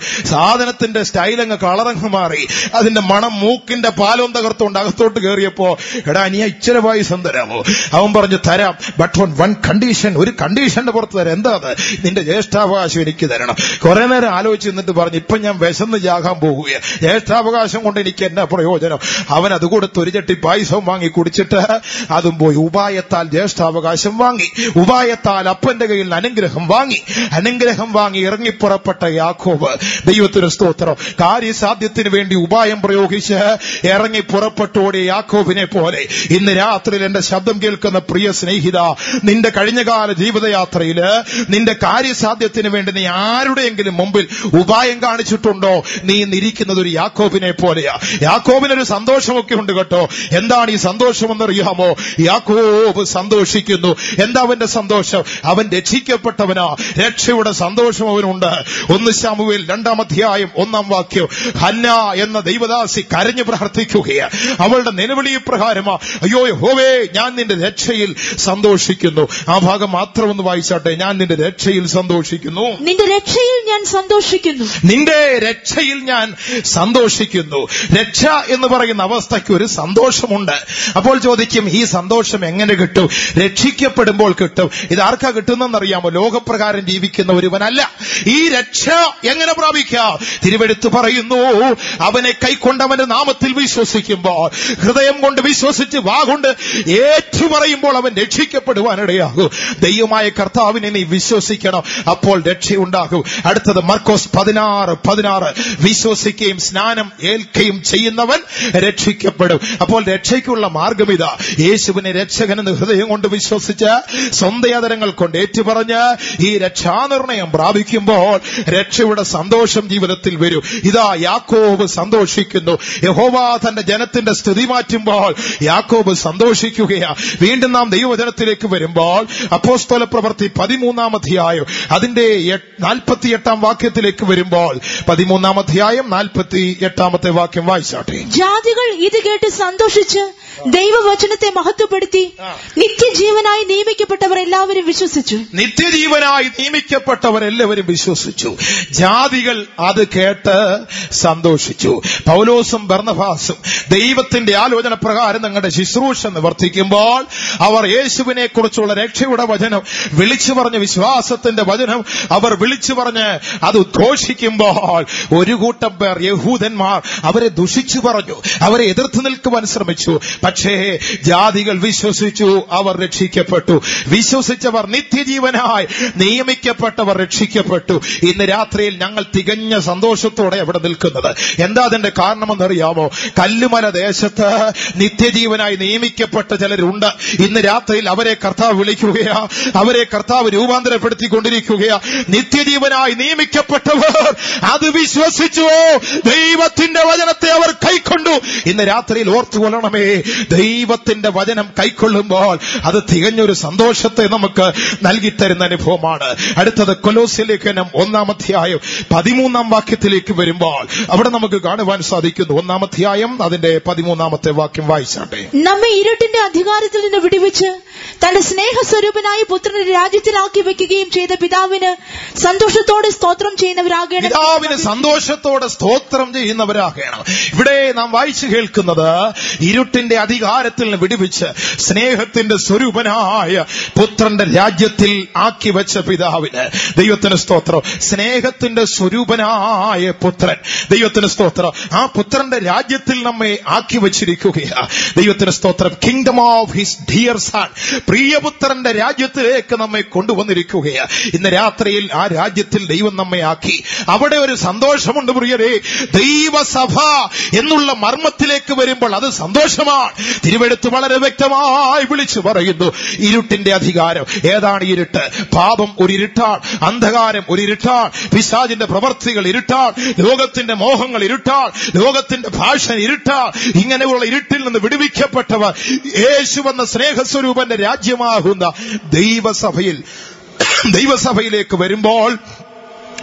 സാധനത്തിന്റെ സ്റ്റൈലങ്ങ് കളറങ്ങ് മാറി അതിന്റെ മണം മൂക്കിന്റെ പാലം തകർത്തോണ്ട് അകത്തോട്ട് കയറിയപ്പോ എടാ നീ ഇച്ചിരി പായസം തരാമോ അവൻ പറഞ്ഞു തരാം ബട്ട് ഓൺ വൺ കണ്ടീഷൻ ഒരു കണ്ടീഷന്റെ പുറത്ത് തരാം എന്താ അത് നിന്റെ ജ്യേഷ്ഠാവകാശം എനിക്ക് തരണം കുറെ നേരം ആലോചിച്ച് നിന്നിട്ട് പറഞ്ഞു ഇപ്പൊ ഞാൻ വിശന്ന് ജാകാൻ പോകുകയാണ് ജ്യേഷ്ഠാവകാശം കൊണ്ട് എനിക്ക് എന്നാ പ്രയോജനം അവൻ അത് കൊടുത്ത് ഒരു ചട്ടി പായസവും വാങ്ങി കുടിച്ചിട്ട് അതും പോയി ഉപായത്താൽ ജ്യേഷ്ഠാവകാശം വാങ്ങി ഉപായത്താൽ അപ്പന്റെ കയ്യിൽ നിന്ന് അനുഗ്രഹം വാങ്ങി അനുഗ്രഹം വാങ്ങി ഇറങ്ങിപ്പുറപ്പെട്ട യാക്കോബ് ദൈവത്തിന് സ്തോത്രം കാര്യസാധ്യത്തിന് വേണ്ടി ഉപായം പ്രയോഗിച്ച് ഇറങ്ങി പുറപ്പെട്ടോടിയ യാക്കോബിനെ പോലെ ഇന്ന് രാത്രിയിൽ എന്റെ ശബ്ദം കേൾക്കുന്ന പ്രിയ സ്നേഹിത നിന്റെ കഴിഞ്ഞകാല ജീവിതയാത്രയില് നിന്റെ കാര്യസാധ്യത്തിന് വേണ്ടി നീ ആരുടെയെങ്കിലും മുമ്പിൽ ഉപായം കാണിച്ചിട്ടുണ്ടോ നീ ഇന്നിരിക്കുന്നത് ഒരു യാക്കോബിനെ പോലെയാ യാക്കോബിനൊരു സന്തോഷമൊക്കെ ഉണ്ട് കേട്ടോ എന്താണ് ഈ സന്തോഷമെന്നറിയാമോ യാക്കോബ് സന്തോഷിക്കുന്നു എന്താ അവന്റെ സന്തോഷം അവൻ രക്ഷിക്കപ്പെട്ടവനാ രക്ഷയുടെ സന്തോഷം അവനുണ്ട് ഒന്ന് ശാമുവേൽ രണ്ടാം അധ്യായം ഒന്നാം വാക്യം ഹന്ന എന്ന ദൈവദാസി കരഞ്ഞു പ്രാർത്ഥിക്കുകയാണ് അവളുടെ നിലവിളി പ്രകാരമാ അയ്യോ ഹോവേ ഞാൻ നിന്റെ രക്ഷയിൽ സന്തോഷിക്കുന്നു ആ ഭാഗം മാത്രം ഒന്ന് വായിച്ചാട്ടെ ഞാൻ നിന്റെ രക്ഷയിൽ സന്തോഷിക്കുന്നു നിന്റെ രക്ഷയിൽ ഞാൻ സന്തോഷിക്കുന്നു നിന്റെ രക്ഷയിൽ ഞാൻ സന്തോഷിക്കുന്നു രക്ഷ എന്ന് പറയുന്ന അവസ്ഥയ്ക്ക് ഒരു സന്തോഷമുണ്ട് അപ്പോൾ ചോദിക്കും ഈ സന്തോഷം എങ്ങനെ കിട്ടും രക്ഷിക്കപ്പെടുമ്പോൾ കിട്ടും ഇത് ആർക്കാ കിട്ടുന്നറിയാമോ ലോകപ്രകാരം ജീവിക്കുന്ന ഒരുവനല്ല ഈ രക്ഷ എങ്ങനെ പ്രാപിക്കാം തിരുവെടുത്ത് പറയുന്നു അവനെ കൈക്കൊണ്ടവന്റെ നാമത്തിൽ വിശ്വസിക്കുമ്പോൾ ഹൃദയം കൊണ്ട് വിശ്വസിച്ച് വാഗുണ്ട് ഏറ്റുപറയുമ്പോൾ അവൻ രക്ഷിക്കപ്പെടുവാനിടയാകും ദൈവമായ കർത്താവിനെ നീ വിശ്വസിക്കണം അപ്പോൾ രക്ഷയുണ്ടാകും അടുത്തത് മർക്കോസ് പതിനാറ് പതിനാറ് വിശ്വസിക്കുകയും സ്നാനം ഏൽക്കുകയും ചെയ്യുന്നവൻ രക്ഷിക്കപ്പെടും അപ്പോൾ രക്ഷയ്ക്കുള്ള മാർഗം ഇതാ യേശുവിനെ രക്ഷകനെന്ന് ഹൃദയം കൊണ്ട് വിശ്വസിച്ച് സ്വന്തയാതരങ്ങൾ കൊണ്ട് ഏറ്റുപറഞ്ഞ് ഈ രക്ഷാനിർണയം പ്രാപിക്കുമ്പോൾ രക്ഷയുടെ സന്തോഷം ജീവിതത്തിൽ വരും ഇതാ യാക്കോബ് സന്തോഷിക്കുന്നു യഹോവ തന്റെ ജനത്തിന്റെ സ്ഥിതി മാറ്റുമ്പോൾ യാക്കോബ് സന്തോഷിക്കുകയാ വീണ്ടും നാം ദൈവവചനത്തിലേക്ക് വരുമ്പോൾ അപ്പോസ്തല പ്രവൃത്തി പതിമൂന്നാം അധ്യായം അതിന്റെ നാൽപ്പത്തി എട്ടാം വാക്യത്തിലേക്ക് വരുമ്പോൾ പതിമൂന്നാം അധ്യായം നാൽപ്പത്തി എട്ടാമത്തെ വാക്യം വായിച്ചാട്ടെ ജാതികൾ ഇത് കേട്ട് സന്തോഷിച്ച് ദൈവവചനത്തെ മഹത്വപ്പെടുത്തി നിത്യജീവനായി നിയമിക്കപ്പെട്ടവർ എല്ലാവരും വിശ്വസിച്ചു നിത്യജീവനായി നിയമിക്കപ്പെട്ടവരെല്ലാവരും വിശ്വസിച്ചു ജാതികൾ അത് കേട്ട് സന്തോഷിച്ചു പൗലോസും ബർണഭാസും ദൈവത്തിന്റെ ആലോചന പ്രകാരം നിങ്ങളുടെ ശുശ്രൂഷ നിവർത്തിക്കുമ്പോൾ അവർ യേശുവിനെ കുറിച്ചുള്ള രക്ഷയുടെ വചനം വിളിച്ചു പറഞ്ഞ വിശ്വാസത്തിന്റെ വചനം അവർ വിളിച്ചു പറഞ്ഞ് അത് ഉദ്ഘോഷിക്കുമ്പോൾ ഒരു കൂട്ടം പേർ യഹൂദന്മാർ അവരെ ദുഷിച്ചു പറഞ്ഞു അവരെ എതിർത്ത് നിൽക്കുവാൻ ശ്രമിച്ചു പക്ഷേ ജാതികൾ വിശ്വസിച്ചു അവർ രക്ഷിക്കപ്പെട്ടു വിശ്വസിച്ചവർ നിത്യജീവനായി നിയമിക്കപ്പെട്ടവർ രക്ഷിക്കപ്പെട്ടു ഇന്ന് രാത്രിയിൽ ഞങ്ങൾ തികഞ്ഞ സന്തോഷത്തോടെ അവിടെ നിൽക്കുന്നത് എന്താ അതിന്റെ കാരണമെന്നറിയാമോ കല്ലുമല ദേശത്ത് നിത്യജീവനായി നിയമിക്കപ്പെട്ട ചിലരുണ്ട് ഇന്ന് രാത്രിയിൽ അവരെ കർത്താവ് വിളിക്കുകയാ അവരെ കർത്താവ് രൂപാന്തരപ്പെടുത്തിക്കൊണ്ടിരിക്കുകയാ നിത്യജീവനായി നിയമിക്കപ്പെട്ടവർ അത് വിശ്വസിച്ചുവോ ദൈവത്തിന്റെ വചനത്തെ അവർ കൈക്കൊണ്ടു ഇന്ന് രാത്രിയിൽ ഓർത്തുകൊള്ളണമേ ദൈവത്തിന്റെ വചനം കൈക്കൊള്ളുമ്പോൾ അത് തികഞ്ഞൊരു സന്തോഷത്തെ നമുക്ക് നൽകിത്തരുന്ന അനുഭവമാണ് അടുത്തത് കൊലോസ്യലേഖനം ഒന്നാം അധ്യായം പതിമൂന്നാം വാക്യത്തിലേക്ക് വരുമ്പോൾ അവിടെ നമുക്ക് കാണുവാൻ സാധിക്കുന്നു ഒന്നാം അധ്യായം അതിന്റെ പതിമൂന്നാമത്തെ വാക്യം വായിച്ചാട്ടെ നമ്മെ ഇരുട്ടിന്റെ അധികാരത്തിൽ നിന്ന് വിടുവിച്ച് തന്റെ സ്നേഹസ്വരൂപനായ പുത്രനെ രാജ്യത്തിലാക്കി വെക്കുകയും ചെയ്ത പിതാവിന് സന്തോഷത്തോടെ സ്തോത്രം ചെയ്യുന്നവരാകണം പിതാവിന് സന്തോഷത്തോടെ സ്തോത്രം ചെയ്യുന്നവരാകണം ഇവിടെ നാം വായിച്ചു കേൾക്കുന്നത് ഇരുട്ടിന്റെ അധികാരത്തിൽ നിന്ന് വിടുവിച്ച് സ്നേഹത്തിന്റെ സ്വരൂപനായ പുത്രന്റെ രാജ്യത്തിൽ ആക്കി വെച്ച പിതാവിന് ദൈവത്തിന് സ്തോത്രം സ്നേഹത്തിന്റെ സ്വരൂപനായ പുത്രൻ ദൈവത്തിന് സ്തോത്രം ആ പുത്രന്റെ രാജ്യത്തിൽ നമ്മെ ആക്കി വച്ചിരിക്കുകയാണ് ദൈവത്തിന് സ്തോത്രം kingdom of his dear son പ്രിയപുത്രന്റെ രാജ്യത്തിലേക്ക് നമ്മെ കൊണ്ടുവന്നിരിക്കുകയാണ് ഇന്ന് രാത്രിയിൽ ആ രാജ്യത്തിൽ ദൈവം നമ്മെ ആക്കി അവിടെ ഒരു സന്തോഷമുണ്ട് പ്രിയരെ ദൈവസഭ എന്നുള്ള മർമ്മത്തിലേക്ക് വരുമ്പോൾ അത് സന്തോഷമാണ് തിരുവെടുത്ത് വളരെ വ്യക്തമായി വിളിച്ചു പറയുന്നു ഇരുട്ടിന്റെ അധികാരം ഏതാണ് ഇരുട്ട് പാപം ഒരു ഇരുട്ടാണ് അന്ധകാരം ഒരു ഇരുട്ടാണ് പിശാജിന്റെ പ്രവർത്തികൾ ഇരുട്ടാണ് ലോകത്തിന്റെ മോഹങ്ങൾ ഇരുട്ടാണ് ലോകത്തിന്റെ ഭാഷ ഇരുട്ടാണ് ഇങ്ങനെയുള്ള ഇരുട്ടിൽ നിന്ന് വിടുവിക്കപ്പെട്ടവർ യേശു എന്ന സ്നേഹസ്വരൂപന്റെ രാജ്യമാകുന്ന ദൈവസഭയിൽ ദൈവസഭയിലേക്ക് വരുമ്പോൾ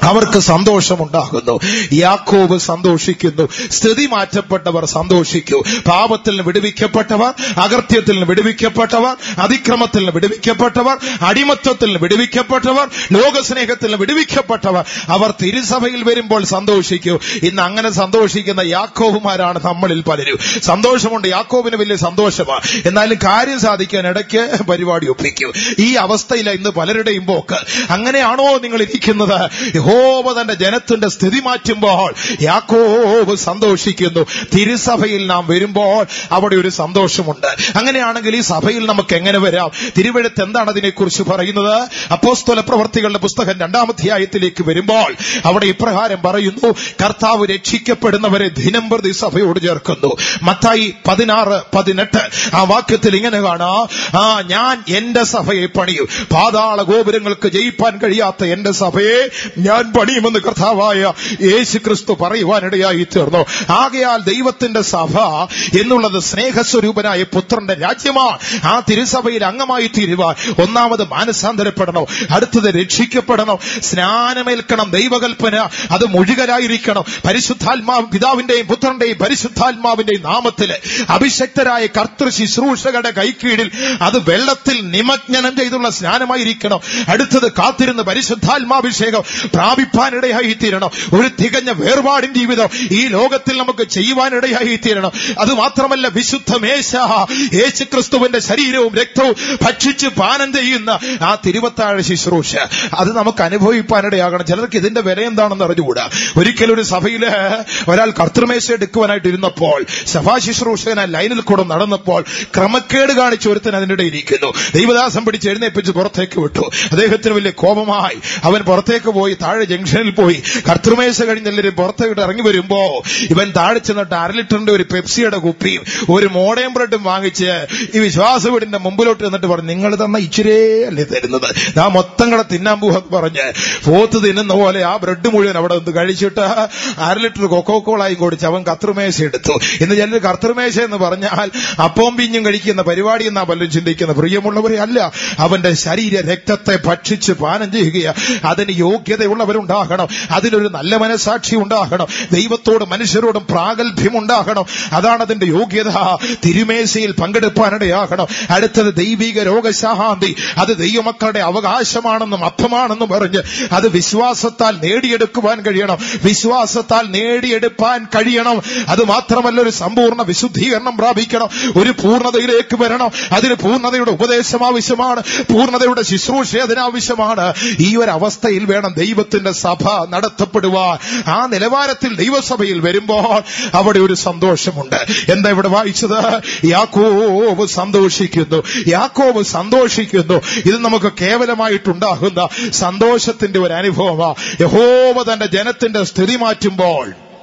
അവർക്ക് സന്തോഷമുണ്ടാകുന്നു യാക്കോബ് സന്തോഷിക്കുന്നു സ്ഥിതി മാറ്റപ്പെട്ടവർ സന്തോഷിക്കൂ പാപത്തിൽ നിന്ന് വിടുവിക്കപ്പെട്ടവർ അകൃത്യത്തിൽ നിന്ന് വിടുവിക്കപ്പെട്ടവർ അതിക്രമത്തിൽ നിന്ന് വിടുവിക്കപ്പെട്ടവർ അടിമത്വത്തിൽ നിന്ന് വിടുവിക്കപ്പെട്ടവർ ലോകസ്നേഹത്തിൽ നിന്ന് വിടുവിക്കപ്പെട്ടവർ അവർ തിരുസഭയിൽ വരുമ്പോൾ സന്തോഷിക്കൂ ഇന്ന് അങ്ങനെ സന്തോഷിക്കുന്ന യാക്കോബുമാരാണ് നമ്മളിൽ പലരും സന്തോഷമുണ്ട് യാക്കോബിന് വലിയ സന്തോഷമാണ് എന്നാലും കാര്യം സാധിക്കാൻ ഇടയ്ക്ക് പരിപാടി ഒപ്പിക്കും ഈ അവസ്ഥയില ഇന്ന് പലരുടെയും പോക്ക് അങ്ങനെയാണോ നിങ്ങൾ ഇരിക്കുന്നത് യഹോവ തന്റെ ജനത്തിന്റെ സ്ഥിതി മാറ്റുമ്പോൾ യാക്കോബ് സന്തോഷിക്കുന്നു തിരുസഭയിൽ നാം വരുമ്പോൾ അവിടെ ഒരു സന്തോഷമുണ്ട് അങ്ങനെയാണെങ്കിൽ ഈ സഭയിൽ നമുക്ക് എങ്ങനെ വരാം തിരുവഴുത്ത് എന്താണ് അതിനെക്കുറിച്ച് പറയുന്നത് അപ്പോസ്തല പ്രവർത്തികളുടെ പുസ്തകം രണ്ടാമധ്യായത്തിലേക്ക് വരുമ്പോൾ അവിടെ ഇപ്രകാരം പറയുന്നു കർത്താവ് രക്ഷിക്കപ്പെടുന്നവരെ ദിനം പ്രതി സഭയോട് ചേർക്കുന്നു മത്തായി പതിനാറ് പതിനെട്ട് ആ വാക്യത്തിൽ ഇങ്ങനെ കാണാ ആ ഞാൻ എന്റെ സഭയെ പണിയും പാതാള ഗോപുരങ്ങൾക്ക് ജയിപ്പാൻ കഴിയാത്ത എന്റെ സഭയെ ഞാൻ പണിയുമെന്ന് കർത്താവായ യേശു ക്രിസ്തു പറയുവാനിടയായി തീർന്നു ആകയാൽ ദൈവത്തിന്റെ സഭ എന്നുള്ളത് സ്നേഹസ്വരൂപനായ പുത്രന്റെ രാജ്യമാണ് ആ തിരുസഭയിൽ അംഗമായി തീരുവാൻ ഒന്നാമത് മാനസാന്തരപ്പെടണോ അടുത്തത് രക്ഷിക്കപ്പെടണോ സ്നാനമേൽക്കണം ദൈവകൽപ്പന അത് മുഴുകരായിരിക്കണം പരിശുദ്ധാത്മാവ് പിതാവിന്റെയും പുത്രന്റെയും പരിശുദ്ധാത്മാവിന്റെയും നാമത്തില് അഭിഷക്തരായ കർത്തൃ ശുശ്രൂഷകരുടെ കൈക്കീഴിൽ അത് വെള്ളത്തിൽ നിമജ്ഞനം ചെയ്തുള്ള സ്നാനമായിരിക്കണം അടുത്തത് കാത്തിരുന്ന് പരിശുദ്ധാത്മാഭിഷേകം പ്രാപിപ്പാനിടയായി തീരണം ഒരു തികഞ്ഞ വേർപാടിൻ ജീവിതം ഈ ലോകത്തിൽ നമുക്ക് ചെയ്യുവാനിടയായി തീരണം അത് മാത്രമല്ല വിശുദ്ധ മേശ യേശു ക്രിസ്തുവിന്റെ ശരീരവും രക്തവും ഭക്ഷിച്ച് പാനം ചെയ്യുന്ന ആ തിരുവത്താഴ ശുശ്രൂഷ അത് നമുക്ക് അനുഭവിപ്പാനിടയാകണം ചിലർക്ക് ഇതിന്റെ വില എന്താണെന്ന് അറിഞ്ഞുകൂടാ ഒരിക്കലും ഒരു സഭയില് ഒരാൾ കർത്തൃമേശ എടുക്കുവാനായിട്ട് ഇരുന്നപ്പോൾ സഭാ ശുശ്രൂഷകന ലൈനിൽ കൂടെ നടന്നപ്പോൾ ക്രമക്കേട് കാണിച്ച് ഒരുത്തൻ അതിനിടെ ഇരിക്കുന്നു ദൈവദാസം പിടിച്ച് എഴുന്നേപ്പിച്ച് പുറത്തേക്ക് വിട്ടു അദ്ദേഹത്തിന് വലിയ കോപമായി അവൻ പുറത്തേക്ക് പോയി താഴെ ജംഗ്ഷനിൽ പോയി കർത്തൃമേശ കഴിഞ്ഞ് എല്ലാവരും പുറത്തേക്ക് ഇറങ്ങി വരുമ്പോ ഇവൻ താഴെ ചെന്നിട്ട് അര ലിറ്ററിന്റെ ഒരു പെപ്സിയുടെ കുപ്പിയും ഒരു മോഡേൺ ബ്രെഡും വാങ്ങിച്ച് ഈ വിശ്വാസ വീടിന്റെ മുമ്പിലോട്ട് നിന്നിട്ട് പറഞ്ഞു നിങ്ങൾ തന്ന ഇച്ചിരേ അല്ലേ തരുന്നത് ആ മൊത്തം കൂടെ തിന്നാൻ പോകാന്ന് പറഞ്ഞ് പോത്ത് തിന്നുന്ന പോലെ ആ ബ്രെഡ് മുഴുവൻ അവിടെ നിന്ന് കഴിച്ചിട്ട് അര ലിറ്റർ കൊക്കോ കോളായി കുടിച്ച് അവൻ കർത്തൃമേശ എടുത്തു ഇന്ന് ചിലർ കർത്തൃമേശ എന്ന് പറഞ്ഞാൽ അപ്പവും പിഞ്ഞും കഴിക്കുന്ന പരിപാടി എന്നാ പലരും ചിന്തിക്കുന്ന പ്രിയമുള്ളവരെ അല്ല അവന്റെ ശരീര രക്തത്തെ ഭക്ഷിച്ച് പാനം ചെയ്യുക അതിന് യോഗ്യതയുള്ളവരുണ്ടാകണം അതിനൊരു നല്ല മനസാക്ഷി ഉണ്ടാകണം ദൈവത്തോട് മനുഷ്യരോടും പ്രാഗൽഭ്യം ഉണ്ടാകണം അതാണ് അതിന്റെ യോഗ്യത തിരുമേശയിൽ പങ്കെടുപ്പാനിടയാകണം അടുത്തത് ദൈവിക രോഗശാന്തി അത് ദൈവമക്കളുടെ അവകാശമാണെന്നും അർത്ഥമാണെന്നും പറഞ്ഞ് അത് വിശ്വാസത്താൽ നേടിയെടുക്കുവാൻ കഴിയണം വിശ്വാസത്താൽ നേടിയെടുപ്പാൻ കഴിയണം അത് മാത്രമല്ല ഒരു സമ്പൂർണ്ണ വിശുദ്ധീകരണം പ്രാപിക്കണം ഒരു പൂർണ്ണതയിലേക്ക് വരണം അതിന് പൂർണ്ണതയുടെ ഉപദേശം ആവശ്യമാണ് പൂർണ്ണതയുടെ ശുശ്രൂഷ അതിനാവശ്യമാണ് ഈ ഒരു അവസ്ഥയിൽ വേണം ദൈവത്തിന്റെ സഭ നടത്തപ്പെടുവാൻ ആ നിലവാരത്തിൽ ദൈവസഭയിൽ വരുമ്പോൾ അവിടെ ഒരു സന്തോഷമുണ്ട് എന്താ ഇവിടെ വായിച്ചത് യാക്കോബ് സന്തോഷിക്കുന്നു യാക്കോബ് സന്തോഷിക്കുന്നു ഇത് നമുക്ക് കേവലമായിട്ടുണ്ടാകുന്ന സന്തോഷത്തിന്റെ ഒരു അനുഭവമാണ് യഹോവ തന്റെ ജനത്തിന്റെ സ്ഥിതി മാറ്റുമ്പോൾ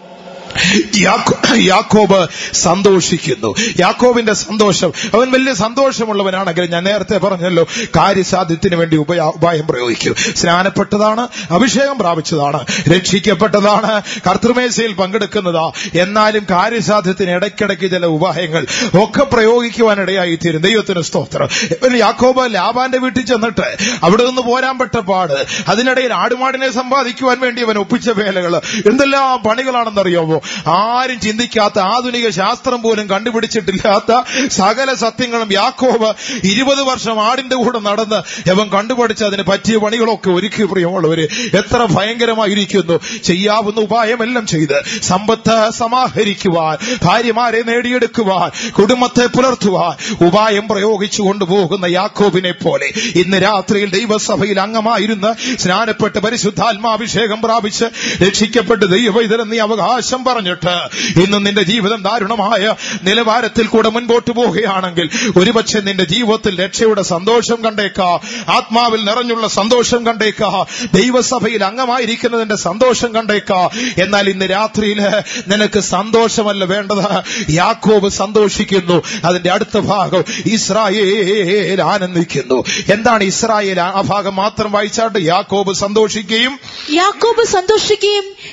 യാക്കോ- യാക്കോബ് സന്തോഷിക്കുന്നു യാക്കോബിന്റെ സന്തോഷം അവൻ വലിയ സന്തോഷമുള്ളവനാണെങ്കിൽ ഞാൻ നേരത്തെ പറഞ്ഞല്ലോ കാര്യസാധ്യത്തിന് വേണ്ടി ഉപയാ- ഉപായം പ്രയോഗിക്കും സ്നാനപ്പെട്ടതാണ് അഭിഷേകം പ്രാപിച്ചതാണ് രക്ഷിക്കപ്പെട്ടതാണ് കർത്തൃമേശയിൽ പങ്കെടുക്കുന്നതാ എന്നാലും കാര്യസാധ്യത്തിന് ഇടയ്ക്കിടയ്ക്ക് ചില ഉപായങ്ങൾ ഒക്കെ പ്രയോഗിക്കുവാനിടയായി തീരും ദൈവത്തിന് സ്തോത്രം ഇവൻ യാക്കോബ് ലാബാന്റെ വീട്ടിൽ ചെന്നിട്ട് അവിടെ നിന്ന് പോരാൻ പെട്ട പാട് അതിനിടയിൽ ആടുമാടിനെ സമ്പാദിക്കുവാൻ വേണ്ടി അവൻ ഒപ്പിച്ച വേലകൾ എന്തെല്ലാം പണികളാണെന്നറിയാമോ ആരും ചിന്തിക്കാത്ത ആധുനിക ശാസ്ത്രം പോലും കണ്ടുപിടിച്ചിട്ടില്ലാത്ത സകല സത്യങ്ങളും യാക്കോബ് ഇരുപത് വർഷം ആടിന്റെ കൂടെ നടന്ന് അവൻ കണ്ടുപിടിച്ച് അതിന് പറ്റിയ പണികളൊക്കെ ഒരുക്കി പ്രിയമുള്ളവര് എത്ര ഭയങ്കരമായിരിക്കുന്നു ചെയ്യാവുന്ന ഉപായമെല്ലാം ചെയ്ത് സമ്പത്ത് സമാഹരിക്കുവാൻ ഭാര്യമാരെ നേടിയെടുക്കുവാൻ കുടുംബത്തെ പുലർത്തുവാൻ ഉപായം പ്രയോഗിച്ചു കൊണ്ടുപോകുന്ന യാക്കോബിനെ പോലെ ഇന്ന് രാത്രിയിൽ ദൈവസഭയിൽ അംഗമായിരുന്ന് സ്നാനപ്പെട്ട് പരിശുദ്ധാത്മാഭിഷേകം പ്രാപിച്ച് രക്ഷിക്കപ്പെട്ട് ദൈവവൈതരം നീ അവകാശം പറഞ്ഞിട്ട് ഇന്ന് നിന്റെ ജീവിതം ദാരുണമായ നിലവാരത്തിൽ കൂടെ മുൻപോട്ട് പോവുകയാണെങ്കിൽ ഒരുപക്ഷെ നിന്റെ ജീവിതത്തിൽ രക്ഷയുടെ സന്തോഷം കണ്ടേക്കാ ആത്മാവിൽ നിറഞ്ഞുള്ള സന്തോഷം കണ്ടേക്കാ ദൈവസഭയിൽ അംഗമായിരിക്കുന്നതിന്റെ സന്തോഷം കണ്ടേക്കാ എന്നാൽ ഇന്ന് രാത്രിയിൽ നിനക്ക് സന്തോഷമല്ല വേണ്ടത് യാക്കോബ് സന്തോഷിക്കുന്നു അതിന്റെ അടുത്ത ഭാഗം ഇസ്രായേൽ ആനന്ദിക്കുന്നു എന്താണ് ഇസ്രായേൽ ആ ഭാഗം മാത്രം വായിച്ചാട്ട് യാക്കോബ് സന്തോഷിക്കുകയും യാക്കോബ് സന്തോഷിക്കുകയും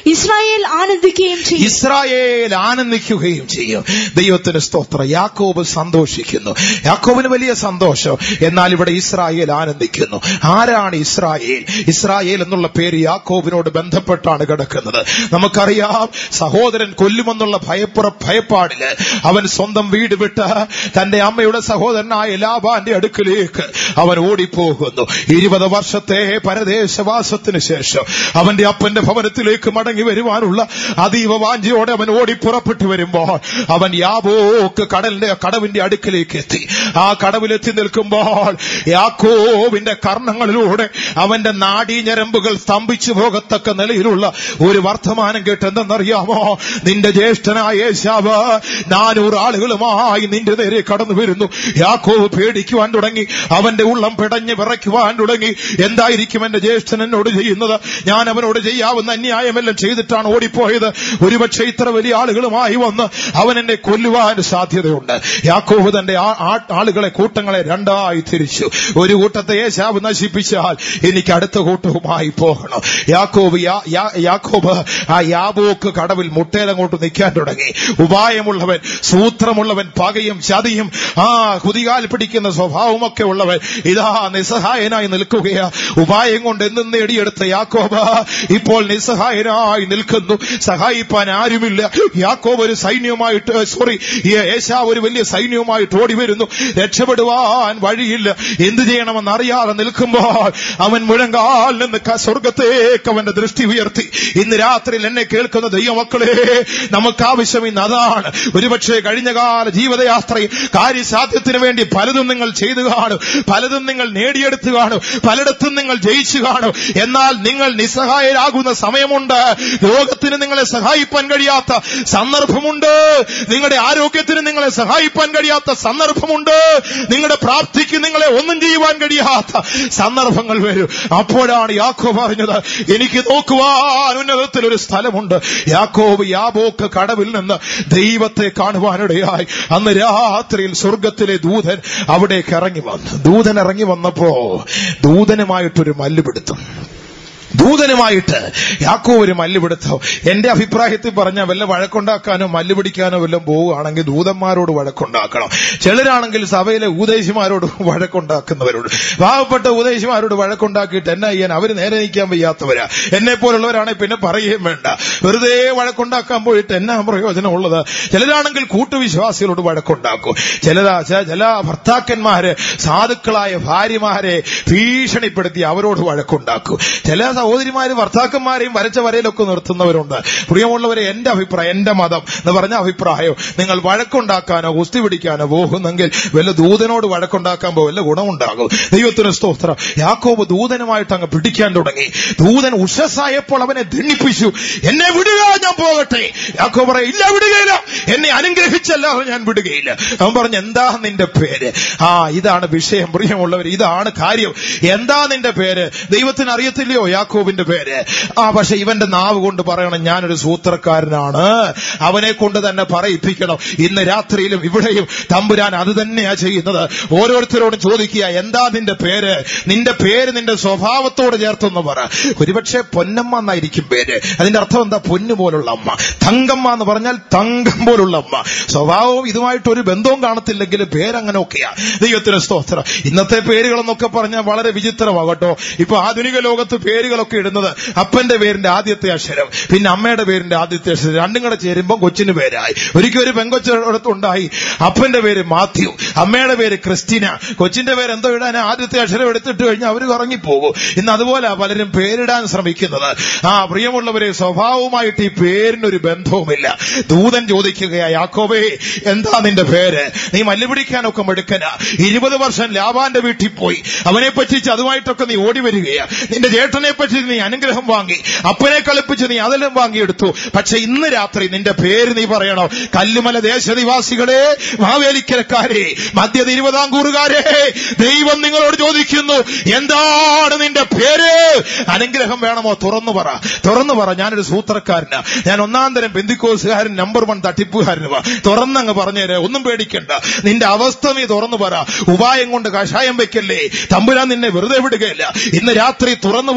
ഇസ്രായേൽ ആനന്ദിക്കുകയും ചെയ്യും ഇസ്രായേൽ ആനന്ദിക്കുകയും ചെയ്യും ദൈവത്തിന് സ്തോത്രം യാക്കോബ് സന്തോഷിക്കുന്നു യാക്കോബിന് വലിയ സന്തോഷം എന്നാൽ ഇവിടെ ഇസ്രായേൽ ആനന്ദിക്കുന്നു ആരാണ് ഇസ്രായേൽ ഇസ്രായേൽ എന്നുള്ള പേര് യാക്കോബിനോട് ബന്ധപ്പെട്ടാണ് കിടക്കുന്നത് നമുക്കറിയാം സഹോദരൻ കൊല്ലുമെന്നുള്ള ഭയപ്പുറ ഭയപ്പാടില് അവൻ സ്വന്തം വീട് വിട്ട് തന്റെ അമ്മയുടെ സഹോദരനായ ലാബാന്റെ അടുക്കിലേക്ക് അവൻ ഓടിപ്പോകുന്നു ഇരുപത് വർഷത്തെ പരദേശവാസത്തിന് ശേഷം അവന്റെ അപ്പന്റെ ഭവനത്തിലേക്ക് മടങ്ങി വരുവാനുള്ള അതീവ വാഞ്ചയോടെ അവൻ ഓടി പുറപ്പെട്ടു വരുമ്പോൾ അവൻ യാബോക്ക് കടലിന്റെ കടവിന്റെ അടുക്കിലേക്ക് എത്തി ആ കടവിലെത്തി നിൽക്കുമ്പോൾ യാക്കോവിന്റെ കർണങ്ങളിലൂടെ അവന്റെ നാടീഞരമ്പുകൾ സ്തംഭിച്ചു പോകത്തക്ക നിലയിലുള്ള ഒരു വർത്തമാനം കേട്ടെന്തെന്നറിയാമോ നിന്റെ ജ്യേഷ്ഠനായ യേശാവ് നാനൂറ് ആളുകളുമായി നിന്റെ നേരെ കടന്നു വരുന്നു യാക്കോവ് പേടിക്കുവാൻ തുടങ്ങി അവന്റെ ഉള്ളം പിടഞ്ഞ് വിറയ്ക്കുവാൻ തുടങ്ങി എന്തായിരിക്കും എന്റെ ജ്യേഷ്ഠൻ എന്നോട് ചെയ്യുന്നത് ഞാൻ അവനോട് ചെയ്യാവുന്ന അന്യായമെല്ലാം ചെയ്തിട്ടാണ് ഓടിപ്പോയത് ഒരുപക്ഷെ ഇത്ര വലിയ ആളുകളുമായി വന്ന് അവൻ എന്നെ കൊല്ലുവാൻ സാധ്യതയുണ്ട് യാക്കോവ് തന്റെ ആ- ആ- ആളുകളെ കൂട്ടങ്ങളെ രണ്ടായി തിരിച്ചു ഒരു കൂട്ടത്തെ യേശാവ് നശിപ്പിച്ചാൽ എനിക്ക് അടുത്ത കൂട്ടവുമായി പോകണം യാക്കോബ് യാ- യാ- യാക്കോബ് ആ യാബോക്ക് കടവിൽ മുട്ടേലങ്ങോട്ട് നിൽക്കാൻ തുടങ്ങി ഉപായമുള്ളവൻ സൂത്രമുള്ളവൻ പകയും ചതിയും ആ കുതികാൽ പിടിക്കുന്ന സ്വഭാവമൊക്കെ ഉള്ളവൻ ഇതാ നിസ്സഹായനായി നിൽക്കുകയാ ഉപായം കൊണ്ട് എന്നും നേടിയെടുത്ത യാക്കോബ് ഇപ്പോൾ നിസ്സഹായനായി നിൽക്കുന്നു സഹായിപ്പാൻ ആരുമില്ല യാക്കോബ് ഒരു സൈന്യവുമായിട്ട് സോറി ഏശാവ് ഒരു വലിയ സൈന്യവുമായിട്ട് ഓടി വരുന്നു രക്ഷപ്പെടുവാൻ വഴിയില്ല എന്ത് ചെയ്യണമെന്ന് അറിയാതെ നിൽക്കുമ്പോൾ അവൻ മുഴങ്കാൽ നിന്ന് ക- സ്വർഗത്തേക്ക് അവന്റെ ദൃഷ്ടി ഉയർത്തി ഇന്ന് രാത്രിയിൽ എന്നെ കേൾക്കുന്ന ദൈവമക്കളെ നമുക്ക് ആവശ്യം ഇന്ന് അതാണ് ഒരുപക്ഷെ കഴിഞ്ഞ കാല ജീവിതയാത്രയിൽ കാര്യസാധ്യത്തിന് വേണ്ടി പലതും നിങ്ങൾ ചെയ്തു കാണും പലതും നിങ്ങൾ നേടിയെടുത്ത് കാണും പലയിടത്തും നിങ്ങൾ ജയിച്ചു കാണും എന്നാൽ നിങ്ങൾ നിസ്സഹായരാകുന്ന സമയമുണ്ട് രോഗത്തിന് നിങ്ങളെ സഹായിപ്പാൻ കഴിയാത്ത സന്ദർഭമുണ്ട് നിങ്ങളുടെ ആരോഗ്യത്തിന് നിങ്ങളെ സഹായിപ്പാൻ കഴിയാത്ത സന്ദർഭമുണ്ട് നിങ്ങളുടെ പ്രാപ്തിക്ക് നിങ്ങളെ ഒന്നും ചെയ്യുവാൻ കഴിയാത്ത സന്ദർഭങ്ങൾ വരും അപ്പോഴാണ് യാക്കോ പറഞ്ഞത് എനിക്ക് നോക്കുവാൻ ഉന്നതത്തിൽ ഒരു സ്ഥലമുണ്ട് യാക്കോബ് യാബോക്ക് കടവിൽ നിന്ന് ദൈവത്തെ കാണുവാനിടയായി അന്ന് രാത്രിയിൽ സ്വർഗത്തിലെ ദൂതൻ അവിടേക്ക് ഇറങ്ങി വന്നു ദൂതൻ ഇറങ്ങി വന്നപ്പോ ദൂതനുമായിട്ടൊരു മല്ലുപിടുത്തം ദൂതനുമായിട്ട് യാക്കോ ഒരു മല്ലുപിടുത്തം എന്റെ അഭിപ്രായത്തിൽ പറഞ്ഞ വല്ല വഴക്കുണ്ടാക്കാനോ മല്ലുപിടിക്കാനോ വല്ലതും പോവുകയാണെങ്കിൽ ദൂതന്മാരോട് വഴക്കുണ്ടാക്കണം ചിലരാണെങ്കിൽ സഭയിലെ ഉപദേശിമാരോട് വഴക്കുണ്ടാക്കുന്നവരോട് പാവപ്പെട്ട ഉപദേശിമാരോട് വഴക്കുണ്ടാക്കിയിട്ട് എന്നാ ചെയ്യാൻ അവര് നേരെ നിൽക്കാൻ വയ്യാത്തവരാ എന്നെ പോലുള്ളവരാണെങ്കിൽ പിന്നെ പറയുകയും വേണ്ട വെറുതെ വഴക്കുണ്ടാക്കാൻ പോയിട്ട് എന്നാ പ്രയോജനമുള്ളത് ചിലരാണെങ്കിൽ കൂട്ടുവിശ്വാസികളോട് വഴക്കുണ്ടാക്കും ചിലരാ ച- ചില ഭർത്താക്കന്മാര് സാധുക്കളായ ഭാര്യമാരെ ഭീഷണിപ്പെടുത്തി അവരോട് വഴക്കുണ്ടാക്കും ചില സഹോദരിമാര് ഭർത്താക്കന്മാരെയും വരച്ച വരയിലൊക്കെ നിർത്തുന്നവരുണ്ട് പ്രിയമുള്ളവരെ എന്റെ അഭിപ്രായം എന്റെ മതം എന്ന് പറഞ്ഞ അഭിപ്രായം നിങ്ങൾ വഴക്കുണ്ടാക്കാനോ കുസ്തി പിടിക്കാനോ പോകുന്നെങ്കിൽ വല്ല ദൂതനോട് വഴക്കുണ്ടാക്കാൻ പോ വല്ല ഗുണമുണ്ടാകും ദൈവത്തിന് സ്തോത്രം യാക്കോബ് ദൂതനുമായിട്ട് അങ്ങ് പിടിക്കാൻ തുടങ്ങി ദൂതൻ ഉഷസായപ്പോൾ അവനെ ദണ്ണിപ്പിച്ചു എന്നെ വിടുക ഞാൻ പോകട്ടെ യാക്കോബ് പറയും ഇല്ല വിടുകയില്ല എന്നെ അനുഗ്രഹിച്ചല്ലാതെ ഞാൻ വിടുകയില്ല അവൻ പറഞ്ഞു എന്താ നിന്റെ പേര് ആ ഇതാണ് വിഷയം പ്രിയമുള്ളവർ ഇതാണ് കാര്യം എന്താ നിന്റെ പേര് ദൈവത്തിന് അറിയത്തില്ലയോ യാക്കോബിന്റെ പേര് ആ പക്ഷെ ഇവന്റെ നാവ് കൊണ്ട് പറയണം ഞാനൊരു സൂത്രക്കാരനാണ് അവനെ കൊണ്ട് തന്നെ പറയിപ്പിക്കണം ഇന്ന് രാത്രിയിലും ഇവിടെയും തമ്പുരാൻ അത് തന്നെയാ ചെയ്യുന്നത് ഓരോരുത്തരോടും ചോദിക്കുക എന്താ നിന്റെ പേര് നിന്റെ പേര് നിന്റെ സ്വഭാവത്തോട് ചേർത്തൊന്ന് പറ ഒരുപക്ഷെ പൊന്നമ്മ എന്നായിരിക്കും പേര് അതിന്റെ അർത്ഥം എന്താ പൊന്നു പോലുള്ള അമ്മ തങ്കമ്മ എന്ന് പറഞ്ഞാൽ തങ്കം പോലുള്ള അമ്മ സ്വഭാവവും ഇതുമായിട്ട് ഒരു ബന്ധവും കാണത്തില്ലെങ്കിൽ പേരങ്ങനെയൊക്കെയാ ദൈവത്തിന് സ്തോത്രം ഇന്നത്തെ പേരുകളെന്നൊക്കെ പറഞ്ഞാൽ വളരെ വിചിത്രമാകട്ടോ ഇപ്പൊ ആധുനിക ലോകത്ത് പേരുകളൊക്കെ ഇടുന്നത് അപ്പന്റെ പേരിന്റെ ആദ്യത്തെ അക്ഷരം പിന്നെ അമ്മയുടെ പേരിന്റെ ആദ്യത്തെ അക്ഷരം രണ്ടും കൂടെ ചേരുമ്പോൾ കൊച്ചിന് പേരായി ഒരിക്കൽ ഒരു പെങ്കൊച്ചടുത്തുണ്ടായി അപ്പന്റെ പേര് മാത്യു അമ്മയുടെ പേര് ക്രിസ്റ്റീന കൊച്ചിന്റെ പേര് എന്തോ ഇടാൻ ആദ്യത്തെ അക്ഷരം എടുത്തിട്ട് കഴിഞ്ഞാൽ അവർ ഇറങ്ങിപ്പോകും ഇന്ന് അതുപോലെ പലരും പേരിടാൻ ശ്രമിക്കുന്നത് ആ പ്രിയമുള്ളവരെ സ്വഭാവവുമായിട്ട് ഈ പേരിനൊരു ബന്ധവുമില്ല ദൂതൻ ചോദിക്കുകയാ യാക്കോബേ എന്താ നിന്റെ പേര് നീ മല്ലുപിടിക്കാനൊക്കെ മെടുക്കന ഇരുപത് വർഷം ലാബാന്റെ വീട്ടിൽ പോയി അവനെ പറ്റിച്ച് അതുമായിട്ടൊക്കെ നീ ഓടി വരികയാ നിന്റെ ചേട്ടനെ പറ്റി നീ അനുഗ്രഹം വാങ്ങി അപ്പനെ കളിപ്പിച്ച് നീ അതെല്ലാം വാങ്ങിയെടുത്തു പക്ഷെ ഇന്ന് രാത്രി നിന്റെ പേര് നീ പറയണം കല്ലുമല ദേശനിവാസികളെ മാവേലിക്കരക്കാരെ മധ്യ തിരുവിതാംകൂറുകാരെ ദൈവം നിങ്ങളോട് ചോദിക്കുന്നു എന്താണ് നിന്റെ പേര് അനുഗ്രഹം വേണമോ തുറന്നു പറ തുറന്നു പറ ഞാനൊരു സൂത്രക്കാരനാ ഞാൻ ഒന്നാം തരം ബന്ധുക്കോസുകാരൻ നമ്പർ വൺ തട്ടിപ്പുകാരനുവാ തുറന്നങ്ങ് പറഞ്ഞേരെ ഒന്നും പേടിക്കണ്ട നിന്റെ അവസ്ഥ നീ തുറന്നു പറ ഉപായം കൊണ്ട് കഷായം വെക്കല്ലേ തമ്പുരാൻ നിന്നെ വെറുതെ വിടുകയില്ല ഇന്ന് രാത്രി തുറന്നു പറ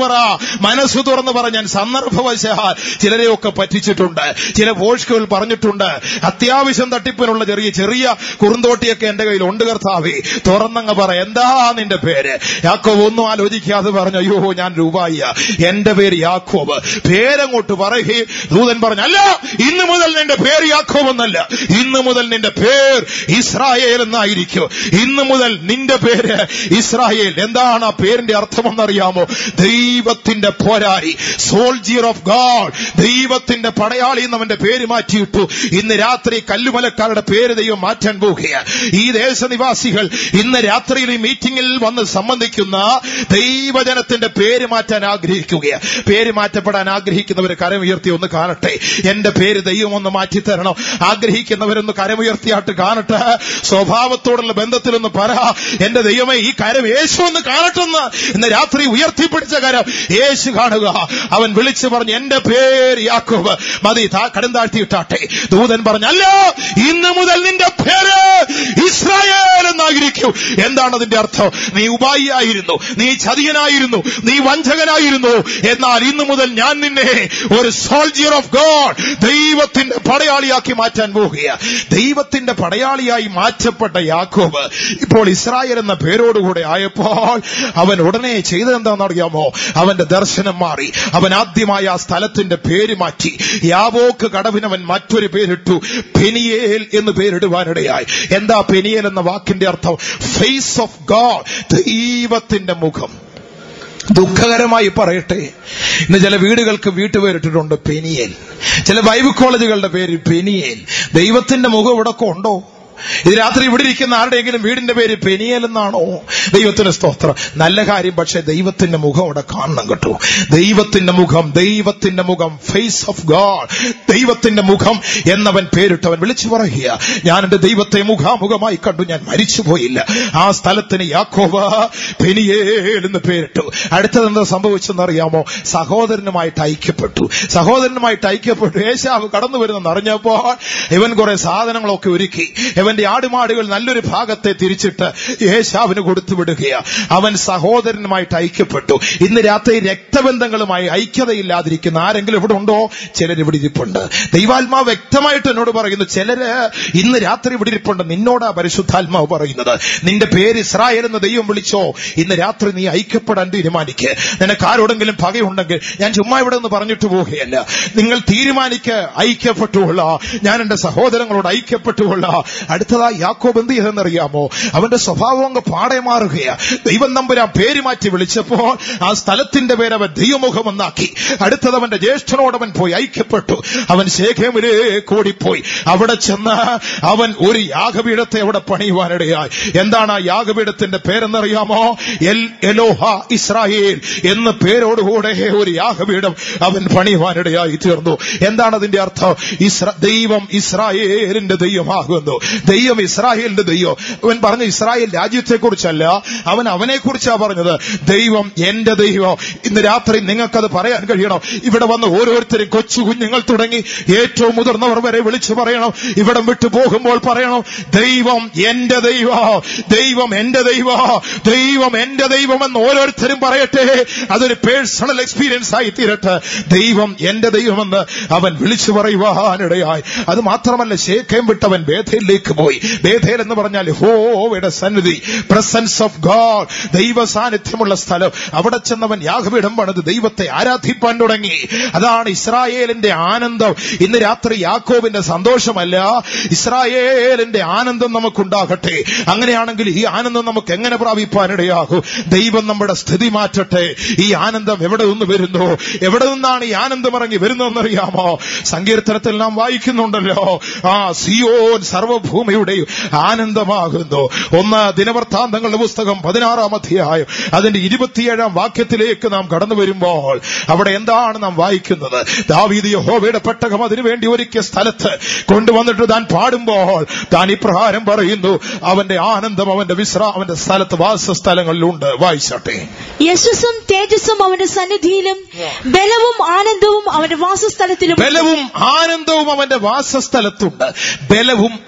മനസ്സ് തുറന്ന് പറഞ്ഞാൽ സന്ദർഭവശാൽ ചിലരെയൊക്കെ പറ്റിച്ചിട്ടുണ്ട് ചില പോഷ്കുകൾ പറഞ്ഞിട്ടുണ്ട് അത്യാവശ്യം തട്ടിപ്പിനുള്ള ചെറിയ ചെറിയ കുറുന്തോട്ടിയൊക്കെ എന്റെ കയ്യിൽ ഉണ്ട് കർത്താവേ തുറന്നങ്ങ് പറ എന്താ നിന്റെ പേര് യാക്കോബ് ഒന്നും ആലോചിക്കാതെ പറഞ്ഞു അയ്യോ ഞാൻ രൂപായിയ എന്റെ പേര് യാക്കോബ് പേരങ്ങോട്ട് പറയുകയും ദൂതൻ പറഞ്ഞു അല്ല ഇന്ന് മുതൽ നിന്റെ പേര് യാക്കോബ് എന്നല്ല ഇന്ന് മുതൽ നിന്റെ പേർ ഇസ്രായേൽ എന്നായിരിക്കും ഇന്ന് മുതൽ നിന്റെ പേര് ഇസ്രായേൽ എന്താണ് ആ പേരിന്റെ അർത്ഥമെന്നറിയാമോ ദൈവത്തിന്റെ പോരാളി സോൾജിയർ ഓഫ് ഗാഡ് ദൈവത്തിന്റെ പടയാളി എന്നവന്റെ പേര് മാറ്റിയിട്ടു ഇന്ന് രാത്രി കല്ലുമലക്കാരുടെ പേര് ദൈവം മാറ്റാൻ പോവുകയാണ് ഈ ദേശനിവാസികൾ ഇന്ന് രാത്രിയിൽ ഈ മീറ്റിംഗിൽ വന്ന് സംബന്ധിക്കുന്ന ദൈവജനത്തിന്റെ പേര് മാറ്റാൻ ആഗ്രഹിക്കുകയാണ് പേര് മാറ്റപ്പെടാൻ ആഗ്രഹിക്കുന്നവർ കരമുയർത്തി ഒന്ന് കാണട്ടെ എന്റെ പേര് ദൈവം ഒന്ന് മാറ്റിത്തരണം ആഗ്രഹിക്കുന്നവരൊന്ന് കരമുയർത്തിയായിട്ട് കാണട്ടെ സ്വഭാവത്തോടുള്ള ബന്ധത്തിലൊന്ന് പറ എന്റെ ദൈവമേ ഈ കരം യേശു ഒന്ന് കാണട്ടെന്ന് ഇന്ന് രാത്രി ഉയർത്തിപ്പിടിച്ച കരം യേശു കാണുക അവൻ വിളിച്ചു പറഞ്ഞു എന്റെ പേര് യാക്കോബ് മതി താ- കടം താഴ്ത്തിയിട്ടാട്ടെ ദൂതൻ പറഞ്ഞു അല്ല ഇന്ന് മുതൽ നിന്റെ പേര് ഇസ്രായേൽ എന്നായിരിക്കും എന്താണ് അതിന്റെ അർത്ഥം നീ ഉപായിയായിരുന്നു നീ ചതിയനായിരുന്നു നീ വഞ്ചകനായിരുന്നു എന്നാൽ ഇന്ന് മുതൽ ഞാൻ നിന്നെ ഒരു സോൾജിയർ ഓഫ് ഗോഡ് ദൈവത്തിന്റെ പടയാളിയാക്കി മാറ്റാൻ പോവുകയാണ് ദൈവത്തിന്റെ പടയാളിയായി മാറ്റപ്പെട്ട യാക്കോബ് ഇപ്പോൾ ഇസ്രായേൽ എന്ന പേരോടുകൂടെ ആയപ്പോൾ അവൻ ഉടനെ ചെയ്തതെന്താണെന്നറിയാമോ അവന്റെ ദർശനം മാറി അവൻ ആദ്യമായി ആ സ്ഥലത്തിന്റെ പേര് മാറ്റി യാവോക്ക് കടവിനവൻ മറ്റൊരു പേരിട്ടു പെനിയേൽ എന്ന് പേരിടുവാനിടയായി എന്താ പെനിയേൽ എന്ന വാക്കിന്റെ അർത്ഥം ഫേസ് ഓഫ് ഗോഡ് ദൈവത്തിന്റെ മുഖം ദുഃഖകരമായി പറയട്ടെ ഇന്ന് ചില വീടുകൾക്ക് വീട്ടുപേരിട്ടിട്ടുണ്ട് പെനിയേൽ ചില ബൈബിൾ കോളേജുകളുടെ പേര് പെനിയേൽ ദൈവത്തിന്റെ മുഖം ഇവിടൊക്കെ ഉണ്ടോ ഇത് രാത്രി ഇവിടെ ഇരിക്കുന്ന ആരുടെയെങ്കിലും വീടിന്റെ പേര് പെനിയേൽ എന്നാണോ ദൈവത്തിന് സ്തോത്രം നല്ല കാര്യം പക്ഷെ ദൈവത്തിന്റെ മുഖം അവിടെ കാണണം കേട്ടോ ദൈവത്തിന്റെ മുഖം ദൈവത്തിന്റെ മുഖം ഫേസ് ഓഫ് ഗാഡ് ദൈവത്തിന്റെ മുഖം എന്നവൻ പേരിട്ടവൻ വിളിച്ചു പറയുക ഞാൻ എന്റെ ദൈവത്തെ മുഖാമുഖമായി കണ്ടു ഞാൻ മരിച്ചുപോയില്ല ആ സ്ഥലത്തിന് യാക്കോബ പെനിയേൽ എന്ന് പേരിട്ടു അടുത്തത് എന്താ സംഭവിച്ചെന്നറിയാമോ സഹോദരനുമായിട്ട് ഐക്യപ്പെട്ടു സഹോദരനുമായിട്ട് ഐക്യപ്പെട്ടു യേശാവ് കടന്നു വരുന്നെന്ന് അറിഞ്ഞപ്പോൾ ഇവൻ കുറെ സാധനങ്ങളൊക്കെ ഒരുക്കി ഇവന്റെ ആടുമാടുകൾ നല്ലൊരു ഭാഗത്തെ തിരിച്ചിട്ട് യേശാവിന് കൊടുത്തു വിടുകയാ അവൻ സഹോദരനുമായിട്ട് ഐക്യപ്പെട്ടു ഇന്ന് രാത്രി രക്തബന്ധങ്ങളുമായി ഐക്യതയില്ലാതിരിക്കുന്ന ആരെങ്കിലും ഇവിടെ ഉണ്ടോ ചിലർ ഇവിടെ ഇരിപ്പുണ്ട് ദൈവാത്മാവ് വ്യക്തമായിട്ട് എന്നോട് പറയുന്നു ചിലര് ഇന്ന് രാത്രി ഇവിടെ ഇരിപ്പുണ്ട് നിന്നോടാ പരിശുദ്ധാത്മാവ് പറയുന്നത് നിന്റെ പേര് ഇസ്രായേൽ എന്ന് ദൈവം വിളിച്ചോ ഇന്ന് രാത്രി നീ ഐക്യപ്പെടാൻ തീരുമാനിക്ക് നിനക്ക് ആരോടെങ്കിലും പകയുണ്ടെങ്കിൽ ഞാൻ ചുമ്മാ ഇവിടെ നിന്ന് പറഞ്ഞിട്ട് പോവുകയല്ല നിങ്ങൾ തീരുമാനിക്ക് ഐക്യപ്പെട്ടുകൊള്ള ഞാൻ എന്റെ സഹോദരങ്ങളോട് ഐക്യപ്പെട്ടുകൊള്ള അടുത്തതായി യാക്കോബ് എന്ത് ചെയ്തെന്നറിയാമോ അവന്റെ സ്വഭാവം അങ്ങ് പാടെ മാറുകയാ ദൈവം നമ്പുരാൻ പേര് മാറ്റി വിളിച്ചപ്പോൾ ആ സ്ഥലത്തിന്റെ പേര് അവൻ ദൈവമുഖമെന്നാക്കി അടുത്തത് അവന്റെ ജ്യേഷ്ഠനോട് അവൻ പോയി ഐക്യപ്പെട്ടു അവൻ ശേഖേമിലേക്ക് ഓടിപ്പോയി അവിടെ ചെന്ന് അവൻ ഒരു യാഗപീഠത്തെ അവിടെ പണിയുവാനിടയായി എന്താണ് ആ യാഗപീഠത്തിന്റെ പേരെന്നറിയാമോ എൽ എലോഹ ഇസ്രായേൽ എന്ന പേരോടുകൂടെ ഒരു യാഗപീഠം അവൻ പണിയുവാനിടയായി തീർന്നു എന്താണ് അതിന്റെ അർത്ഥം ഇസ്ര ദൈവം ഇസ്രായേലിന്റെ ദൈവമാകുന്നു ദൈവം ഇസ്രായേലിന്റെ ദൈവം അവൻ പറഞ്ഞ ഇസ്രായേൽ രാജ്യത്തെ കുറിച്ചല്ല അവൻ അവനെ കുറിച്ചാ പറഞ്ഞത് ദൈവം എന്റെ ദൈവം ഇന്ന് രാത്രി നിങ്ങൾക്കത് പറയാൻ കഴിയണം ഇവിടെ വന്ന് ഓരോരുത്തരും കൊച്ചു കുഞ്ഞുങ്ങൾ തുടങ്ങി ഏറ്റവും മുതിർന്നവർ വരെ വിളിച്ചു പറയണം ഇവിടം വിട്ടു പോകുമ്പോൾ പറയണം ദൈവം എന്റെ ദൈവം ദൈവം എന്റെ ദൈവം ദൈവം എന്റെ ദൈവമെന്ന് ഓരോരുത്തരും പറയട്ടെ അതൊരു പേഴ്സണൽ എക്സ്പീരിയൻസ് ആയി തീരട്ടെ ദൈവം എന്റെ ദൈവമെന്ന് അവൻ വിളിച്ചു പറയുവാനിടയായി അത് മാത്രമല്ല ശേഖം വിട്ടവൻ ബേഥയിലേക്ക് പോയി ബേഥേൽ എന്ന് പറഞ്ഞാൽ ഹോയുടെ സന്നിധി പ്രസൻസ് ഓഫ് ഗോഡ് ദൈവ സാന്നിധ്യമുള്ള സ്ഥലം അവിടെ ചെന്നവൻ യാഗപീഠം പണിത് ദൈവത്തെ ആരാധിപ്പാൻ തുടങ്ങി അതാണ് ഇസ്രായേലിന്റെ ആനന്ദം ഇന്ന് രാത്രി യാക്കോബിന്റെ സന്തോഷമല്ല ഇസ്രായേലിന്റെ ആനന്ദം നമുക്കുണ്ടാകട്ടെ അങ്ങനെയാണെങ്കിൽ ഈ ആനന്ദം നമുക്ക് എങ്ങനെ പ്രാപിപ്പാനിടയാകും ദൈവം നമ്മുടെ സ്ഥിതി മാറ്റട്ടെ ഈ ആനന്ദം എവിടെ നിന്ന് വരുന്നു എവിടെ നിന്നാണ് ഈ ആനന്ദം ഇറങ്ങി വരുന്നതെന്നറിയാമോ സങ്കീർത്തനത്തിൽ നാം വായിക്കുന്നുണ്ടല്ലോ ആ സിയോൻ സർവഭൂമിയുടെയും ആനന്ദമാകുന്നു ഒന്ന് ദിനവൃത്താന്തങ്ങളുടെ പുസ്തകം പതിനാറാം അധ്യായം അതിന്റെ ഇരുപത്തിയേഴാം വാക്യത്തിലേക്ക് നാം കടന്നു വരുമ്പോൾ അവിടെ എന്താണ് നാം വായിക്കുന്നത് ദാവീദ് യഹോവയുടെ പെട്ടകം അതിനുവേണ്ടി ഒരുക്കിയ സ്ഥലത്ത് കൊണ്ടുവന്നിട്ട് താൻ പാടുമ്പോൾ താൻ ഇപ്രകാരം പറയുന്നു അവന്റെ ആനന്ദം അവന്റെ വിശ്രാ അവന്റെ സ്ഥലത്ത് വാസസ്ഥലങ്ങളിലുണ്ട് വായിച്ചോട്ടെ യശസ്സും തേജസ്സും അവന്റെ സന്നിധിയിലും ബലവും ആനന്ദവും അവന്റെ വാസസ്ഥലത്തിലും ബലവും ആനന്ദവും അവന്റെ വാസസ്ഥലത്തുണ്ട് ബലവും ആനന്ദവും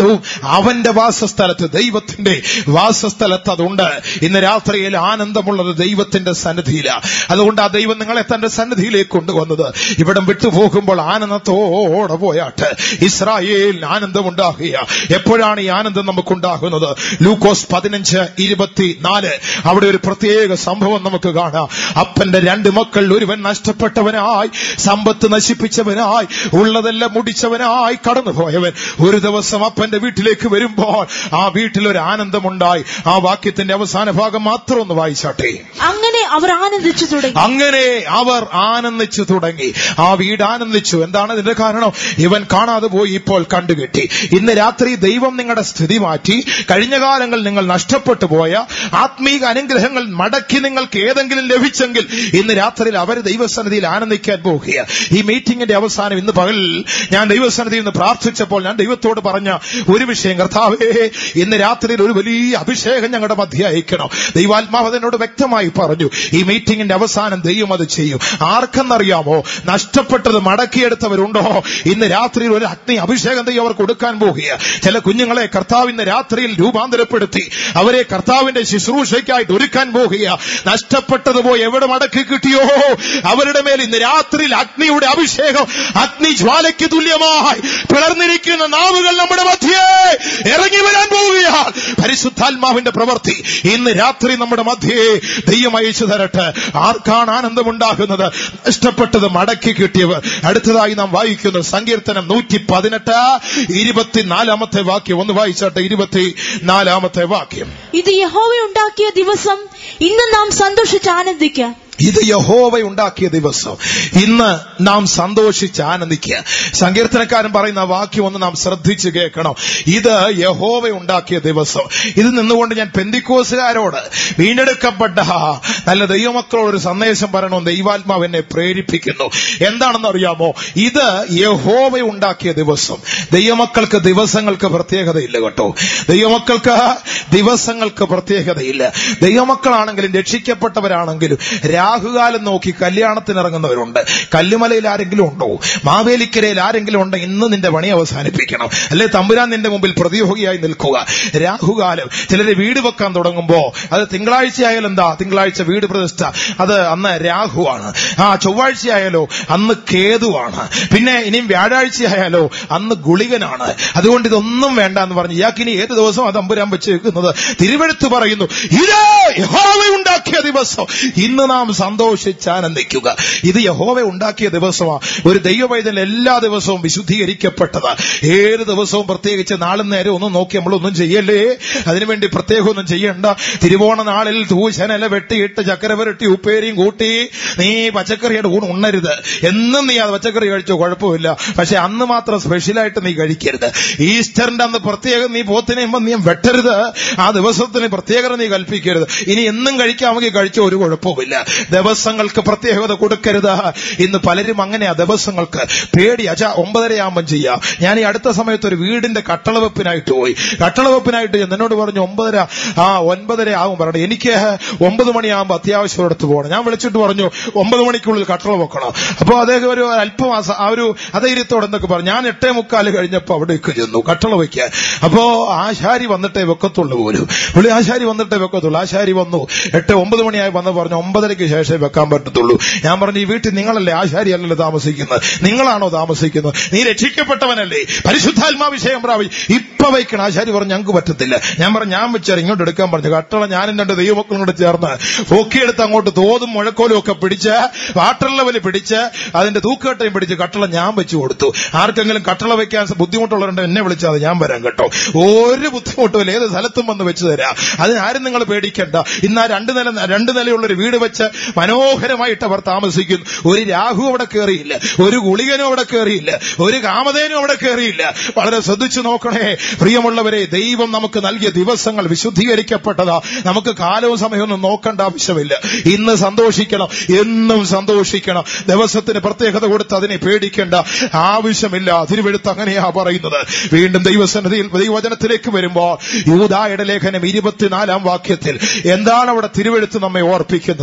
ആനന്ദവും അവന്റെ വാസസ്ഥലത്ത് ദൈവത്തിന്റെ വാസസ്ഥലത്ത് അതുണ്ട് ഇന്ന് രാത്രിയിൽ ആനന്ദമുള്ളത് ദൈവത്തിന്റെ സന്നിധിയില അതുകൊണ്ട് ആ ദൈവം നിങ്ങളെ തന്റെ സന്നിധിയിലേക്ക് കൊണ്ടുവന്നത് ഇവിടം വിട്ടുപോകുമ്പോൾ ആനന്ദത്തോടെ പോയാട്ട് ഇസ്രായേലിന് ആനന്ദമുണ്ടാകുക എപ്പോഴാണ് ഈ ആനന്ദം നമുക്കുണ്ടാകുന്നത് ലൂക്കോസ് പതിനഞ്ച് ഇരുപത്തിനാല് അവിടെ ഒരു പ്രത്യേക സംഭവം നമുക്ക് കാണാം അപ്പന്റെ രണ്ട് മക്കൾ ഒരുവൻ നഷ്ടപ്പെട്ടവനായി സമ്പത്ത് നശിപ്പിച്ചവനായി ഉള്ളതെല്ലാം മുടിച്ചവനായി കടന്നുപോയവൻ ഒരു ദിവസം അപ്പന്റെ വീട്ടിലേക്ക് വരുമ്പോൾ ആ വീട്ടിൽ ഒരു ആനന്ദമുണ്ടായി ആ വാക്യത്തിന്റെ അവസാന ഭാഗം മാത്രം ഒന്ന് വായിച്ചാട്ടെ അങ്ങനെ അവർ ആനന്ദിച്ചു തുടങ്ങി അങ്ങനെ അവർ ആനന്ദിച്ചു തുടങ്ങി ആ വീട് ആനന്ദിച്ചു എന്താണ് ഇതിന്റെ കാരണം ഇവൻ കാണാതെ പോയി ഇപ്പോൾ കണ്ടുകിട്ടി ഇന്ന് രാത്രി ദൈവം നിങ്ങളുടെ സ്ഥിതി മാറ്റി കഴിഞ്ഞ കാലങ്ങൾ നിങ്ങൾ നഷ്ടപ്പെട്ടു പോയ ആത്മീക അനുഗ്രഹങ്ങൾ മടക്കി നിങ്ങൾക്ക് ഏതെങ്കിലും ലഭിച്ചെങ്കിൽ ഇന്ന് രാത്രിയിൽ അവർ ദൈവസന്നിധിയിൽ ആനന്ദിക്കാൻ പോകുക ഈ മീറ്റിംഗിന്റെ അവസാനം ഇന്ന് പകൽ ഞാൻ ദൈവസന്നിധിയിൽ നിന്ന് പ്രാർത്ഥിച്ചപ്പോൾ ഞാൻ ദൈവത്തോട് പറഞ്ഞ ഒരു വിഷയം കർത്താവേ ഇന്ന് രാത്രിയിൽ ഒരു വലിയ അഭിഷേകം ഞങ്ങളുടെ മധ്യ അയക്കണം ദൈവാത്മാവ് അതിനോട് വ്യക്തമായി പറഞ്ഞു ഈ മീറ്റിംഗിന്റെ അവസാനം ദൈവം അത് ചെയ്യും ആർക്കെന്നറിയാമോ നഷ്ടപ്പെട്ടത് മടക്കിയെടുത്തവരുണ്ടോ ഇന്ന് രാത്രിയിൽ ഒരു അഗ്നി അഭിഷേകം ദൈവം അവർ കൊടുക്കാൻ പോകുക ചില കുഞ്ഞുങ്ങളെ കർത്താവ് ഇന്ന് രാത്രിയിൽ രൂപാന്തരപ്പെടുത്തി അവരെ കർത്താവിന്റെ ശുശ്രൂഷയ്ക്കായിട്ട് ഒരുക്കാൻ പോകുക നഷ്ടപ്പെട്ടത് പോയി എവിടെ മടക്കി കിട്ടിയോ അവരുടെ മേൽ ഇന്ന് രാത്രിയിൽ അഗ്നിയുടെ അഭിഷേകം അഗ്നി ജ്വാലയ്ക്ക് തുല്യമായി പിളർന്നിരിക്കുന്ന നാവുകൾ നമ്മുടെ മധ്യേ ഇറങ്ങി വരാൻ പോവുകയാണ് പരിശുദ്ധാത്മാവിന്റെ പ്രവൃത്തി ഇന്ന് രാത്രി നമ്മുടെ മധ്യേ ദൈവം അയച്ചു തരട്ടെ ആർക്കാണ് ആനന്ദമുണ്ടാകുന്നത് നഷ്ടപ്പെട്ടത് മടക്കി കിട്ടിയവർ അടുത്തതായി നാം വായിക്കുന്നു സങ്കീർത്തനം നൂറ്റി പതിനെട്ട് ഇരുപത്തിനാലാമത്തെ വാക്യം ഒന്ന് വായിച്ചാട്ടെ ഇരുപത്തിനാലാമത്തെ വാക്യം ഇത് യഹോവ ഉണ്ടാക്കിയ ദിവസം ഇന്ന് നാം സന്തോഷിച്ച് ആനന്ദിക്കാം ഇത് യഹോവ ഉണ്ടാക്കിയ ദിവസം ഇന്ന് നാം സന്തോഷിച്ച് ആനന്ദിക്കുക സങ്കീർത്തനക്കാരൻ പറയുന്ന വാക്യം ഒന്ന് നാം ശ്രദ്ധിച്ച് കേൾക്കണം ഇത് യഹോവ ഉണ്ടാക്കിയ ദിവസം ഇത് നിന്നുകൊണ്ട് ഞാൻ പെന്തിക്കോസുകാരോട് വീണ്ടെടുക്കപ്പെട്ട നല്ല ദൈവമക്കളോട് ഒരു സന്ദേശം പറയണമെന്ന് ദൈവാത്മാവ് എന്നെ പ്രേരിപ്പിക്കുന്നു എന്താണെന്ന് അറിയാമോ ഇത് യഹോവ ഉണ്ടാക്കിയ ദിവസം ദൈവമക്കൾക്ക് ദിവസങ്ങൾക്ക് പ്രത്യേകതയില്ല കേട്ടോ ദൈവമക്കൾക്ക് ദിവസങ്ങൾക്ക് പ്രത്യേകതയില്ല ദൈവമക്കളാണെങ്കിലും രക്ഷിക്കപ്പെട്ടവരാണെങ്കിലും രാഹുകാലം നോക്കി കല്യാണത്തിന് ഇറങ്ങുന്നവരുണ്ട് കല്ലുമലയിൽ ആരെങ്കിലും ഉണ്ടോ മാവേലിക്കരയിൽ ആരെങ്കിലും ഉണ്ടോ ഇന്ന് നിന്റെ പണി അവസാനിപ്പിക്കണം അല്ലെ തമ്പുരാൻ നിന്റെ മുമ്പിൽ പ്രതിയോഗിയായി നിൽക്കുക രാഹുകാലം ചിലര് വീട് വെക്കാൻ തുടങ്ങുമ്പോ അത് തിങ്കളാഴ്ച ആയാലും എന്താ തിങ്കളാഴ്ച വീട് പ്രതിഷ്ഠ അത് അന്ന് രാഹുവാണ് ആ ചൊവ്വാഴ്ച ആയാലോ അന്ന് കേതുവാണ് പിന്നെ ഇനിയും വ്യാഴാഴ്ച ആയാലോ അന്ന് ഗുളികനാണ് അതുകൊണ്ട് ഇതൊന്നും വേണ്ട എന്ന് പറഞ്ഞു ഇയാൾക്ക് ഇനി ഏത് ദിവസം അത് അമ്പുരാൻ വെച്ച് വെക്കുന്നത് തിരുവെടുത്ത് പറയുന്നു ഇത് യഹോവ ഉണ്ടാക്കിയ ദിവസം ഇന്ന് നാം സന്തോഷിച്ച് ആനന്ദിക്കുക ഇത് യഹോവ ഉണ്ടാക്കിയ ദിവസമാണ് ഒരു ദൈവവൈദ്യൻ എല്ലാ ദിവസവും വിശുദ്ധീകരിക്കപ്പെട്ടതാ ഏത് ദിവസവും പ്രത്യേകിച്ച് നാളും നേരം ഒന്നും നോക്കി നമ്മളൊന്നും ചെയ്യല്ലേ അതിനുവേണ്ടി പ്രത്യേകം ഒന്നും ചെയ്യണ്ട തിരുവോണ നാളിൽ തൂശനില വെട്ടിയിട്ട് ചക്കര പുരട്ടി ഉപ്പേരിയും കൂട്ടി നീ പച്ചക്കറിയുടെ ഊണ് ഉണ്ണരുത് എന്നും നീ അത് പച്ചക്കറി കഴിച്ചോ കുഴപ്പമില്ല പക്ഷെ അന്ന് മാത്രം സ്പെഷ്യലായിട്ട് നീ കഴിക്കരുത് ഈസ്റ്ററിന്റെ അന്ന് പ്രത്യേകം നീ പോത്തിനെ നീ വെട്ടരുത് ആ ദിവസത്തിന് പ്രത്യേകത നീ കൽപ്പിക്കരുത് ഇനി എന്നും കഴിക്കാമെങ്കിൽ കഴിച്ചോ ഒരു കുഴപ്പവുമില്ല ദിവസങ്ങൾക്ക് പ്രത്യേകത കൊടുക്കരുത് ഇന്ന് പലരും അങ്ങനെയാ ദിവസങ്ങൾക്ക് പേടി അച്ഛാ ഒമ്പതരയാകുമ്പം ചെയ്യാം ഞാൻ ഈ അടുത്ത സമയത്ത് ഒരു വീടിന്റെ കട്ടളവെപ്പിനായിട്ട് പോയി കട്ടളവെപ്പിനായിട്ട് ഞാൻ എന്നോട് പറഞ്ഞു ഒമ്പതര ആ ഒൻപതര ആകും പറഞ്ഞു എനിക്ക് ഒമ്പത് മണിയാകുമ്പോൾ അത്യാവശ്യം എടുത്ത് പോകണം ഞാൻ വിളിച്ചിട്ട് പറഞ്ഞു ഒമ്പത് മണിക്കുള്ളിൽ കട്ടള വെക്കണം അപ്പൊ അദ്ദേഹം ഒരു അല്പമാസം ആ ഒരു അധൈര്യത്തോടെ എന്തൊക്കെ പറഞ്ഞു ഞാൻ എട്ടേ മുക്കാല് കഴിഞ്ഞപ്പോ അവിടേക്ക് ചെന്നു കട്ടള വയ്ക്കാൻ അപ്പോ ആശാരി വന്നിട്ടേ വെക്കത്തുള്ളൂ പോലും പുള്ളി ആശാരി വന്നിട്ടേ വെക്കത്തുള്ളൂ ആശാരി വന്നു എട്ട് ഒമ്പത് മണിയായി വന്ന് പറഞ്ഞു ഒമ്പതരയ്ക്ക് ശേഷമേ വെക്കാൻ പറ്റത്തുള്ളൂ ഞാൻ പറഞ്ഞു ഈ വീട്ടിൽ നിങ്ങളല്ലേ ആശാരി അല്ലല്ലോ താമസിക്കുന്നത് നിങ്ങളാണോ താമസിക്കുന്നത് നീ രക്ഷിക്കപ്പെട്ടവനല്ലേ പരിശുദ്ധാത്മാവിഷയം പ്രാപി ഇപ്പൊ വയ്ക്കണം ആശാരി പറഞ്ഞു ഞങ്ങൾക്ക് പറ്റത്തില്ല ഞാൻ പറഞ്ഞു ഞാൻ വെച്ചാൽ ഇങ്ങോട്ട് എടുക്കാൻ പറഞ്ഞു കട്ടള ഞാനും രണ്ട് ദൈവമക്കളും കൂടെ ചേർന്ന് പൊക്കിയെടുത്ത് അങ്ങോട്ട് തോതും മുഴക്കോലും ഒക്കെ പിടിച്ച് വാട്ടർ ലെവൽ പിടിച്ച് അതിന്റെ തൂക്കുകട്ടയും പിടിച്ച് കട്ടള ഞാൻ വെച്ചു കൊടുത്തു ആർക്കെങ്കിലും കട്ടള വെക്കാൻ ബുദ്ധിമുട്ടുള്ളവരുണ്ട് എന്നെ വിളിച്ചാൽ ഞാൻ വരാം കേട്ടോ ഒരു ബുദ്ധിമുട്ടുമില്ല ഏത് സ്ഥലത്തും വന്ന് വെച്ചു തരാം അതിനാരും നിങ്ങൾ പേടിക്കണ്ട ഇന്ന് ആ രണ്ട് നില രണ്ട് നിലയുള്ള ഒരു വീട് വെച്ച് മനോഹരമായിട്ട് അവർ താമസിക്കുന്നു ഒരു രാഹു അവിടെ കയറിയില്ല ഒരു ഗുളികനും അവിടെ കയറിയില്ല ഒരു കാമധേനും അവിടെ കയറിയില്ല വളരെ ശ്രദ്ധിച്ചു നോക്കണേ പ്രിയമുള്ളവരെ ദൈവം നമുക്ക് നൽകിയ ദിവസങ്ങൾ വിശുദ്ധീകരിക്കപ്പെട്ടതാ നമുക്ക് കാലവും സമയമൊന്നും നോക്കേണ്ട ആവശ്യമില്ല ഇന്ന് സന്തോഷിക്കണം എന്നും സന്തോഷിക്കണം ദിവസത്തിന് പ്രത്യേകത കൊടുത്ത് അതിനെ പേടിക്കേണ്ട ആവശ്യമില്ല തിരുവെടുത്ത് അങ്ങനെയാ പറയുന്നത് വീണ്ടും ദൈവസന്നിധിയിൽ ദൈവവചനത്തിലേക്ക് വരുമ്പോൾ യൂതായുടെ ലേഖനം ഇരുപത്തിനാലാം വാക്യത്തിൽ എന്താണ് അവിടെ തിരുവെടുത്ത് നമ്മെ ഓർപ്പിക്കുന്നത്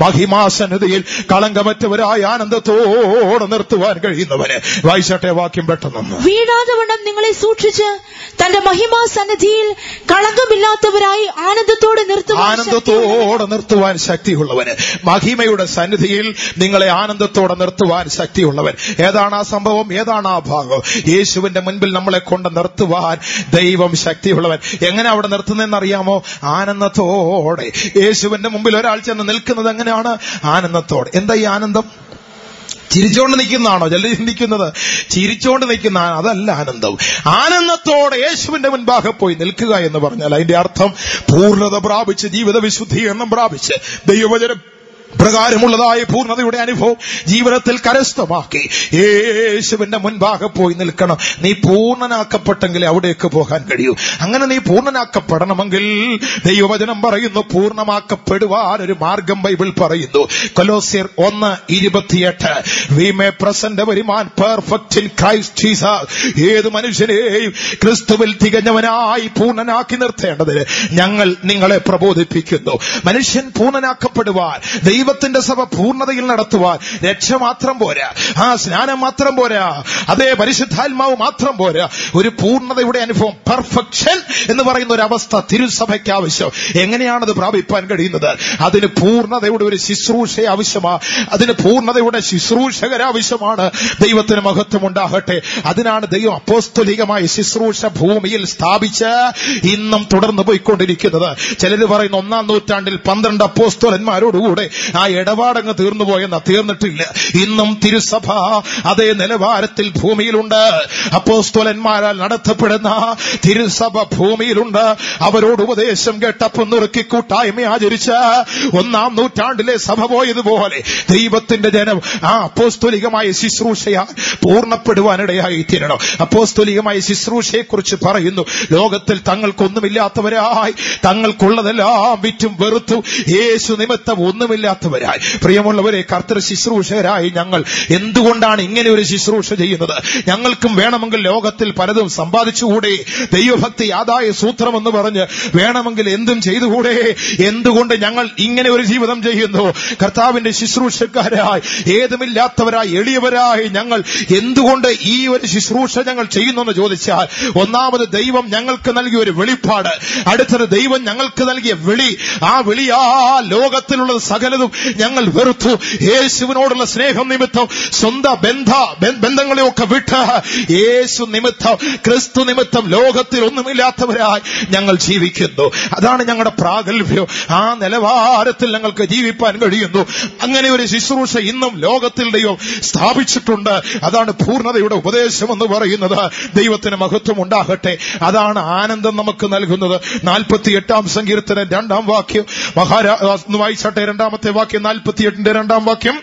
മഹിമാസന്നതയിൽ കളങ്കമറ്റവരായ ആനന്ദത്തോടെ നിർത്തുവാൻ കഴിയുന്നവന് വായിച്ചട്ടെ വാക്യം പെട്ടെന്ന് വീഴാതെ വണ്ണം നിങ്ങളെ സൂക്ഷിച്ച് തന്റെ മഹിമാ സന്നിധിയിൽ കളങ്കമില്ലാത്തവരായി ആനന്ദത്തോടെ നിർത്തുവാൻ ആനന്ദത്തോടെ നിർത്തുവാൻ ശക്തിയുള്ളവന് മഹിമയുടെ സന്നിധിയിൽ നിങ്ങളെ ആനന്ദത്തോടെ നിർത്തുവാൻ ശക്തിയുള്ളവൻ ഏതാണ് ആ സംഭവം ഏതാണ് ആ ഭാഗം യേശുവിന്റെ മുൻപിൽ നമ്മളെ കൊണ്ട് നിർത്തുവാൻ ദൈവം ശക്തിയുള്ളവൻ എങ്ങനെ അവിടെ നിർത്തുന്നതെന്ന് അറിയാമോ ആനന്ദത്തോടെ യേശുവിന്റെ മുമ്പിൽ ഒരാൾ ചെന്ന് നിൽക്കുന്നത് എങ്ങനെയാണ് ആനന്ദത്തോടെ എന്താ ഈ ആനന്ദം ചിരിച്ചോണ്ട് നിൽക്കുന്നതാണോ ചിലർ ചിന്തിക്കുന്നത് ചിരിച്ചോണ്ട് നിൽക്കുന്ന ആ- അതല്ല ആനന്ദം ആനന്ദത്തോടെ യേശുവിന്റെ മുൻപാകെ പോയി നിൽക്കുക എന്ന് പറഞ്ഞാൽ അതിന്റെ അർത്ഥം പൂർണ്ണത പ്രാപിച്ച് ജീവിത വിശുദ്ധീകരണം പ്രാപിച്ച് ദൈവവചനം പ്രകാരമുള്ളതായ പൂർണ്ണതയുടെ അനുഭവം ജീവിതത്തിൽ കരസ്ഥമാക്കി യേശുവിന്റെ മുൻപാകെ പോയി നിൽക്കണം നീ പൂർണ്ണനാക്കപ്പെട്ടെങ്കിലേ അവിടേക്ക് പോകാൻ കഴിയൂ അങ്ങനെ നീ പൂർണ്ണനാക്കപ്പെടണമെങ്കിൽ ദൈവവചനം പറയുന്നു പൂർണ്ണമാക്കപ്പെടുവാൻ ഒരു മാർഗം ബൈബിൾ പറയുന്നു കൊലോസിയർ ഒന്ന് ഇരുപത്തിയെട്ട് we may present every man perfect in Christ Jesus ഏത് മനുഷ്യനെയും ക്രിസ്തുവിൽ തികഞ്ഞവനായി പൂർണ്ണനാക്കി നിർത്തേണ്ടതിന് ഞങ്ങൾ നിങ്ങളെ പ്രബോധിപ്പിക്കുന്നു മനുഷ്യൻ പൂർണ്ണനാക്കപ്പെടുവാൻ ദൈവത്തിന്റെ സഭ പൂർണ്ണതയിൽ നടത്തുവാൻ രക്ഷ മാത്രം പോരാ ആ സ്നാനം മാത്രം പോരാ അതേ പരിശുദ്ധാത്മാവ് മാത്രം പോരാ ഒരു പൂർണ്ണതയുടെ അനുഭവം പെർഫെക്ഷൻ എന്ന് പറയുന്ന ഒരു അവസ്ഥ തിരുസഭയ്ക്ക് ആവശ്യം എങ്ങനെയാണത് പ്രാപിപ്പാൻ കഴിയുന്നത് അതിന് പൂർണ്ണതയുടെ ഒരു ശുശ്രൂഷ ആവശ്യമാണ് അതിന് പൂർണ്ണതയുടെ ശുശ്രൂഷകർ ആവശ്യമാണ് ദൈവത്തിന് മഹത്വം ഉണ്ടാകട്ടെ അതിനാണ് ദൈവം അപ്പോസ്തലികമായ ശുശ്രൂഷ ഭൂമിയിൽ സ്ഥാപിച്ച് ഇന്നും തുടർന്നു പോയിക്കൊണ്ടിരിക്കുന്നത് ചിലർ പറയുന്ന ഒന്നാം നൂറ്റാണ്ടിൽ പന്ത്രണ്ട് അപ്പോസ്തോലന്മാരോടുകൂടെ ആ ഇടപാടങ്ങ് തീർന്നു പോയെന്ന തീർന്നിട്ടില്ല ഇന്നും തിരുസഭ അതേ നിലവാരത്തിൽ ഭൂമിയിലുണ്ട് അപ്പോസ്തോലന്മാരാൽ നടത്തപ്പെടുന്ന തിരുസഭ ഭൂമിയിലുണ്ട് അവരോട് ഉപദേശം കേട്ടപ്പം നുറുക്കി കൂട്ടായ്മ ആചരിച്ച ഒന്നാം നൂറ്റാണ്ടിലെ സഭ പോയതുപോലെ ദൈവത്തിന്റെ ജനം ആ അപ്പോസ്തോലികമായ ശുശ്രൂഷയാൽ പൂർണ്ണപ്പെടുവാനിടയായി തീരണം അപ്പോസ്തോലികമായ ശുശ്രൂഷയെ കുറിച്ച് പറയുന്നു ലോകത്തിൽ തങ്ങൾക്കൊന്നുമില്ലാത്തവരായി തങ്ങൾക്കുള്ളതെല്ലാം വിറ്റും വെറുത്തു യേശു നിമിത്തം ഒന്നുമില്ലാത്തവരായി പ്രിയമുള്ളവരെ കർത്തൃ ശുശ്രൂഷകരായി ഞങ്ങൾ എന്തുകൊണ്ടാണ് ഇങ്ങനെ ഒരു ശുശ്രൂഷ ചെയ്യുന്നത് ഞങ്ങൾക്കും വേണമെങ്കിൽ ലോകത്തിൽ പലതും സമ്പാദിച്ചുകൂടെ ദൈവഭക്തി ആദായ സൂത്രം എന്ന് പറഞ്ഞ് വേണമെങ്കിൽ എന്തും ചെയ്തുകൂടെ എന്തുകൊണ്ട് ഞങ്ങൾ ഇങ്ങനെ ഒരു ജീവിതം ചെയ്യുന്നു കർത്താവിന്റെ ശുശ്രൂഷക്കാരായി ഏതുമില്ലാത്തവരായി എളിയവരായി ഞങ്ങൾ എന്തുകൊണ്ട് ഈ ഒരു ശുശ്രൂഷ ഞങ്ങൾ ചെയ്യുന്നു എന്ന് ചോദിച്ചാൽ ഒന്നാമത് ദൈവം ഞങ്ങൾക്ക് നൽകിയ ഒരു വെളിപ്പാട് അടുത്തത് ദൈവം ഞങ്ങൾക്ക് നൽകിയ വിളി ആ വിളിയാ ലോകത്തിലുള്ള സകലതും ഞങ്ങൾ വെറുത്തു യേശുവിനോടുള്ള സ്നേഹം നിമിത്തം സ്വന്തം ബന്ധ ബ- ബന്ധങ്ങളെയൊക്കെ വിട്ട് യേശു നിമിത്തം ക്രിസ്തു നിമിത്തം ലോകത്തിൽ ഒന്നുമില്ലാത്തവരായി ഞങ്ങൾ ജീവിക്കുന്നു അതാണ് ഞങ്ങളുടെ പ്രാഗൽഭ്യം ആ നിലവാരത്തിൽ ഞങ്ങൾക്ക് ജീവിപ്പാൻ കഴിയുന്നു അങ്ങനെ ഒരു ശുശ്രൂഷ ഇന്നും ലോകത്തിൽ ദൈവം സ്ഥാപിച്ചിട്ടുണ്ട് അതാണ് പൂർണ്ണതയുടെ ഉപദേശം എന്ന് പറയുന്നത് ദൈവത്തിന് മഹത്വം ഉണ്ടാകട്ടെ അതാണ് ആനന്ദം നമുക്ക് നൽകുന്നത് നാൽപ്പത്തി എട്ടാം സങ്കീർത്തനം രണ്ടാം വാക്യം മഹാരാ ഒന്ന് വായിച്ചട്ടെ രണ്ടാമത്തെ വാക്യം നാൽപ്പത്തിയെട്ടിന്റെ രണ്ടാം വാക്യം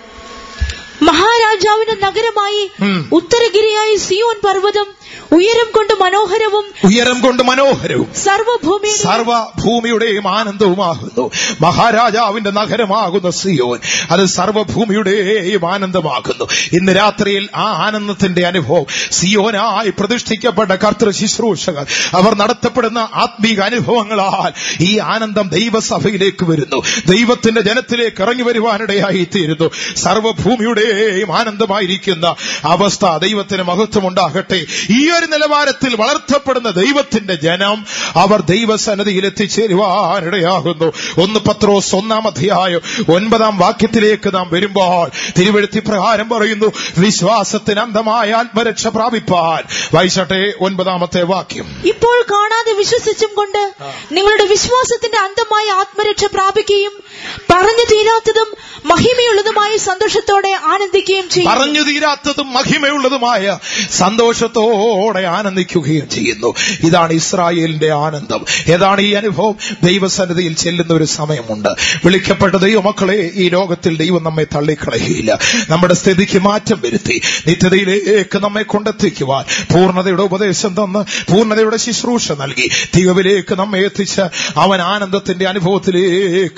മഹാരാജാവിന്റെ നഗരമായി ഉം. ഉത്തരഗിരിയായി സിയോൻ പർവ്വതം ഉയരം കൊണ്ട് മനോഹരവും ഉയരം കൊണ്ട് മനോഹരവും സർവഭൂമി സർവഭൂമിയുടെയും ആനന്ദവുമാകുന്നു മഹാരാജാവിന്റെ നഗരമാകുന്ന സിയോൻ അത് സർവഭൂമിയുടെയും ആനന്ദമാകുന്നു ഇന്ന് രാത്രിയിൽ ആ ആനന്ദത്തിന്റെ അനുഭവം സിയോനായി പ്രതിഷ്ഠിക്കപ്പെട്ട കർത്തൃ ശുശ്രൂഷകർ അവർ നടത്തപ്പെടുന്ന ആത്മീക അനുഭവങ്ങളാൽ ഈ ആനന്ദം ദൈവസഭയിലേക്ക് വരുന്നു ദൈവത്തിന്റെ ജനത്തിലേക്ക് ഇറങ്ങി വരുവാനിടയായി തീരുന്നു സർവഭൂമിയുടെയും ആനന്ദമായിരിക്കുന്ന അവസ്ഥ ദൈവത്തിന് മഹത്വം ഉണ്ടാകട്ടെ ഈ ഒരു നിലവാരത്തിൽ വളർത്തപ്പെടുന്ന ദൈവത്തിന്റെ ജനം അവർ ദൈവസന്നതിയിൽ എത്തിച്ചേരുവാനിടയാകുന്നു ഒന്ന് പത്രോസ് ഒന്നാം അധ്യായം ഒൻപതാം വാക്യത്തിലേക്ക് നാം വരുമ്പോൾ തിരുവെഴുത്തി പ്രകാരം പറയുന്നു വിശ്വാസത്തിന് അന്ധമായ ആത്മരക്ഷ പ്രാപിപ്പാൻ വായിച്ചട്ടെ ഒൻപതാമത്തെ വാക്യം ഇപ്പോൾ കാണാതെ വിശ്വസിച്ചും കൊണ്ട് നിങ്ങളുടെ വിശ്വാസത്തിന്റെ അന്തമായ ആത്മരക്ഷ പ്രാപിക്കുകയും പറഞ്ഞു തീരാത്തതും മഹിമയുള്ളതുമായ സന്തോഷത്തോടെ ആനന്ദിക്കുകയും ചെയ്യും പറഞ്ഞു തീരാത്തതും മഹിമയുള്ളതുമായ സന്തോഷത്തോടെ ആനന്ദിക്കുകയും ചെയ്യുന്നു ഇതാണ് ഇസ്രായേലിന്റെ ആനന്ദം ഏതാണ് ഈ അനുഭവം ദൈവസന്നിധിയിൽ ചെല്ലുന്ന ഒരു സമയമുണ്ട് വിളിക്കപ്പെട്ട ദൈവമക്കളെ ഈ ലോകത്തിൽ ദൈവം നമ്മെ തള്ളിക്കളയുകയില്ല നമ്മുടെ സ്ഥിതിക്ക് മാറ്റം വരുത്തി നിത്യതയിലേക്ക് നമ്മെ കൊണ്ടെത്തിക്കുവാൻ പൂർണ്ണതയുടെ ഉപദേശം തന്ന് പൂർണ്ണതയുടെ ശുശ്രൂഷ നൽകി തികവിലേക്ക് നമ്മെ എത്തിച്ച് അവൻ ആനന്ദത്തിന്റെ അനുഭവത്തിലേക്ക് നമ്മെ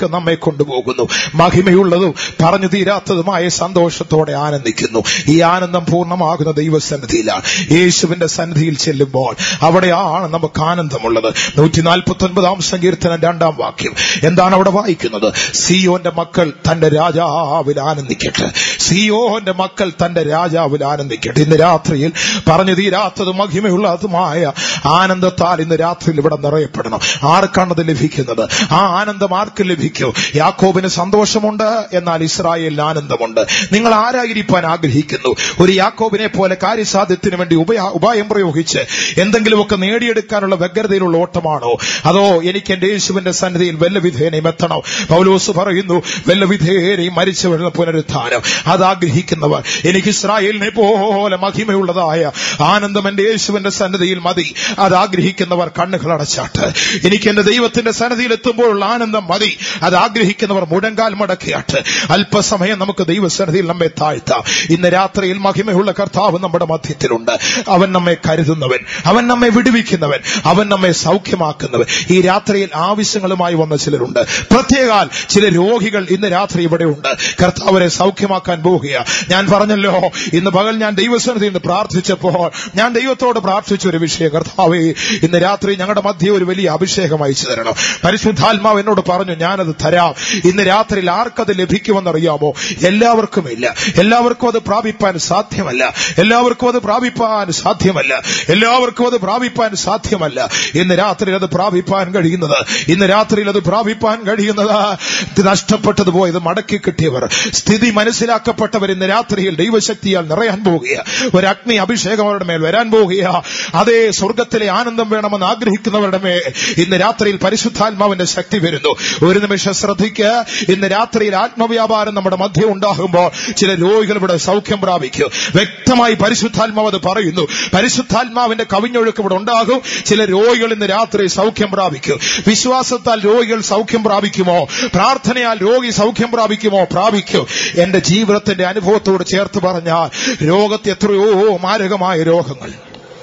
കൊണ്ടുപോകുന്നു മഹിമയുള്ളതും പറഞ്ഞു തീരാത്തതുമായ സന്തോഷത്തോടെ ആനന്ദിക്കുന്നു ഈ ആനന്ദം പൂർണ്ണമാകുന്ന ദൈവസന്നിധിയിലാണ് യേശുവിന്റെ സന്നിധിയിൽ ചെല്ലുമ്പോൾ അവിടെയാണ് നമുക്ക് ആനന്ദമുള്ളത് നൂറ്റി നാൽപ്പത്തി ഒൻപതാം സങ്കീർത്തനം രണ്ടാം വാക്യം എന്താണ് അവിടെ വായിക്കുന്നത് സിയോന്റെ മക്കൾ തന്റെ രാജാവിൽ ആനന്ദിക്കട്ടെ സിയോന്റെ മക്കൾ തന്റെ രാജാവിൽ ആനന്ദിക്കട്ടെ ഇന്ന് രാത്രിയിൽ പറഞ്ഞു തീരാത്തതും മഹിമയുള്ളതുമായ ആനന്ദത്താൽ ഇന്ന് രാത്രിയിൽ ഇവിടെ നിറയപ്പെടണം ആർക്കാണത് ലഭിക്കുന്നത് ആ ആനന്ദം ആർക്ക് ലഭിക്കും യാക്കോബിന് സന്തോഷമുണ്ട് എന്നാൽ ഇസ്രായേലിന് ആനന്ദമുണ്ട് നിങ്ങൾ ആരായിരിക്കാൻ ആഗ്രഹിക്കുന്നു ഒരു യാക്കോബിനെ പോലെ കാര്യസാധ്യത്തിന് വേണ്ടി ഉപയാ- ഉപായം പ്രയോഗിച്ച് എന്തെങ്കിലുമൊക്കെ നേടിയെടുക്കാനുള്ള വ്യഗ്രതയിലുള്ള ഓട്ടമാണോ അതോ എനിക്ക് എന്റെ യേശുവിന്റെ സന്നിധിയിൽ വല്ലവിധേനയും എത്തണോ പൗലോസ് പറയുന്നു വല്ലവിധേനയും മരിച്ചവരുടെ പുനരുത്ഥാനം അത് ആഗ്രഹിക്കുന്നവർ എനിക്ക് ഇസ്രായേലിനെ പോലെ മഹിമയുള്ളതായ ആനന്ദം എന്റെ യേശുവിന്റെ സന്നിധിയിൽ മതി അത് ആഗ്രഹിക്കുന്നവർ കണ്ണുകൾ അടച്ചാട്ട് എനിക്ക് എന്റെ ദൈവത്തിന്റെ സന്നിധിയിൽ എത്തുമ്പോഴുള്ള ആനന്ദം മതി അത് ആഗ്രഹിക്കുന്നവർ മുഴങ്കാൽ മടക്കിയാട്ട് അല്പസമയം നമുക്ക് ദൈവസന്നിധിയിൽ നമ്മെ താഴ്ത്താം ഇന്ന് രാത്രിയിൽ മഹിമയുള്ള കർത്താവ് നമ്മുടെ മധ്യത്തിലുണ്ട് അവൻ നമ്മെ കരുതുന്നവൻ അവൻ നമ്മെ വിടുവിക്കുന്നവൻ അവൻ നമ്മെ സൗഖ്യമാക്കുന്നവൻ ഈ രാത്രിയിൽ ആവശ്യങ്ങളുമായി വന്ന ചിലരുണ്ട് പ്രത്യേകാൽ ചില രോഗികൾ ഇന്ന് രാത്രി ഇവിടെ ഉണ്ട് കർത്താവരെ സൗഖ്യമാക്കാൻ പോവുകയാ ഞാൻ പറഞ്ഞല്ലോ ഇന്ന് പകൽ ഞാൻ ദൈവസന്നിധിയിൽ നിന്ന് പ്രാർത്ഥിച്ചപ്പോൾ ഞാൻ ദൈവത്തോട് പ്രാർത്ഥിച്ച ഒരു വിഷയം കർത്താവേ ഇന്ന് രാത്രി ഞങ്ങളുടെ മധ്യ ഒരു വലിയ അഭിഷേകം അയച്ചു തരണം പരിശുദ്ധാത്മാവ് എന്നോട് പറഞ്ഞു ഞാനത് തരാം ഇന്ന് രാത്രിയിൽ ആർക്കത് ലഭിക്കുമെന്നറിയാമോ എല്ലാവർക്കും ഇല്ല എല്ലാവർക്കും അത് പ്രാപിപ്പാൻ സാധ്യമല്ല എല്ലാവർക്കും അത് പ്രാപിപ്പാൻ സാധ്യമല്ല എല്ലാവർക്കും അത് പ്രാപിപ്പാൻ സാധ്യമല്ല ഇന്ന് രാത്രിയിൽ അത് പ്രാപിപ്പാൻ കഴിയുന്നത് ഇന്ന് രാത്രിയിൽ അത് പ്രാപിപ്പാൻ കഴിയുന്നത് ഇത് നഷ്ടപ്പെട്ടത് പോയത് മടക്കി കിട്ടിയവർ സ്ഥിതി മനസ്സിലാക്കപ്പെട്ടവർ ഇന്ന് രാത്രിയിൽ ദൈവശക്തിയാൽ നിറയാൻ പോവുകയ ഒരു അഗ്നി അഭിഷേകം അവരുടെ മേൽ വരാൻ പോവുകയ അതേ സ്വർഗത്തിലെ ആനന്ദം വേണമെന്ന് ആഗ്രഹിക്കുന്നവരുടെ മേൽ ഇന്ന് രാത്രിയിൽ പരിശുദ്ധാത്മാവിന്റെ ശക്തി വരുന്നു ഒരു നിമിഷം ശ്രദ്ധിക്കുക ഇന്ന് രാത്രിയിൽ ആത്മവ്യാപാരം നമ്മുടെ മധ്യം ഉണ്ടാകുമ്പോൾ ചില രോഗികൾ ഇവിടെ സൗഖ്യം പ്രാപിക്കും വ്യക്തമായി പരിശുദ്ധാത്മാവ് അത് പറയുന്നു പരിശുദ്ധാത്മാവിന്റെ കവിഞ്ഞൊഴുക്ക് ഇവിടെ ഉണ്ടാകും ചില രോഗികൾ ഇന്ന് രാത്രി സൗഖ്യം പ്രാപിക്കും വിശ്വാസത്താൽ രോഗികൾ സൗഖ്യം പ്രാപിക്കുമോ പ്രാർത്ഥനയാൽ രോഗി സൗഖ്യം പ്രാപിക്കുമോ പ്രാപിക്കും എന്റെ ജീവിതത്തിന്റെ അനുഭവത്തോട് ചേർത്ത് പറഞ്ഞാൽ രോഗത്തെ എത്രയോ മാരകമായ രോഗങ്ങൾ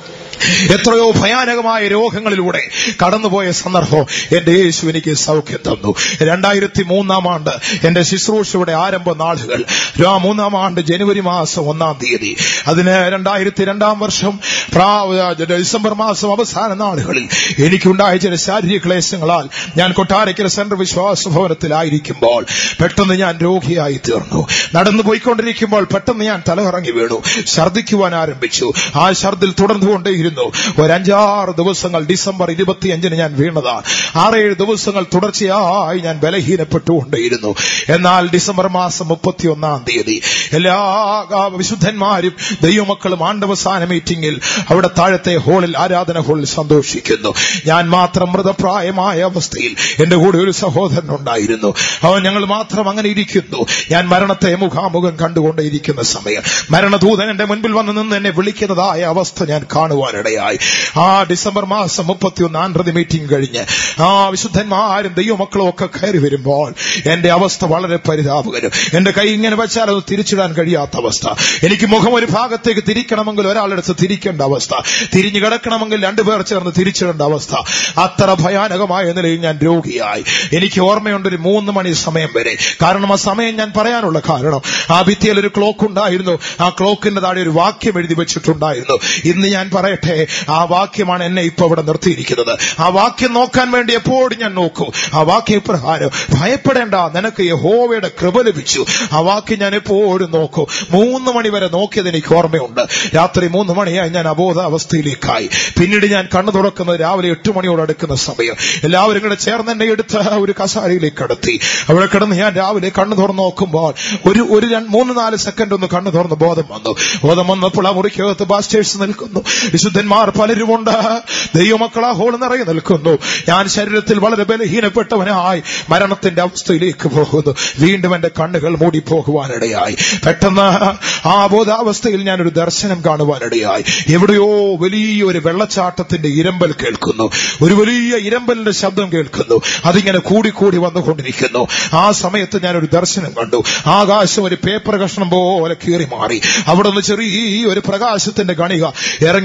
എത്രയോ ഭയാനകമായ രോഗങ്ങളിലൂടെ കടന്നുപോയ സന്ദർഭം എന്റെ യേശു എനിക്ക് സൗഖ്യം തന്നു രണ്ടായിരത്തി മൂന്നാം ആണ്ട് എന്റെ ശുശ്രൂഷയുടെ ആരംഭ നാളുകൾ ആ മൂന്നാം ആണ്ട് ജനുവരി മാസം ഒന്നാം തീയതി അതിന് രണ്ടായിരത്തി രണ്ടാം വർഷം പ്രാ- ഡിസംബർ മാസം അവസാന നാളുകളിൽ എനിക്കുണ്ടായ ചില ശാരീരിക ക്ലേശങ്ങളാൽ ഞാൻ കൊട്ടാരക്കര സെൻട്രൽ വിശ്വാസ ഭവനത്തിലായിരിക്കുമ്പോൾ പെട്ടെന്ന് ഞാൻ രോഗിയായി തീർന്നു നടന്നു പോയിക്കൊണ്ടിരിക്കുമ്പോൾ പെട്ടെന്ന് ഞാൻ തലകറങ്ങി വീണു ഛർദ്ദിക്കുവാൻ ആരംഭിച്ചു ആ ഛർദിൽ തുടർന്നുകൊണ്ടേയിരുന്നു ഒരു അഞ്ചാറ് ദിവസങ്ങൾ ഡിസംബർ ഇരുപത്തിയഞ്ചിന് ഞാൻ വീണതാണ് ആറേഴ് ദിവസങ്ങൾ തുടർച്ചയായി ഞാൻ ബലഹീനപ്പെട്ടുകൊണ്ടേയിരുന്നു എന്നാൽ ഡിസംബർ മാസം മുപ്പത്തിയൊന്നാം തീയതി എല്ലാ ആ, വിശുദ്ധന്മാരും ദൈവമക്കളും ആണ്ടവസാന മീറ്റിംഗിൽ അവിടെ താഴത്തെ ഹോളിൽ ആരാധന ഹോളിൽ സന്തോഷിക്കുന്നു ഞാൻ മാത്രം മൃതപ്രായമായ അവസ്ഥയിൽ എന്റെ കൂടെ ഒരു സഹോദരൻ ഉണ്ടായിരുന്നു അവൻ ഞങ്ങൾ മാത്രം അങ്ങനെ ഇരിക്കുന്നു ഞാൻ മരണത്തെ മുഖാമുഖം കണ്ടുകൊണ്ടേയിരിക്കുന്ന സമയം മരണദൂതൻ എന്റെ മുൻപിൽ വന്ന് നിന്ന് എന്നെ വിളിക്കുന്നതായ അവസ്ഥ ഞാൻ കാണുവാനിടയായി ആ ഡിസംബർ മാസം മുപ്പത്തിയൊന്ന് ആൻഡ്രതി മീറ്റിംഗ് കഴിഞ്ഞ് ആ വിശുദ്ധന്മാരും ദൈവമക്കളും ഒക്കെ കയറി വരുമ്പോൾ എന്റെ അവസ്ഥ വളരെ പരിതാപകരം എന്റെ കൈ ഇങ്ങനെ വെച്ചാൽ അത് തിരിച്ചിടാൻ കഴിയാത്ത അവസ്ഥ എനിക്ക് മുഖം ഒരു ഭാഗത്തേക്ക് തിരിക്കണമെങ്കിൽ ഒരാളെടുത്ത് തിരിക്കേണ്ട അവസ്ഥ തിരിഞ്ഞു കിടക്കണമെങ്കിൽ രണ്ടുപേർ ചേർന്ന് തിരിച്ചിടേണ്ട അവസ്ഥ അത്ര ഭയാനകമായ നിലയിൽ ഞാൻ രോഗിയായി എനിക്ക് ഓർമ്മയുണ്ട് ഒരു മൂന്ന് മണി സമയം വരെ കാരണം ആ സമയം ഞാൻ പറയാനുള്ള കാരണം ആ ഭിത്തിയിൽ ഒരു ക്ലോക്ക് ഉണ്ടായിരുന്നു ആ ക്ലോക്കിന്റെ താഴെ ഒരു വാക്യം എഴുതി വെച്ചിട്ടുണ്ടായിരുന്നു ഇന്ന് ഞാൻ പറയട്ടെ ആ വാക്യമാണ് എന്നെ ഇപ്പൊ ഇവിടെ നിർത്തിയിരിക്കുന്നത് ആ വാക്യം നോക്കാൻ വേണ്ടി എപ്പോഴും ഞാൻ നോക്കും ആ വാക്യപ്രകാരം ഭയപ്പെടേണ്ട നിനക്ക് യഹോവയുടെ കൃപ ലഭിച്ചു ആ വാക്യം ഞാൻ എപ്പോഴും നോക്കും മൂന്ന് മണി വരെ നോക്കിയത് എനിക്ക് ഓർമ്മയുണ്ട് രാത്രി മൂന്ന് മണിയായി ഞാൻ അബോധ അവസ്ഥയിലേക്കായി പിന്നീട് ഞാൻ കണ്ണു തുറക്കുന്നത് രാവിലെ എട്ട് മണിയോട് അടുക്കുന്ന സമയം എല്ലാവരും കൂടെ ചേർന്ന് എന്നെ എടുത്ത് ഒരു കസാരയിലേക്ക് കടത്തി അവിടെ കിടന്ന് ഞാൻ രാവിലെ കണ്ണു തുറന്ന് നോക്കുമ്പോൾ ഒരു ഒരു രണ്ട് മൂന്ന് നാല് സെക്കൻഡ് ഒന്ന് കണ്ണു തുറന്ന് ബോധം വന്നു ബോധം വന്നപ്പോൾ ആ മുറിക്കകത്ത് ബാസ്റ്റേഴ്സ് നിൽക്കുന്നു വിശുദ്ധന്മാർ പലരുമുണ്ട് ദൈവമക്കളാ ഹോൾ നിറയെ നിൽക്കുന്നു ഞാൻ ശരീരത്തിൽ വളരെ ബലഹീനപ്പെട്ടവനായി മരണത്തിന്റെ അവസ്ഥയിലേക്ക് പോകുന്നു വീണ്ടും എന്റെ കണ്ണുകൾ മൂടിപ്പോകുവാനിടയായി പെട്ടെന്ന് ആ ബോധാവസ്ഥയിൽ ഞാനൊരു ദർശനം കാണുവാനിടയായി എവിടെയോ വലിയൊരു വെള്ളച്ചാട്ടത്തിന്റെ ഇരമ്പൽ കേൾക്കുന്നു ഒരു വലിയ ഇരമ്പലിന്റെ ശബ്ദം കേൾക്കുന്നു അതിങ്ങനെ കൂടിക്കൂടി വന്നുകൊണ്ടിരിക്കുന്നു ആ സമയത്ത് ഞാനൊരു ദർശനം കണ്ടു ആകാശം ഒരു പേപ്പർ കഷ്ണം പോലെ കീറി മാറി അവിടെ നിന്ന് ചെറിയ ഒരു പ്രകാശത്തിന്റെ ഗണിക ഇറങ്ങി താഴെ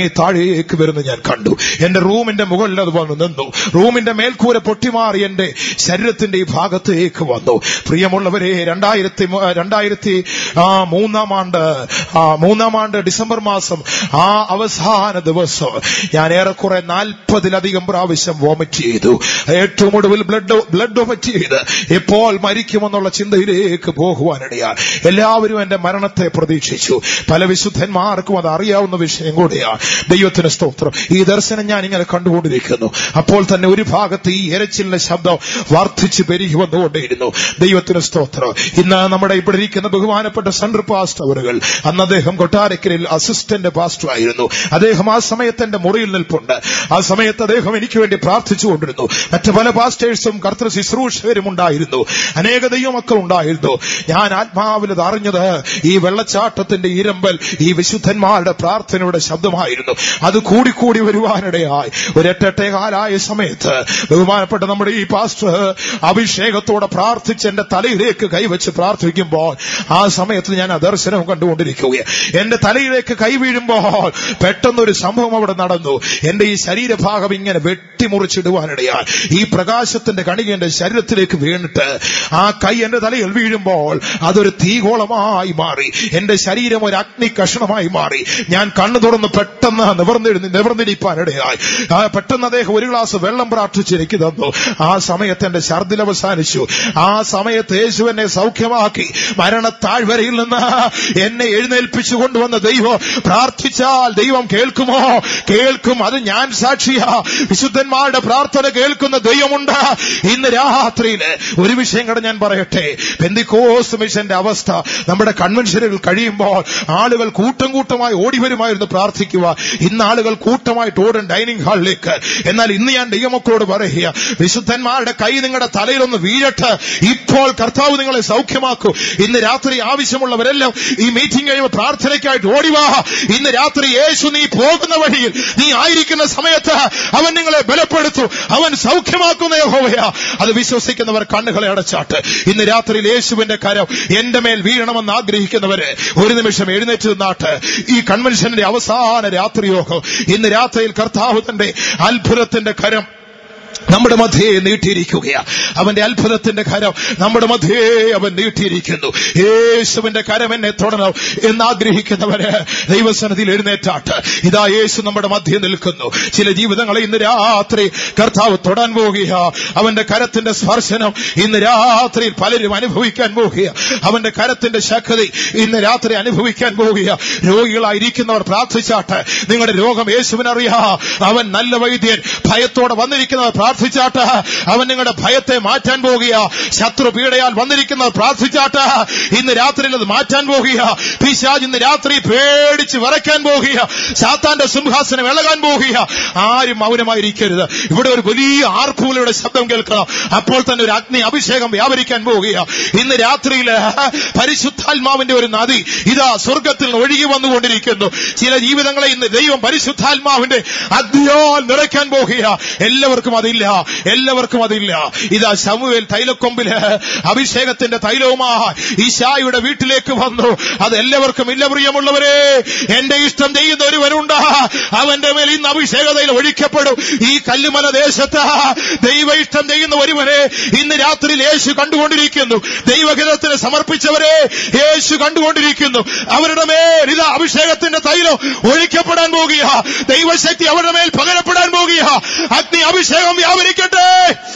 താഴേക്ക് വരുന്നത് ഞാൻ കണ്ടു എന്റെ റൂമിന്റെ മുകളിൽ അത് വന്നു നിന്നു റൂമിന്റെ മേൽക്കൂര പൊട്ടിമാറി എന്റെ ശരീരത്തിന്റെ ഈ ഭാഗത്തേക്ക് വന്നു പ്രിയമുള്ളവരെ രണ്ടായിരത്തി മൂ- രണ്ടായിരത്തി ആ, മൂന്നാം ആണ്ട് ആ, മൂന്നാം ആണ്ട് ഡിസംബർ മാസം ആ അവസാന ദിവസം ഞാൻ ഏറെക്കുറെ നാൽപ്പതിലധികം പ്രാവശ്യം വോമിറ്റ് ചെയ്തു ഏറ്റവും ഒടുവിൽ ബ്ലഡ് ബ്ലഡ് വൊമിറ്റ് ചെയ്ത് എപ്പോൾ മരിക്കുമെന്നുള്ള ചിന്തയിലേക്ക് പോകുവാനിടയാൽ എല്ലാവരും എന്റെ മരണത്തെ പ്രതീക്ഷിച്ചു പല വിശുദ്ധന്മാർക്കും അത് അറിയാവുന്ന വിഷയം കൂടിയാണ് ദൈവത്തിന് സ്തോത്രം ഈ ദർശനം ഞാൻ ഇങ്ങനെ കണ്ടുകൊണ്ടിരിക്കുന്നു അപ്പോൾ തന്നെ ഒരു ഭാഗത്ത് ഈ എരച്ചിലിന്റെ ശബ്ദം വർദ്ധിച്ച് പെരുകി വന്നുകൊണ്ടേയിരുന്നു ദൈവത്തിന് സ്തോത്രം ഇന്ന് നമ്മുടെ ഇവിടെ ഇരിക്കുന്ന ബഹുമാനപ്പെട്ട സെൻട്രൽ പാസ്റ്റർ അവരുകൾ അന്ന് അദ്ദേഹം കൊട്ടാരക്കരയിൽ അസിസ്റ്റന്റ് പാസ്റ്റർ ആയിരുന്നു അദ്ദേഹം ആ സമയത്ത് എന്റെ മുറിയിൽ നിൽപ്പുണ്ട് ആ സമയത്ത് അദ്ദേഹം എനിക്ക് വേണ്ടി പ്രാർത്ഥിച്ചുകൊണ്ടിരുന്നു മറ്റ് പല പാസ്റ്റേഴ്സും കർത്തൃ ശുശ്രൂഷകരും ഉണ്ടായിരുന്നു അനേക ദൈവമക്കൾ ഉണ്ടായിരുന്നു ഞാൻ ആത്മാവിൽ അത് അറിഞ്ഞത് ഈ വെള്ളച്ചാട്ടത്തിന്റെ ഇരമ്പൽ ഈ വിശുദ്ധന്മാരുടെ പ്രാർത്ഥനയുടെ ശബ്ദമായിരുന്നു അത് കൂടിക്കൂടി വരുവാനിടയായി ഒരു എട്ടെട്ടേ കാലായ സമയത്ത് ബഹുമാനപ്പെട്ട നമ്മുടെ ഈ പാസ്റ്റർ അഭിഷേകത്തോടെ പ്രാർത്ഥിച്ച് എന്റെ തലയിലേക്ക് കൈവച്ച് പ്രാർത്ഥിക്കുമ്പോൾ ആ സമയത്ത് ഞാൻ ആ ദർശനം കണ്ടുകൊണ്ടിരിക്കുകയാണ് എന്റെ തലയിലേക്ക് കൈ വീഴുമ്പോൾ പെട്ടെന്നൊരു സംഭവം അവിടെ നടന്നു എന്റെ ഈ ശരീരഭാഗം ഇങ്ങനെ വെട്ടിമുറിച്ചിടുവാനിടയാൽ ഈ പ്രകാശത്തിന്റെ കണിക എന്റെ ശരീരത്തിലേക്ക് വീണിട്ട് ആ കൈ എന്റെ തലയിൽ വീഴുമ്പോൾ അതൊരു തീകോളമായി മാറി എന്റെ ശരീരം ഒരു അഗ്നി കഷണമായി മാറി ഞാൻ കണ്ണു തുറന്ന് പെട്ടെന്ന് നിവർന്നിരുന്ന് നിവർന്നിരിപ്പാനിടയായി ആ പെട്ടെന്ന് അദ്ദേഹം ഒരു ഗ്ലാസ് വെള്ളം പ്രാർത്ഥിച്ച് എനിക്ക് തന്നു ആ സമയത്ത് എന്റെ ഛർദിൽ അവസാനിച്ചു ആ സമയത്ത് യേശു എന്നെ സൗഖ്യമാക്കി മരണ താഴ്വരയിൽ നിന്ന് എന്നെ എഴുന്നേൽപ്പിച്ചു കൊണ്ടുവന്ന ദൈവം പ്രാർത്ഥിച്ചാൽ ദൈവം കേൾക്കുമോ കേൾക്കും അത് ഞാൻ സാക്ഷിയാ വിശുദ്ധന്മാരുടെ പ്രാർത്ഥന കേൾക്കുന്ന ദൈവമുണ്ട് ഇന്ന് രാത്രിയില് ഒരു വിഷയം കൂടെ ഞാൻ പറയട്ടെ പെന്തിക്കോസ് മിഷന്റെ അവസ്ഥ നമ്മുടെ കൺവെൻഷനുകൾ കഴിയുമ്പോൾ ആളുകൾ കൂട്ടം കൂട്ടമായി ഓടി വരുമായിരുന്നു പ്രാർത്ഥിക്കുക ഇന്ന് ആളുകൾ കൂട്ടമായിട്ട് ഓടും ഡൈനിങ് ഹാളിലേക്ക് എന്നാൽ ഇന്ന് ഞാൻ ദൈവമക്കളോട് പറയുക വിശുദ്ധന്മാരുടെ കൈ നിങ്ങളുടെ തലയിലൊന്ന് വീഴട്ട് ഇപ്പോൾ കർത്താവ് നിങ്ങളെ സൗഖ്യമാക്കൂ ഇന്ന് രാത്രി ആവശ്യമുള്ളവരെല്ലാം ഈ മീറ്റിംഗ് കഴിയുമ്പോൾ പ്രാർത്ഥനയ്ക്കായിട്ട് ഓടിവാ ഇന്ന് രാത്രി യേശു നീ പോകുന്ന വഴിയിൽ നീ ആയിരിക്കുന്ന സമയത്ത് അവൻ നിങ്ങളെ ബലപ്പെടുത്തും അവൻ സൗഖ്യമാക്കുന്ന യഹോവയാ അത് വിശ്വസിക്കുന്നവർ കണ്ണുകളെ അടച്ചാട്ട് ഇന്ന് രാത്രിയിൽ യേശുവിന്റെ കരം എന്റെ മേൽ വീഴണമെന്ന് ആഗ്രഹിക്കുന്നവര് ഒരു നിമിഷം എഴുന്നേറ്റ് നിന്നാട്ട് ഈ കൺവെൻഷന്റെ അവസാന രാത്രി യോഗം ഇന്ന് രാത്രിയിൽ കർത്താവ് തന്റെ അത്ഭുതത്തിന്റെ കരം നമ്മുടെ മധ്യേ നീട്ടിയിരിക്കുകയാ അവന്റെ അത്ഭുതത്തിന്റെ കരം നമ്മുടെ മധ്യേ അവൻ നീട്ടിയിരിക്കുന്നു യേശുവിന്റെ കരം എന്നെ തൊടണം എന്നാഗ്രഹിക്കുന്നവര് ദൈവസനത്തിൽ എഴുന്നേറ്റാട്ട് ഇതാ യേശു നമ്മുടെ മധ്യേ നിൽക്കുന്നു ചില ജീവിതങ്ങളെ ഇന്ന് രാത്രി കർത്താവ് തൊടാൻ പോവുക അവന്റെ കരത്തിന്റെ സ്പർശനം ഇന്ന് രാത്രി പലരും അനുഭവിക്കാൻ പോവുക അവന്റെ കരത്തിന്റെ ശക്തി ഇന്ന് രാത്രി അനുഭവിക്കാൻ പോവുക രോഗികളായിരിക്കുന്നവർ പ്രാർത്ഥിച്ചാട്ട് നിങ്ങളുടെ രോഗം യേശുവിനറിയാ അവൻ നല്ല വൈദ്യൻ ഭയത്തോടെ വന്നിരിക്കുന്നവർ പ്രാർത്ഥിച്ചാട്ട് അവൻ നിങ്ങളുടെ ഭയത്തെ മാറ്റാൻ പോകുക ശത്രു പീഡയാൽ വന്നിരിക്കുന്നവർ പ്രാർത്ഥിച്ചാട്ട് ഇന്ന് രാത്രിയിൽ അത് മാറ്റാൻ പോകുക പിശാജ് ഇന്ന് രാത്രി പേടിച്ച് വിറയ്ക്കാൻ പോകുക സാത്താന്റെ സിംഹാസനം ഇളകാൻ പോകുക ആരും മൗനമായിരിക്കരുത് ഇവിടെ ഒരു വലിയ ആർപ്പുകളുടെ ശബ്ദം കേൾക്കണം അപ്പോൾ തന്നെ ഒരു അഗ്നി അഭിഷേകം വ്യാപരിക്കാൻ പോകുക ഇന്ന് രാത്രിയിൽ പരിശുദ്ധാത്മാവിന്റെ ഒരു നദി ഇതാ സ്വർഗത്തിൽ നിന്ന് ഒഴുകി വന്നുകൊണ്ടിരിക്കുന്നു ചില ജീവിതങ്ങളെ ഇന്ന് ദൈവം പരിശുദ്ധാത്മാവിന്റെ അഗ്നിയാൽ നിറയ്ക്കാൻ പോകുക എല്ലാവർക്കും അതില്ല എല്ലാവർക്കും അതില്ല ഇതാ ശമുവേൽ തൈലക്കൊമ്പില് അഭിഷേകത്തിന്റെ തൈലവുമാ ഈശായുടെ വീട്ടിലേക്ക് വന്നു അത് എല്ലാവർക്കും ഇല്ല പ്രിയമുള്ളവരെ എന്റെ ഇഷ്ടം ചെയ്യുന്ന ഒരുവനുണ്ട് അവന്റെ മേൽ ഇന്ന് അഭിഷേക തൈലം ഒഴിക്കപ്പെടും ഈ കല്ലുമല ദേശത്ത് ദൈവ ഇഷ്ടം ചെയ്യുന്ന ഒരുവനെ ഇന്ന് രാത്രിയിൽ യേശു കണ്ടുകൊണ്ടിരിക്കുന്നു ദൈവഹിതത്തിന് സമർപ്പിച്ചവരെ യേശു കണ്ടുകൊണ്ടിരിക്കുന്നു അവരുടെ മേൽ ഇതാ അഭിഷേകത്തിന്റെ തൈലം ഒഴിക്കപ്പെടാൻ പോകുക ദൈവശക്തി അവരുടെ മേൽ പകരപ്പെടാൻ പോകുക അഗ്നി അഭിഷേകം വ്യാപരിക്കട്ടെ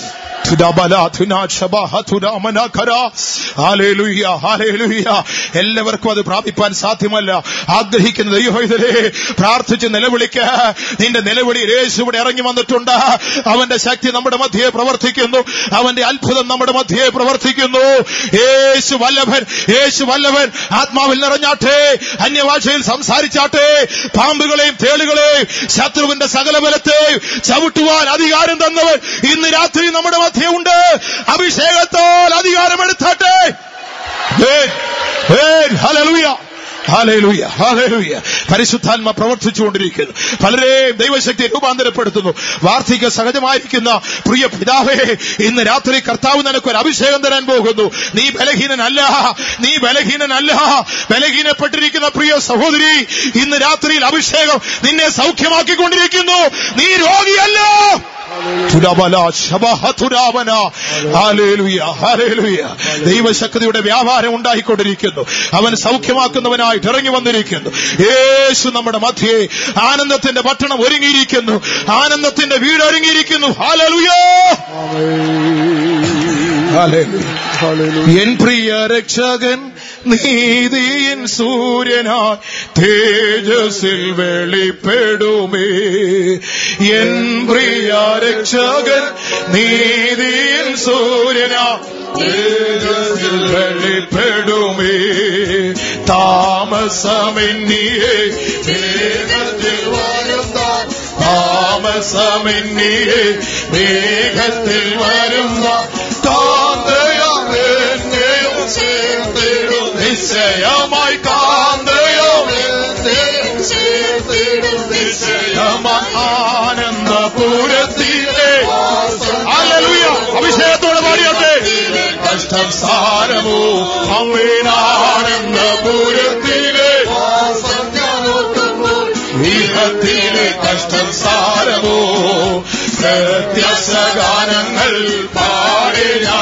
തുഡബല തുനാശബഹ തുരാമനകര. Hallelujah, hallelujah. എല്ലാവർക്കും അത് പ്രാപിപ്പാൻ സാധ്യമല്ല ആഗ്രഹിക്കുന്ന ദൈവഹിതരെ പ്രാർത്ഥിച്ച് നിലവിളിക്ക നിന്റെ നിലവിളിയിൽ യേശുവിടെ ഇറങ്ങി വന്നിട്ടുണ്ട് അവന്റെ ശക്തി നമ്മുടെ മധ്യേ പ്രവർത്തിക്കുന്നു അവന്റെ അത്ഭുതം നമ്മുടെ മധ്യേ പ്രവർത്തിക്കുന്നു യേശു വല്ലഭൻ യേശു വല്ലഭൻ ആത്മാവിൽ നിറഞ്ഞാട്ടെ അന്യഭാഷയിൽ സംസാരിച്ചാട്ടെ പാമ്പുകളെയും തേളുകളെയും ശത്രുവിന്റെ സകല ബലത്തെയും ചവിട്ടുവാൻ അധികാരം തന്നവൻ ഇന്ന് രാത്രി നമ്മുടെ മധ്യേ ഉണ്ട് അഭിഷേകത്താൽ അധികാരമെടുത്താട്ടെ ഹല്ലേലൂയ ഹാലേലൂയ ഹാലേലൂയ പരിശുദ്ധാത്മ പ്രവർത്തിച്ചുകൊണ്ടിരിക്കുന്നു പലരെയും ദൈവശക്തി രൂപാന്തരപ്പെടുത്തുന്നു വാർദ്ധക്യ സഹജമായിരിക്കുന്ന പ്രിയ പിതാവേ ഇന്ന് രാത്രി കർത്താവ് നിനക്ക് ഒരു അഭിഷേകം തരാൻ പോകുന്നു നീ ബലഹീനനല്ല നീ ബലഹീനനല്ല ബലഹീനപ്പെട്ടിരിക്കുന്ന പ്രിയ സഹോദരി ഇന്ന് രാത്രിയിൽ അഭിഷേകം നിന്നെ സൗഖ്യമാക്കിക്കൊണ്ടിരിക്കുന്നു നീ രോഗിയല്ല തുരബല ശബഹ തുരാവന. Hallelujah, hallelujah. ദൈവശക്തിയുടെ വ്യാപാരം ഉണ്ടായിക്കൊണ്ടിരിക്കുന്നു അവൻ സൗഖ്യമാക്കുന്നവനായിട്ട് ഇറങ്ങി വന്നിരിക്കുന്നു യേശു നമ്മുടെ മധ്യേ ആനന്ദത്തിന്റെ പട്ടണം ഒരുങ്ങിയിരിക്കുന്നു ആനന്ദത്തിന്റെ വീട് ഒരുങ്ങിയിരിക്കുന്നു ഹാലലുയ എൻ പ്രിയ രക്ഷകൻ നീതിയിൻ സൂര്യനായി തേജസ്സിൽ വെളിപ്പെടുമേ എൻ പ്രിയ രക്ഷകൻ നീതിയിൻ സൂര്യനായി തേജസ്സിൽ വെളിപ്പെടുമേ താമസമെന്നിയെ വേഗത്തിൽ വരുന്ന താമസമെന്നിയെ വേഗത്തിൽ വരുന്ന കാന്തയാമെന്നെയും ചേർത്തിടും നിശ്ചയമായി കാന്തയാമെന്നെയും ചേർത്തിടും നിശ്ചയമായി ആനന്ദപുരത്തിലെ ഹല്ലേലൂയ അഭിഷേകത്തോടെ പാടിയട്ടെ കഷ്ടം സാരമോ അമ്മേനാനന്ദപുരത്തിലെ ഇഹത്തിലെ കഷ്ടം സാരമോ പ്രത്യാശ ഗാനങ്ങൾ പാടി ഞാൻ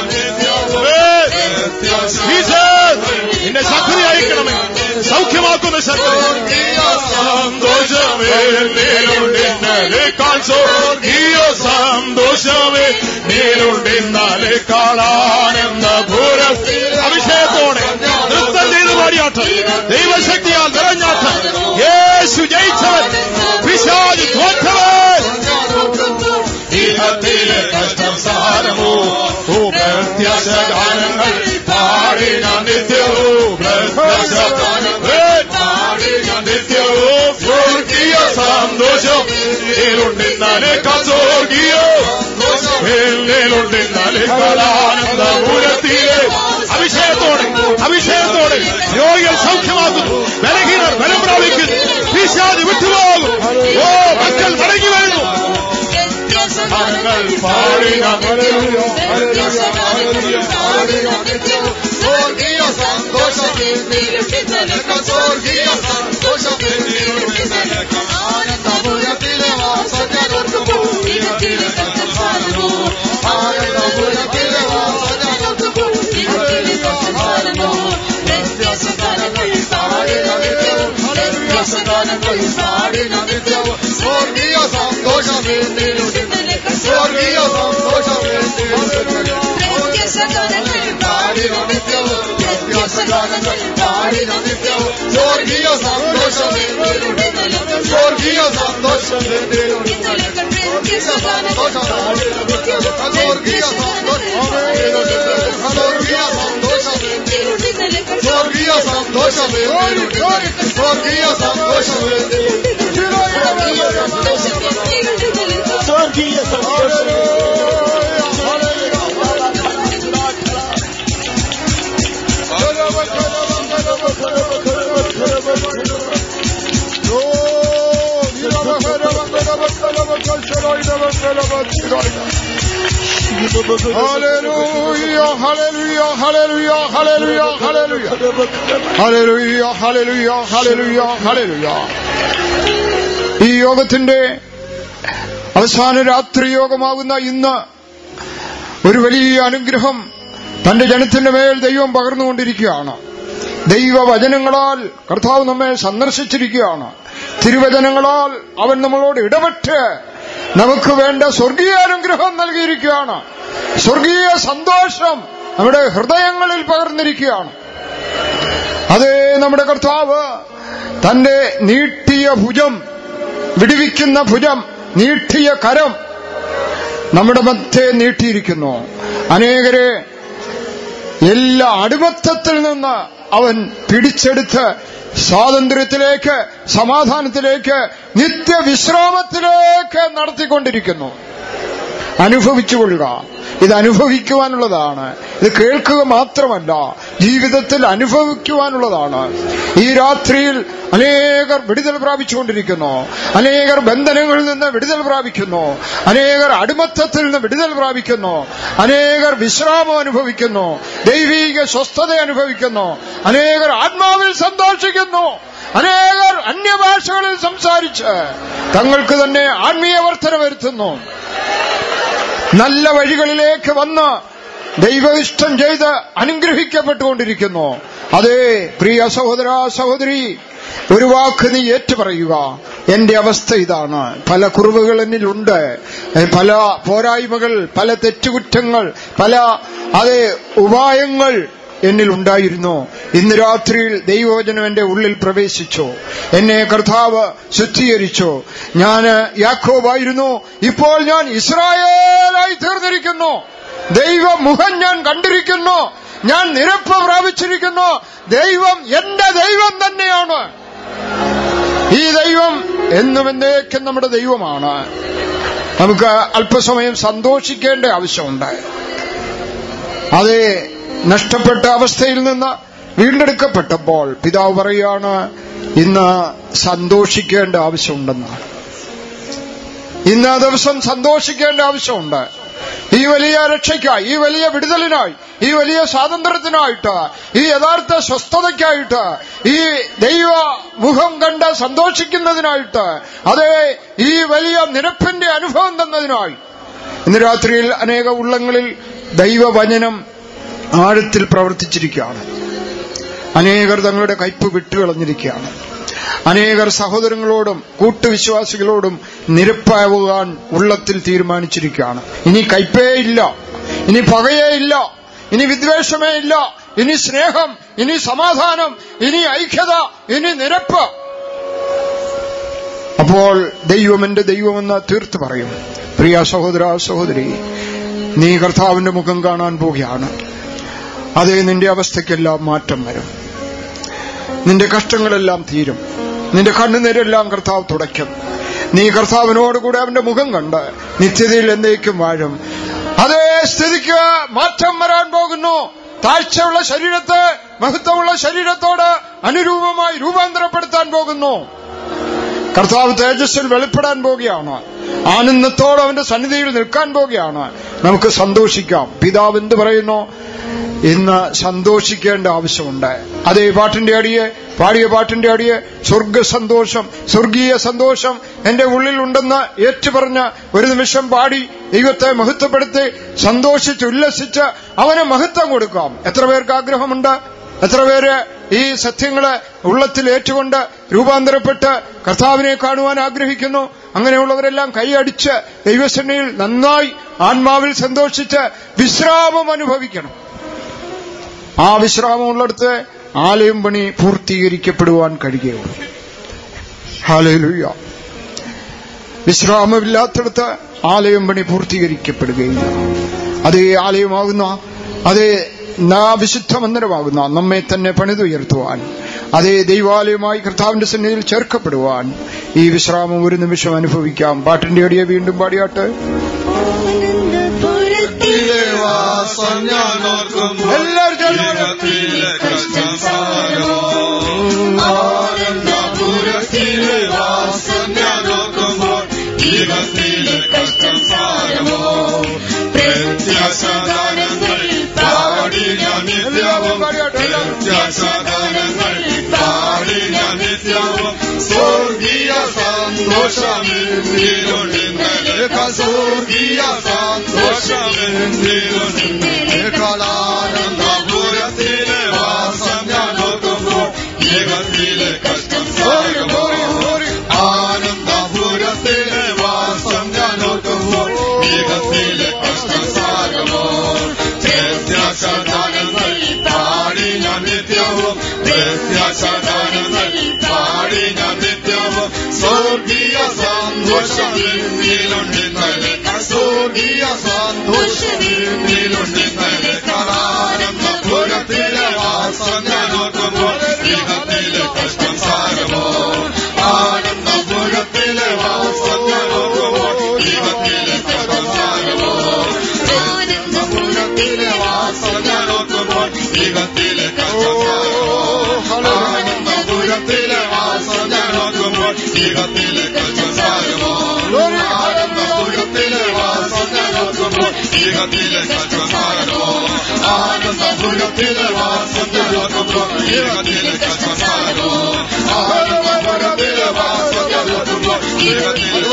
എന്റെ ശക്തി അയക്കണമേ സൗഖ്യമാക്കുന്ന ശക്തി സന്തോഷമേ നേരുണ്ടിന്നലേക്കാൾ സ്വർഗീയ സന്തോഷമേ നേരുണ്ടിന്നാലെ കാളാനെന്ന പൂരം അഭിഷേകത്തോടെ നൃത്തം ചെയ്ത് പാടിയാട്ടം ദൈവശക്തിയാൽ നിറഞ്ഞാട്ടം യേശു ജയിച്ചവൻ പിശാജ് തോറ്റവൻ ഇഹത്തിലെ കഷ്ടം സാരമോ ഓ പ്രത്യാശ ഗാനങ്ങൾ പാടി ഞാൻ നിത്യവും പ്രത്യാശ ഗാനങ്ങൾ പാടി ഞാൻ നിത്യവും സ്വർഗീയ സന്തോഷം നേരുണ്ടെന്നാലേ സ്വർഗീയ നേരുണ്ടെന്നാലേ കലാനന്ദപുരത്തിലെ അഭിഷേകത്തോടെ അഭിഷേകത്തോടെ രോഗികൾ സൗഖ്യമാക്കുന്നു ബലഹീനർ ബലം പ്രാപിക്കുന്നു പിശാജ് വിട്ടുപോകും ഓ മക്കൾ മടങ്ങി വരുന്നു മക്കൾ പാടി നാം സ്വർഗീയ സന്തോഷത്തിൽ സ്വർഗീയ സന്തോഷത്തിൽ ആനന്ദപുരത്തിലെ വാസനോർക്കുമ്പോൾ ഇരത്തിലെ സംസാരമോ ആനന്ദപുരത്തിലെ വാസനോർക്കുമ്പോൾ ഇരത്തിലെ സംസാരമോ വ്യത്യാസകാലങ്ങൾ പാടി നമിത്യവും വ്യത്യാസകാലങ്ങൾ പാടി നമിത്യവും സ്വർഗീയ സന്തോഷമേ സ്വർഗീയ സന്തോഷമേ പാടി നമിത്യവും വ്യത്യാസകാലങ്ങൾ പാടി നമിത്യവും സ്വർഗീയ സന്തോഷമേ സ്വർഗീയ സന്തോഷമേ സ്വർഗീയ സന്തോഷം സ്വർഗീയ സന്തോഷമേ സ്വർഗീയ സന്തോഷമേ സ്വർഗീയ സന്തോഷമേ സ്വർഗീയ സന്തോഷം Hallelujah, hallelujah, hallelujah, hallelujah, hallelujah. Hallelujah, hallelujah, hallelujah, hallelujah. ഈ യോഗത്തിന്റെ അവസാന രാത്രി യോഗമാകുന്ന ഇന്ന് ഒരു വലിയ അനുഗ്രഹം തന്റെ ജനത്തിന്റെ മേൽ ദൈവം പകർന്നുകൊണ്ടിരിക്കുകയാണ് ദൈവവചനങ്ങളാൽ കർത്താവ് നമ്മെ സന്ദർശിച്ചിരിക്കുകയാണ് തിരുവചനങ്ങളാൽ അവൻ നമ്മളോട് ഇടപെട്ട് നമുക്ക് വേണ്ട സ്വർഗീയ അനുഗ്രഹം നൽകിയിരിക്കുകയാണ് സ്വർഗീയ സന്തോഷം നമ്മുടെ ഹൃദയങ്ങളിൽ പകർന്നിരിക്കുകയാണ് അതേ നമ്മുടെ കർത്താവ് തന്റെ നീട്ടിയ ഭുജം വിടുവിക്കുന്ന ഭുജം നീട്ടിയ കരം നമ്മുടെ മധ്യേ നീട്ടിയിരിക്കുന്നു അനേകരെ എല്ലാ അടിമത്തത്തിൽ നിന്ന് അവൻ പിടിച്ചെടുത്ത് സ്വാതന്ത്ര്യത്തിലേക്ക് സമാധാനത്തിലേക്ക് നിത്യവിശ്രാമത്തിലേക്ക് നടത്തിക്കൊണ്ടിരിക്കുന്നു അനുഭവിച്ചുകൊള്ളുക ഇത് അനുഭവിക്കുവാനുള്ളതാണ് ഇത് കേൾക്കുക മാത്രമല്ല ജീവിതത്തിൽ അനുഭവിക്കുവാനുള്ളതാണ് ഈ രാത്രിയിൽ അനേകർ വിടുതൽ പ്രാപിച്ചുകൊണ്ടിരിക്കുന്നു അനേകർ ബന്ധനങ്ങളിൽ നിന്ന് വിടുതൽ പ്രാപിക്കുന്നു അനേകർ അടിമത്തത്തിൽ നിന്ന് വിടുതൽ പ്രാപിക്കുന്നു അനേകർ വിശ്രാമം അനുഭവിക്കുന്നു ദൈവീക സ്വസ്ഥത അനുഭവിക്കുന്നു അനേകർ ആത്മാവിൽ സന്തോഷിക്കുന്നു അനേകർ അന്യഭാഷകളിൽ സംസാരിച്ച് തങ്ങൾക്ക് തന്നെ ആത്മീയ വർധന വരുത്തുന്നു നല്ല വഴികളിലേക്ക് വന്ന് ദൈവഇഷ്ടം ചെയ്ത് അനുഗ്രഹിക്കപ്പെട്ടുകൊണ്ടിരിക്കുന്നു അതേ പ്രിയ സഹോദര സഹോദരി ഒരു വാക്ക് നീ ഏറ്റുപറയുക എന്റെ അവസ്ഥ ഇതാണ് പല കുറവുകൾ എന്നിലുണ്ട് പല പോരായ്മകൾ പല തെറ്റുകുറ്റങ്ങൾ പല അതേ ഉപായങ്ങൾ എന്നിൽ ഉണ്ടായിരുന്നു ഇന്ന് രാത്രിയിൽ ദൈവവചനം എന്റെ ഉള്ളിൽ പ്രവേശിച്ചു എന്നെ കർത്താവ് ശുദ്ധീകരിച്ചു ഞാൻ യാക്കോബായിരുന്നു ഇപ്പോൾ ഞാൻ ഇസ്രായേലായി തീർന്നിരിക്കുന്നു ദൈവമുഖം ഞാൻ കണ്ടിരിക്കുന്നു ഞാൻ നിരപ്പ് പ്രാപിച്ചിരിക്കുന്നു ദൈവം എന്റെ ദൈവം തന്നെയാണ് ഈ ദൈവം എന്നും എന്നേക്കും നമ്മുടെ ദൈവമാണ് നമുക്ക് അല്പസമയം സന്തോഷിക്കേണ്ട ആവശ്യമുണ്ട് അതേ നഷ്ടപ്പെട്ട അവസ്ഥയിൽ നിന്ന് വീണ്ടെടുക്കപ്പെട്ടപ്പോൾ പിതാവ് പറയാണ് ഇന്ന് സന്തോഷിക്കേണ്ട ആവശ്യമുണ്ടെന്നാണ് ഇന്ന് ആ ദിവസം സന്തോഷിക്കേണ്ട ആവശ്യമുണ്ട് ഈ വലിയ രക്ഷയ്ക്കായി ഈ വലിയ വിടുതലിനായി ഈ വലിയ സ്വാതന്ത്ര്യത്തിനായിട്ട് ഈ യഥാർത്ഥ സ്വസ്ഥതയ്ക്കായിട്ട് ഈ ദൈവ മുഖം കണ്ട് സന്തോഷിക്കുന്നതിനായിട്ട് അതേ ഈ വലിയ നിരപ്പിന്റെ അനുഭവം തന്നതിനായി ഇന്ന് രാത്രിയിൽ അനേക ഉള്ളങ്ങളിൽ ദൈവവചനം ആഴത്തിൽ പ്രവർത്തിച്ചിരിക്കുകയാണ് അനേകർ തങ്ങളുടെ കയ്പ് വിട്ടുകളഞ്ഞിരിക്കുകയാണ് അനേകർ സഹോദരങ്ങളോടും കൂട്ടുവിശ്വാസികളോടും നിരപ്പാവുവാൻ ഉള്ളത്തിൽ തീരുമാനിച്ചിരിക്കുകയാണ് ഇനി കയ്പേ ഇല്ല ഇനി പകയേ ഇല്ല ഇനി വിദ്വേഷമേ ഇല്ല ഇനി സ്നേഹം ഇനി സമാധാനം ഇനി ഐക്യത ഇനി നിരപ്പ് അപ്പോൾ ദൈവം എന്റെ ദൈവമെന്ന് തീർത്ത് പറയും പ്രിയ സഹോദര സഹോദരി നീ കർത്താവിന്റെ മുഖം കാണാൻ പോവുകയാണ് അതേ നിന്റെ അവസ്ഥയ്ക്കെല്ലാം മാറ്റം വരും നിന്റെ കഷ്ടങ്ങളെല്ലാം തീരും നിന്റെ കണ്ണുനീരെല്ലാം കർത്താവ് തുടയ്ക്കും നീ കർത്താവിനോടുകൂടെ അവന്റെ മുഖം കണ്ട് നിത്യതയിൽ എന്നേക്കും വാഴും അതേ സ്ഥിതിക്ക് മാറ്റം വരാൻ പോകുന്നു താഴ്ചയുള്ള ശരീരത്തെ മഹത്വമുള്ള ശരീരത്തോട് അനുരൂപമായി രൂപാന്തരപ്പെടുത്താൻ പോകുന്നു കർത്താവ് തേജസ്സിൽ വെളിപ്പെടാൻ പോവുകയാണ് ആനന്ദത്തോടെ അവന്റെ സന്നിധിയിൽ നിൽക്കാൻ പോവുകയാണ് നമുക്ക് സന്തോഷിക്കാം പിതാവ് എന്ത് പറയുന്നു ഇന്ന് സന്തോഷിക്കേണ്ട ആവശ്യമുണ്ട് അതേ പാട്ടിന്റെ അടിയെ പാടിയ പാട്ടിന്റെ അടിയെ സ്വർഗ സന്തോഷം സ്വർഗീയ സന്തോഷം എന്റെ ഉള്ളിലുണ്ടെന്ന് ഏറ്റുപറഞ്ഞ് ഒരു നിമിഷം പാടി ദൈവത്തെ മഹത്വപ്പെടുത്തി സന്തോഷിച്ച് ഉല്ലസിച്ച് അവന് മഹത്വം കൊടുക്കാം എത്ര പേർക്ക് ആഗ്രഹമുണ്ട് എത്ര പേര് ഈ സത്യങ്ങളെ ഉള്ളത്തിൽ ഏറ്റുകൊണ്ട് രൂപാന്തരപ്പെട്ട് കർത്താവിനെ കാണുവാൻ ആഗ്രഹിക്കുന്നു അങ്ങനെയുള്ളവരെല്ലാം കൈയടിച്ച് ദൈവസേനയിൽ നന്നായി ആത്മാവിൽ സന്തോഷിച്ച് വിശ്രാമം അനുഭവിക്കണം ആ വിശ്രാമമുള്ളിടത്ത് ആലയം പണി പൂർത്തീകരിക്കപ്പെടുവാൻ കഴിയുകയുള്ളൂ ഹാലയിലുയ്യ വിശ്രാമമില്ലാത്തടത്ത് ആലയം പണി പൂർത്തീകരിക്കപ്പെടുകയില്ല അതേ ആലയമാകുന്ന അതേ നാ വിശുദ്ധ മന്ദിരമാകുന്ന നമ്മെ തന്നെ പണിതുയർത്തുവാൻ അതേ ദൈവാലയമായി കർത്താവിന്റെ സന്നിധിയിൽ ചേർക്കപ്പെടുവാൻ ഈ വിശ്രാമം ഒരു നിമിഷം അനുഭവിക്കാം പാട്ടിന്റെ അടിയെ വീണ്ടും പാടിയാട്ട് ആനന്ദപുരത്തിലെ വാസം ഞാൻ ഓർക്കുമ്പോൾ എല്ലാവരും ചേർന്ന് ജീവിതത്തിലെ കഷ്ടം സാരമോ ആനന്ദപുരത്തിലെ വാസം ഞാൻ ഓർക്കുമ്പോൾ ജീവിതത്തിലെ കഷ്ടം സാരമോ പ്രത്യാശാദാനങ്ങൾ പാടി ഞാൻ നിത്യവും പ്രത്യാശാദാനങ്ങൾ പാടി ഞാൻ നിത്യവും സ്വർഗീയ സന്തോഷമെന്തിലുണ്ടെന്നലെ സ്വർഗീയ സന്തോഷമെന്തിലുണ്ടെന്നലെ കാലാനന്ദപുരത്തിലെ വാസം ഞാൻ നോക്കുമ്പോൾ യുഗത്തിലെ കഷ്ടം സാരമോ ആനന്ദപുരത്തിലെ വാസം ഞാൻ നോക്കുമ്പോൾ യുഗത്തിലെ കഷ്ടം സാരമോ പ്രത്യാശാദാനങ്ങൾ പാടി ഞാൻ നിത്യവും പ്രത്യാശാദാനങ്ങൾ പാടി ഞാൻ നിത്യവും സ്വർഗീയ സന്തോഷം എന്നിലുണ്ടെന്നലെ സ്വർഗീയ സന്തോഷം എന്നിലുണ്ടെന്നലെ കാലാനന്ദപുരത്തിലെ വാസം ഞാൻ നോക്കുമ്പോൾ യുഗത്തിലെ കഷ്ടം സാരമോ ഈകത്തിലേക്ക് സംസാരമോ ആനന്ദപുരത്തിലെ വാസനോക്കുമ്പോൾ ഈകത്തിലേക്ക് സംസാരമോ ആനന്ദപുരത്തിലെ വാസനോക്കുമ്പോൾ ഈകത്തിലേക്ക് സംസാരമോ ആനന്ദപുരത്തിലെ വാസനോക്കുമ്പോൾ ഈകത്തിലേക്ക്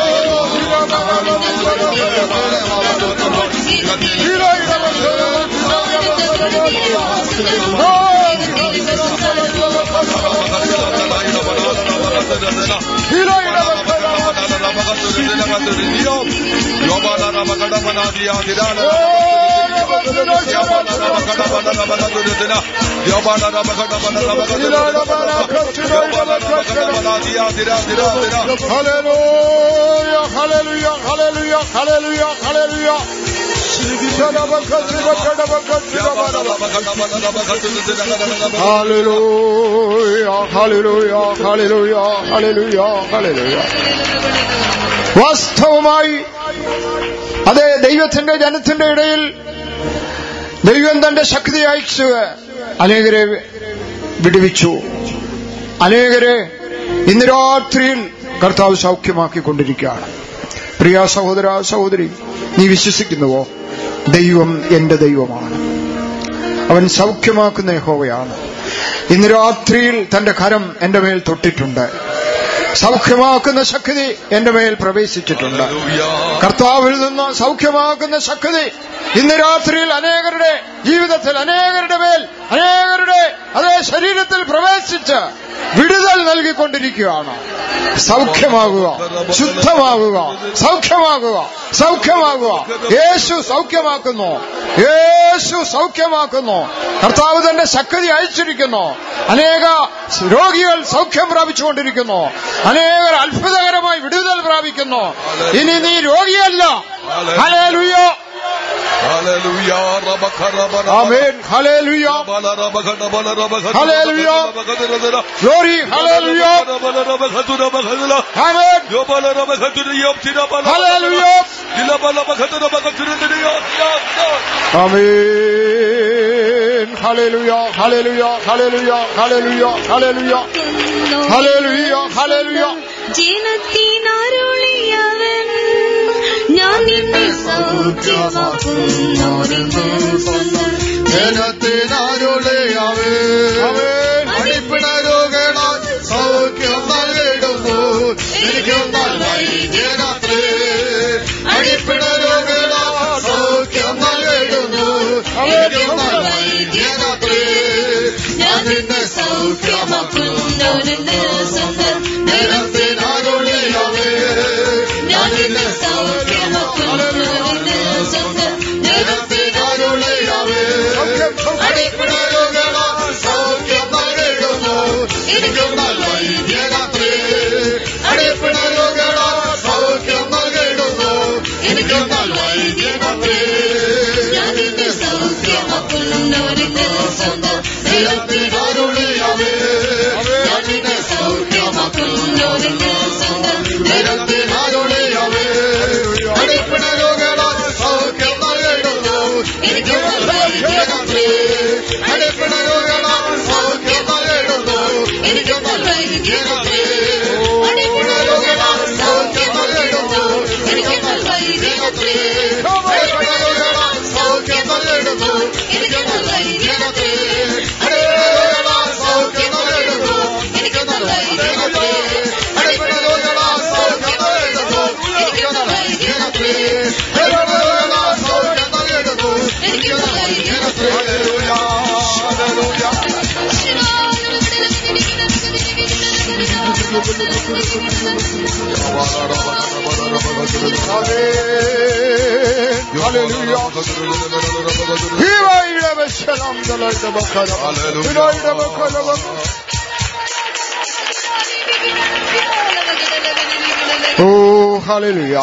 Hallelujah, hallelujah, hallelujah, hallelujah, hallelujah. Hallelujah, hallelujah, hallelujah, hallelujah, hallelujah. വാസ്തവമായി അതെ ദൈവത്തിന്റെ ജനത്തിന്റെ ഇടയിൽ ദൈവം തന്റെ ശക്തി അയച്ചു അനേകരെ വിടുവിച്ചു അനേകരെ ഇന്ന് രാത്രിയിൽ കർത്താവ് സൗഖ്യമാക്കിക്കൊണ്ടിരിക്കുകയാണ് പ്രിയ സഹോദര സഹോദരി നീ വിശ്വസിക്കുന്നുവോ ദൈവം എന്റെ ദൈവമാണ് അവൻ സൗഖ്യമാക്കുന്ന യഹോവയാണ് ഇന്ന് രാത്രിയിൽ തന്റെ കരം എന്റെ മേൽ തൊട്ടിട്ടുണ്ട് സൗഖ്യമാക്കുന്ന ശക്തി എന്റെ മേൽ പ്രവേശിച്ചിട്ടുണ്ട് കർത്താവിൽ നിന്ന് സൗഖ്യമാക്കുന്ന ശക്തി ഇന്ന് രാത്രിയിൽ അനേകരുടെ ജീവിതത്തിൽ അനേകരുടെ മേൽ അനേകരുടെ അതേ ശരീരത്തിൽ പ്രവേശിച്ച് വിടുതൽ നൽകിക്കൊണ്ടിരിക്കുകയാണ് സൗഖ്യമാകുക ശുദ്ധമാകുക സൗഖ്യമാകുക സൗഖ്യമാകുക യേശു സൗഖ്യമാക്കുന്നു യേശു സൗഖ്യമാക്കുന്നു കർത്താവ് തന്റെ ശക്തി അയച്ചിരിക്കുന്നു അനേക രോഗികൾ സൗഖ്യം പ്രാപിച്ചുകൊണ്ടിരിക്കുന്നു അനേകർ അത്ഭുതകരമായി വിടുതൽ പ്രാപിക്കുന്നു ഇനി നീ രോഗിയല്ല ഹലേലുയോ ആമേൻ ഹലേലുയോ ഗ്ലോറി ഹലേലുയോ ആമേൻ ഹലേലുയോ ആമേൻ ഹലേലുയോ ഹലേലുയോ ഹലേലുയോ ഹലേലുയോ ഹലേലുയോ ഹലേലുയോ ഹലേലുയോ ജനത്തിനരുളിയവൻ ഞാൻ നിന്നെ സൗഖ്യമാക്കുന്നോരെന്ന് സ്വന്തം ജനത്തിനാരുടെയാവേ അടിപ്പിണരുകളാൽ സൗഖ്യം നൽകിടുന്നു എനിക്കും നല്ല വൈദ്യരാത്രി അടിപ്പിണരുകളാൽ സൗഖ്യം നൽകിടുന്നു എനിക്കും നല്ല വൈദ്യരാത്രി ഞാൻ നിന്നെ സൗഖ്യമാക്കുന്നോരെന്ന് സ്വന്തം ജനത്തിനാരുടെയാവേ ഞാൻ നിന്നെ സൗഖ്യമാക്കുന്നോരെന്ന് സ്വന്തം ജനത്തിനാരുടെയാവേ അടിപ്പിണരുകളാൽ സൗഖ്യം നൽകിടുന്നു എനിക്കും നല്ല വൈദ്യരാത്രി അടിപ്പിണരുകളാൽ സൗഖ്യം നൽകിടുന്നു എനിക്കും നല്ല വൈദ്യരാത്രി ഞാൻ നിന്നെ സൗഖ്യമാക്കുന്നോരെന്ന് സ്വന്തം ദൈവത്തിനാരുടെയാവേ ഞാൻ നിന്നെ സൗഖ്യമാക്കുന്നോരെന്ന് സ്വന്തം ദൈവത്തിനാരുടെയാവേ അടിപ്പിണരുകളാൽ സൗഖ്യം നൽകിടുന്നു എനിക്കും നല്ല വൈദ്യരാത്രി അടിപ്പിണരുകളാൽ സൗഖ്യം നൽകിടുന്നു എനിക്കും നല്ല വൈദ്യരാത്രി അടിപ്പിണരുകളാൽ സൗഖ്യം നൽകിടുന്നു എനിക്കും നല്ല വൈദ്യരാത്രി അടിപ്പിണരുകളാൽ സൗഖ്യം നൽകിടുന്നു എനിക്കും നല്ല വൈദ്യരാത്രി അടിപ്പിണരുകളാൽ സൗഖ്യം നൽകിടുന്നു എനിക്കും നല്ല വൈദ്യരാത്രി അടിപ്പിണരുകളാൽ സൗഖ്യം നൽകിടുന്നു എനിക്കും നല്ല വൈദ്യരാത്രി അടിപ്പിണരുകളാൽ സൗഖ്യം നൽകിടുന്നു എനിക്കും നല്ല വൈദ്യരാത്രി ഓ ഹല്ലേലൂയ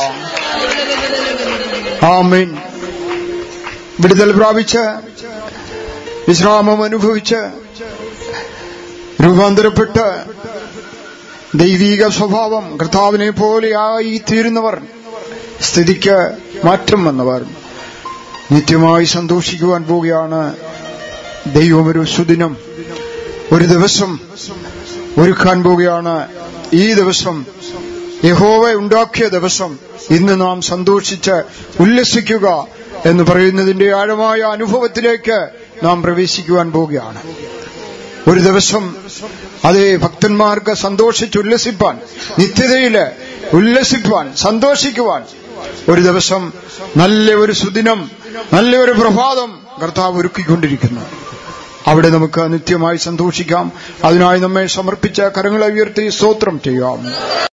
ആമേൻ വിടുതൽ പ്രാപിച്ച് വിശ്രാമം അനുഭവിച്ച് രൂപാന്തരപ്പെട്ട് ദൈവീക സ്വഭാവം കർത്താവിനെ പോലെയായി തീരുന്നവർ സ്ഥിതിക്ക് മാറ്റം വന്നവർ നിത്യമായി സന്തോഷിക്കുവാൻ പോവുകയാണ് ദൈവം ഒരു സുദിനം ഒരു ദിവസം ഒരുക്കാൻ പോവുകയാണ് ഈ ദിവസം യഹോവ ഉണ്ടാക്കിയ ദിവസം ഇന്ന് നാം സന്തോഷിച്ച് ഉല്ലസിക്കുക എന്ന് പറയുന്നതിന്റെ ആഴമായ അനുഭവത്തിലേക്ക് നാം പ്രവേശിക്കുവാൻ പോവുകയാണ് ഒരു ദിവസം അതേ ഭക്തന്മാർക്ക് സന്തോഷിച്ച് ഉല്ലസിപ്പാൻ നിത്യതയില് ഉല്ലസിപ്പാൻ സന്തോഷിക്കുവാൻ ഒരു ദിവസം നല്ല ഒരു സുദിനം നല്ല ഒരു പ്രഭാതം കർത്താവ് ഒരുക്കിക്കൊണ്ടിരിക്കുന്നു അവിടെ നമുക്ക് നിത്യമായി സന്തോഷിക്കാം അതിനായി നമ്മെ സമർപ്പിച്ച കരങ്ങളെ ഉയർത്തി സ്തോത്രം ചെയ്യാം